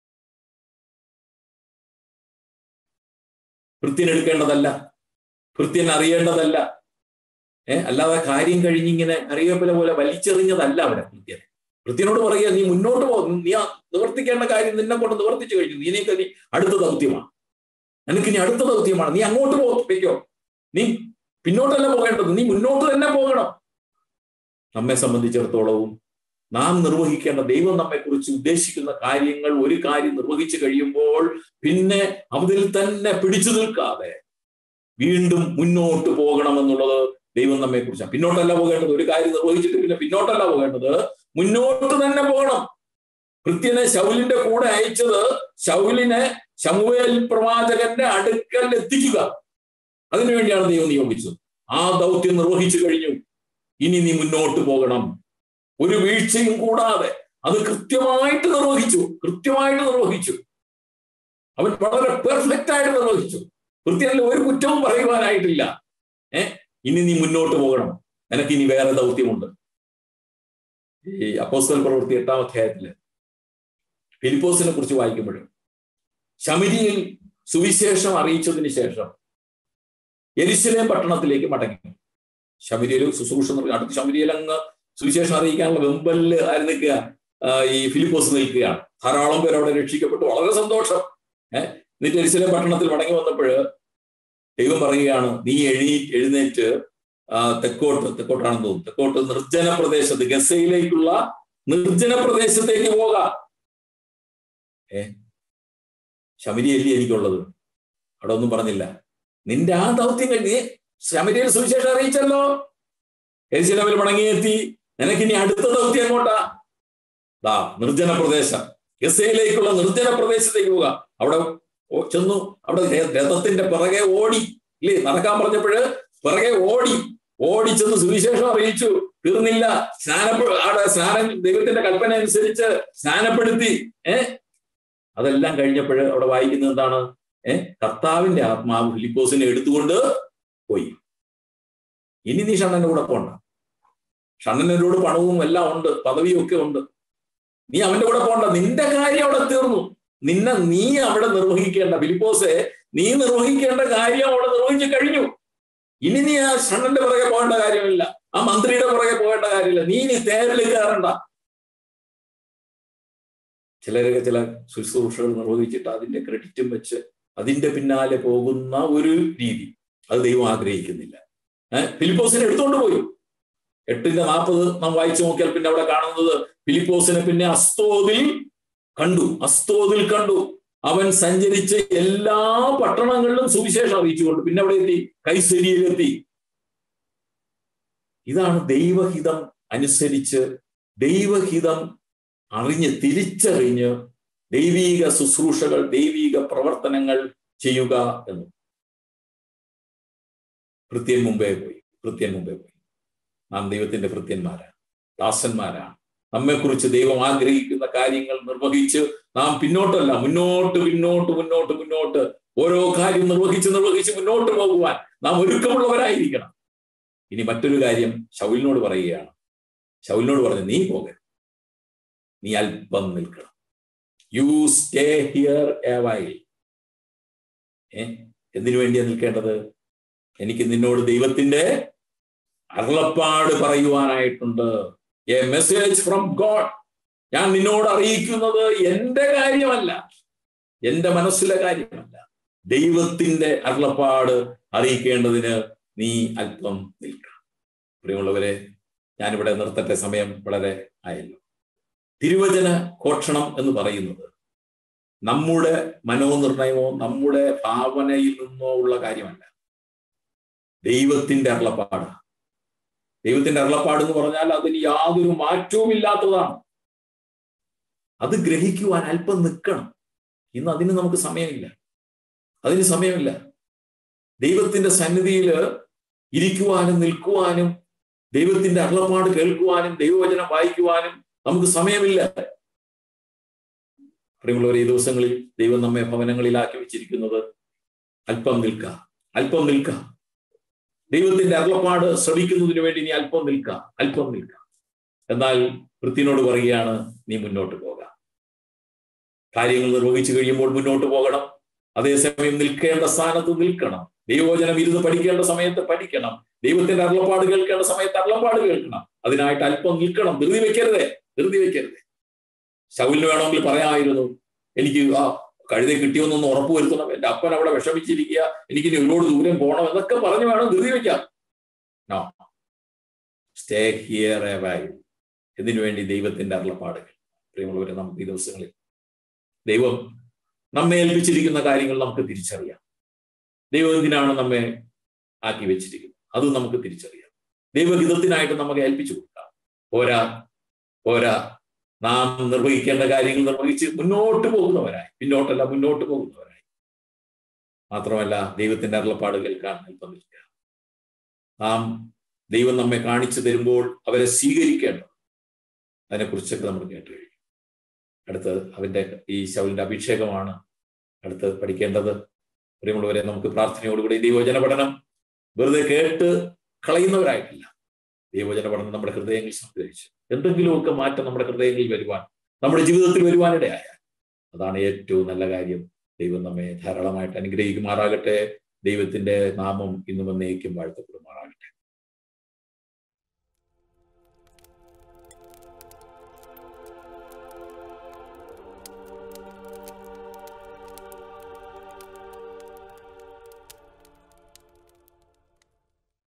ഭൃത്യൻ എടുക്കേണ്ടതല്ല ഭൃത്യൻ അറിയേണ്ടതല്ല ഏഹ് അല്ലാതെ കാര്യം കഴിഞ്ഞിങ്ങനെ അറിയപ്പില പോലെ വലിച്ചെറിഞ്ഞതല്ല അവിടെ ഭൃത്യൻ ഭൃത്യനോട് പറയുക നീ മുന്നോട്ട് പോ നീ ആ നിവർത്തിക്കേണ്ട കാര്യം നിന്നെ കൊണ്ട് നിവർത്തിച്ചു കഴിഞ്ഞു നീ നീ നീ അടുത്ത ദൗത്യമാണ് നിനക്ക് ഇനി അടുത്ത ദൗത്യമാണ് നീ അങ്ങോട്ട് പോയിക്കോ നീ പിന്നോട്ടല്ല പോകേണ്ടത് നീ മുന്നോട്ട് തന്നെ പോകണം നമ്മെ സംബന്ധിച്ചിടത്തോളവും നാം നിർവഹിക്കേണ്ട ദൈവം നമ്മെക്കുറിച്ച് ഉദ്ദേശിക്കുന്ന കാര്യങ്ങൾ ഒരു കാര്യം നിർവഹിച്ചു കഴിയുമ്പോൾ പിന്നെ അതിൽ തന്നെ പിടിച്ചു നിൽക്കാതെ വീണ്ടും മുന്നോട്ട് പോകണമെന്നുള്ളത് ദൈവം നമ്മെ കുറിച്ചാണ് പിന്നോട്ടല്ല പോകേണ്ടത് ഒരു കാര്യം നിർവഹിച്ചിട്ട് പിന്നെ പിന്നോട്ടല്ല പോകേണ്ടത് മുന്നോട്ട് തന്നെ പോകണം കൃത്യനെ ശൗലിന്റെ കൂടെ അയച്ചത് ശൗലിനെ ശമുവേൽ പ്രവാചകന്റെ അടുക്കൽ എത്തിക്കുക അതിനുവേണ്ടിയാണ് ദൈവം നിയോഗിച്ചത് ആ ദൗത്യം നിർവഹിച്ചു കഴിഞ്ഞു ഇനി നീ മുന്നോട്ട് പോകണം ഒരു വീഴ്ചയും കൂടാതെ അത് കൃത്യമായിട്ട് നിർവഹിച്ചു കൃത്യമായിട്ട് നിർവഹിച്ചു അവൻ വളരെ പെർഫെക്റ്റ് ആയിട്ട് നിർവഹിച്ചു കൃത്യത്തിൽ ഒരു കുറ്റവും പറയുവാനായിട്ടില്ല ഏ ഇനി നീ മുന്നോട്ട് പോകണം നിനക്ക് ഇനി വേറെ ദൗത്യമുണ്ട് ഈ അപ്പോസ്തൽ പ്രവൃത്തി എട്ടാം അധ്യായത്തില് ഫിലിപ്പോസിനെ കുറിച്ച് വായിക്കുമ്പോഴും ശമിരിയിൽ സുവിശേഷം അറിയിച്ചതിന് ശേഷം എരിശിലേം പട്ടണത്തിലേക്ക് മടങ്ങി ശമിരിയിൽ ശുശ്രൂഷ അടുത്ത് ശമിരിയിൽ അങ്ങ് സുവിശേഷം അറിയിക്കാനുള്ള വെമ്പലിൽ ആര് നിൽക്കുക ഈ ഫിലിപ്പോസ് നിൽക്കുകയാണ് ധാരാളം പേർ അവിടെ രക്ഷിക്കപ്പെട്ടു വളരെ സന്തോഷം ഏഹ് എന്നിട്ട് എരിശിലേം പട്ടണത്തിൽ മടങ്ങി വന്നപ്പോൾ ദൈവം പറയുകയാണ് നീ എഴി എഴുന്നേറ്റ് തെക്കോട്ട് തെക്കോട്ടാണെന്ന് തോന്നുന്നു തെക്കോട്ട് നിർജ്ജന പ്രദേശത്ത് ഗസയിലേക്കുള്ള നിർജ്ജന പ്രദേശത്തേക്ക് പോകാം ഏ ശമരിയല്ലേ എനിക്കുള്ളത് അവിടെ ഒന്നും പറഞ്ഞില്ല നിന്റെ ആ ദൗത്യം കഴിഞ്ഞ് ശമരിയിൽ സുവിശേഷം അറിയിച്ചല്ലോ എരിശിലവിൽ മടങ്ങിയെത്തി നിനക്കിനി അടുത്ത ദൗത്യം എങ്ങോട്ടാ ദാ നിർജ്ജന പ്രദേശം ഗസയിലേക്കുള്ള നിർജ്ജന പ്രദേശത്തേക്ക് പോകാം അവിടെ ചെന്നു അവിടെ രഥത്തിന്റെ പിറകെ ഓടി ഇല്ലേ നടക്കാൻ പറഞ്ഞപ്പോഴ് പിറകെ ഓടി ഓടി ചെന്ന് സുവിശേഷം അറിയിച്ചു തീർന്നില്ല സ്നാനപ്പെ അവിടെ സ്നാനം ദൈവത്തിന്റെ കൽപ്പന അനുസരിച്ച് സ്നാനപ്പെടുത്തി ഏഹ് അതെല്ലാം കഴിഞ്ഞപ്പോൾ അവിടെ വായിക്കുന്നത് എന്താണ് ഏഹ് കർത്താവിന്റെ ആത്മാവ് ഫിലിപ്പോസിനെ എടുത്തുകൊണ്ട് പോയി ഇനി നീ ഷണ്ണന്റെ കൂടെ പോണ്ട ഷണ്ണനോട് പണവും എല്ലാം ഉണ്ട് പദവിയും ഒക്കെ ഉണ്ട് നീ അവന്റെ കൂടെ പോണ്ട നിന്റെ കാര്യം അവിടെ തീർന്നു നിന്നെ നീ അവിടെ നിർവഹിക്കേണ്ട ഫിലിപ്പോസെ നീ നിർവഹിക്കേണ്ട കാര്യം അവിടെ നിർവഹിച്ചു കഴിഞ്ഞു ഇനി നീ ആ ഷണ്ണന്റെ പുറകെ പോകേണ്ട കാര്യമില്ല ആ മന്ത്രിയുടെ പുറകെ പോകേണ്ട കാര്യമില്ല നീ ഇനി തേരിൽ കയറണ്ട ചിലരൊക്കെ ചില ശുശ്രൂഷകൾ നിർവഹിച്ചിട്ട് അതിന്റെ ക്രെഡിറ്റും വെച്ച് അതിന്റെ പിന്നാലെ പോകുന്ന ഒരു രീതി അത് ദൈവം ആഗ്രഹിക്കുന്നില്ല ഏഹ് ഫിലിപ്പോസിനെ എടുത്തുകൊണ്ട് പോയി എട്ടിന്റെ നാൽപ്പത് നാം വായിച്ചു നോക്കിയാൽ പിന്നെ അവിടെ കാണുന്നത് ഫിലിപ്പോസിനെ പിന്നെ അസ്തോതിൽ കണ്ടു അസ്തോതിൽ കണ്ടു അവൻ സഞ്ചരിച്ച് എല്ലാ പട്ടണങ്ങളിലും സുവിശേഷം അറിയിച്ചുകൊണ്ട് പിന്നെ അവിടെ എത്തി കൈസരിയിലെത്തി ഇതാണ് ദൈവഹിതം അനുസരിച്ച് ദൈവഹിതം അറിഞ്ഞ് തിരിച്ചറിഞ്ഞ് ദൈവീക ശുശ്രൂഷകൾ ദൈവീക പ്രവർത്തനങ്ങൾ ചെയ്യുക എന്ന് ഭൃത്യൻ മുമ്പേ പോയി ഭൃത്യൻ മുമ്പേ പോയി നാം ദൈവത്തിന്റെ ഭൃത്യന്മാരാണ് ദാസന്മാരാണ് നമ്മെക്കുറിച്ച് ദൈവം ആഗ്രഹിക്കുന്ന കാര്യങ്ങൾ നിർവഹിച്ച് നാം പിന്നോട്ടല്ല മുന്നോട്ട് പിന്നോട്ട് മുന്നോട്ട് മുന്നോട്ട് ഓരോ കാര്യം നിർവഹിച്ച് നിർവഹിച്ച് മുന്നോട്ട് പോകുവാൻ നാം ഒരുക്കമുള്ളവരായിരിക്കണം ഇനി മറ്റൊരു കാര്യം ശൗലിനോട് പറയുകയാണ് ശൗലിനോട് പറഞ്ഞു നീ പോകരുത് നീ അല്പം നിൽക്കണം you stay here a while ഏ എന്തിനു വേണ്ടിയാ നിൽക്കേണ്ടത് എനിക്ക് നിന്നോട് ദൈവത്തിന്റെ അരുളപ്പാട് പറയുവാനായിട്ടുണ്ട് എ മെസ്സേജ് ഫ്രം ഗോഡ് ഞാൻ നിന്നോട് അറിയിക്കുന്നത് എന്റെ കാര്യമല്ല എന്റെ മനസ്സിലെ കാര്യമല്ല ദൈവത്തിന്റെ അരുളപ്പാട് അറിയിക്കേണ്ടതിന് നീ അല്പം നിൽക്കണം പ്രിയമുള്ളവരെ ഞാനിവിടെ നിർത്തട്ടെ സമയം വളരെ ആയല്ലോ തിരുവചന ഘോഷണം എന്ന് പറയുന്നത് നമ്മുടെ മനോനിർണയമോ നമ്മുടെ ഭാവനയിൽ നിന്നോ ഉള്ള കാര്യമല്ല ദൈവത്തിന്റെ അരുളപ്പാട് ദൈവത്തിന്റെ അരുളപ്പാട് എന്ന് പറഞ്ഞാൽ അതിന് യാതൊരു മാറ്റവും ഇല്ലാത്തതാണ് അത് ഗ്രഹിക്കുവാൻ അല്പം നിൽക്കണം ഇന്ന് അതിന് നമുക്ക് സമയമില്ല അതിന് സമയമില്ല ദൈവത്തിന്റെ സന്നിധിയിൽ ഇരിക്കുവാനും നിൽക്കുവാനും ദൈവത്തിന്റെ അരുളപ്പാട് കേൾക്കുവാനും ദൈവവചനം വായിക്കുവാനും നമുക്ക് സമയമില്ല പ്രിയമുള്ളവർ ഈ ദിവസങ്ങളിൽ ദൈവം നമ്മെ ഭവനങ്ങളിലാക്കി വെച്ചിരിക്കുന്നത് അല്പം നിൽക്കുക അല്പം നിൽക്കുക ദൈവത്തിന്റെ അരുളപ്പാട് ശ്രമിക്കുന്നതിന് വേണ്ടി നീ അല്പം നിൽക്കുക അല്പം നിൽക്കുക എന്നാൽ വൃത്തിനോട് പറയുകയാണ് നീ മുന്നോട്ട് പോകാം കാര്യങ്ങൾ നിർവഹിച്ചു കഴിയുമ്പോൾ മുന്നോട്ട് പോകണം അതേസമയം നിൽക്കേണ്ട സ്ഥാനത്ത് നിൽക്കണം ദൈവവചനം ഇരുന്ന് പഠിക്കേണ്ട സമയത്ത് പഠിക്കണം ദൈവത്തിന്റെ അരുളപ്പാട് കേൾക്കേണ്ട സമയത്ത് അരുളപ്പാട് കേൾക്കണം അതിനായിട്ട് അല്പം നിൽക്കണം ധൃതി വെക്കരുതേ ധൃതി വെക്കരുതേ ശൗലിന് വേണമെങ്കിൽ പറയാമായിരുന്നു എനിക്ക് ആ കഴുതെ കിട്ടിയോന്നൊന്ന് ഉറപ്പ് വരുത്തണം എന്റെ അപ്പൻ അവിടെ വിഷമിച്ചിരിക്കുക എനിക്ക് ഇനി ഒരുപാട് ദൂരം പോകണം എന്നൊക്കെ പറഞ്ഞു വേണം ധൃതി വെക്കാം no stay here a value ഇതിനു വേണ്ടി ദൈവത്തിന്റെ അരുളപ്പാടുകൾ പ്രിയമുള്ളവരെ നമുക്ക് ഈ ദിവസങ്ങളിൽ ദൈവം നമ്മെ ഏൽപ്പിച്ചിരിക്കുന്ന കാര്യങ്ങൾ നമുക്ക് തിരിച്ചറിയാം ദൈവം എന്തിനാണ് നമ്മെ ആക്കി വെച്ചിരിക്കുന്നത് അത് നമുക്ക് തിരിച്ചറിയാം ദൈവഹിതത്തിനായിട്ട് നമുക്ക് ഏൽപ്പിച്ചു കൊടുക്കാം പോരാ പോരാ നാം നിർവഹിക്കേണ്ട കാര്യങ്ങൾ നിർവഹിച്ച് മുന്നോട്ട് പോകുന്നവരായി പിന്നോട്ടല്ല മുന്നോട്ട് പോകുന്നവരായി മാത്രമല്ല ദൈവത്തിന്റെ അരുളപ്പാട് കേൾക്കാൻ അല്പം നിൽക്കുക നാം ദൈവം നമ്മെ കാണിച്ചു തരുമ്പോൾ അവരെ സ്വീകരിക്കേണ്ടത് അതിനെക്കുറിച്ചൊക്കെ നമ്മൾ കേട്ട് കഴിഞ്ഞു അടുത്ത് അവന്റെ ഈ ശൗലിന്റെ അഭിഷേകമാണ് അടുത്ത് പഠിക്കേണ്ടത് പ്രിയമുള്ളവരെ നമുക്ക് പ്രാർത്ഥനയോടുകൂടി ദൈവവചന പഠനം വെറുതെ കേട്ട് കളയുന്നവരായിട്ടില്ല ദൈവവചന പഠനം നമ്മുടെ ഹൃദയങ്ങളിൽ സംഗ്രഹിച്ച് എന്തെങ്കിലുമൊക്കെ മാറ്റം നമ്മുടെ ഹൃദയങ്ങളിൽ വരുവാൻ നമ്മുടെ ജീവിതത്തിൽ വരുവാനിടയായാൽ അതാണ് ഏറ്റവും നല്ല കാര്യം ദൈവം നമ്മെ ധാരാളമായിട്ട് അനുഗ്രഹിക്കുമാറാകട്ടെ ദൈവത്തിന്റെ നാമം ഇന്നും എന്നേക്കും വാഴ്ത്തപ്പെടുമാറാകട്ടെ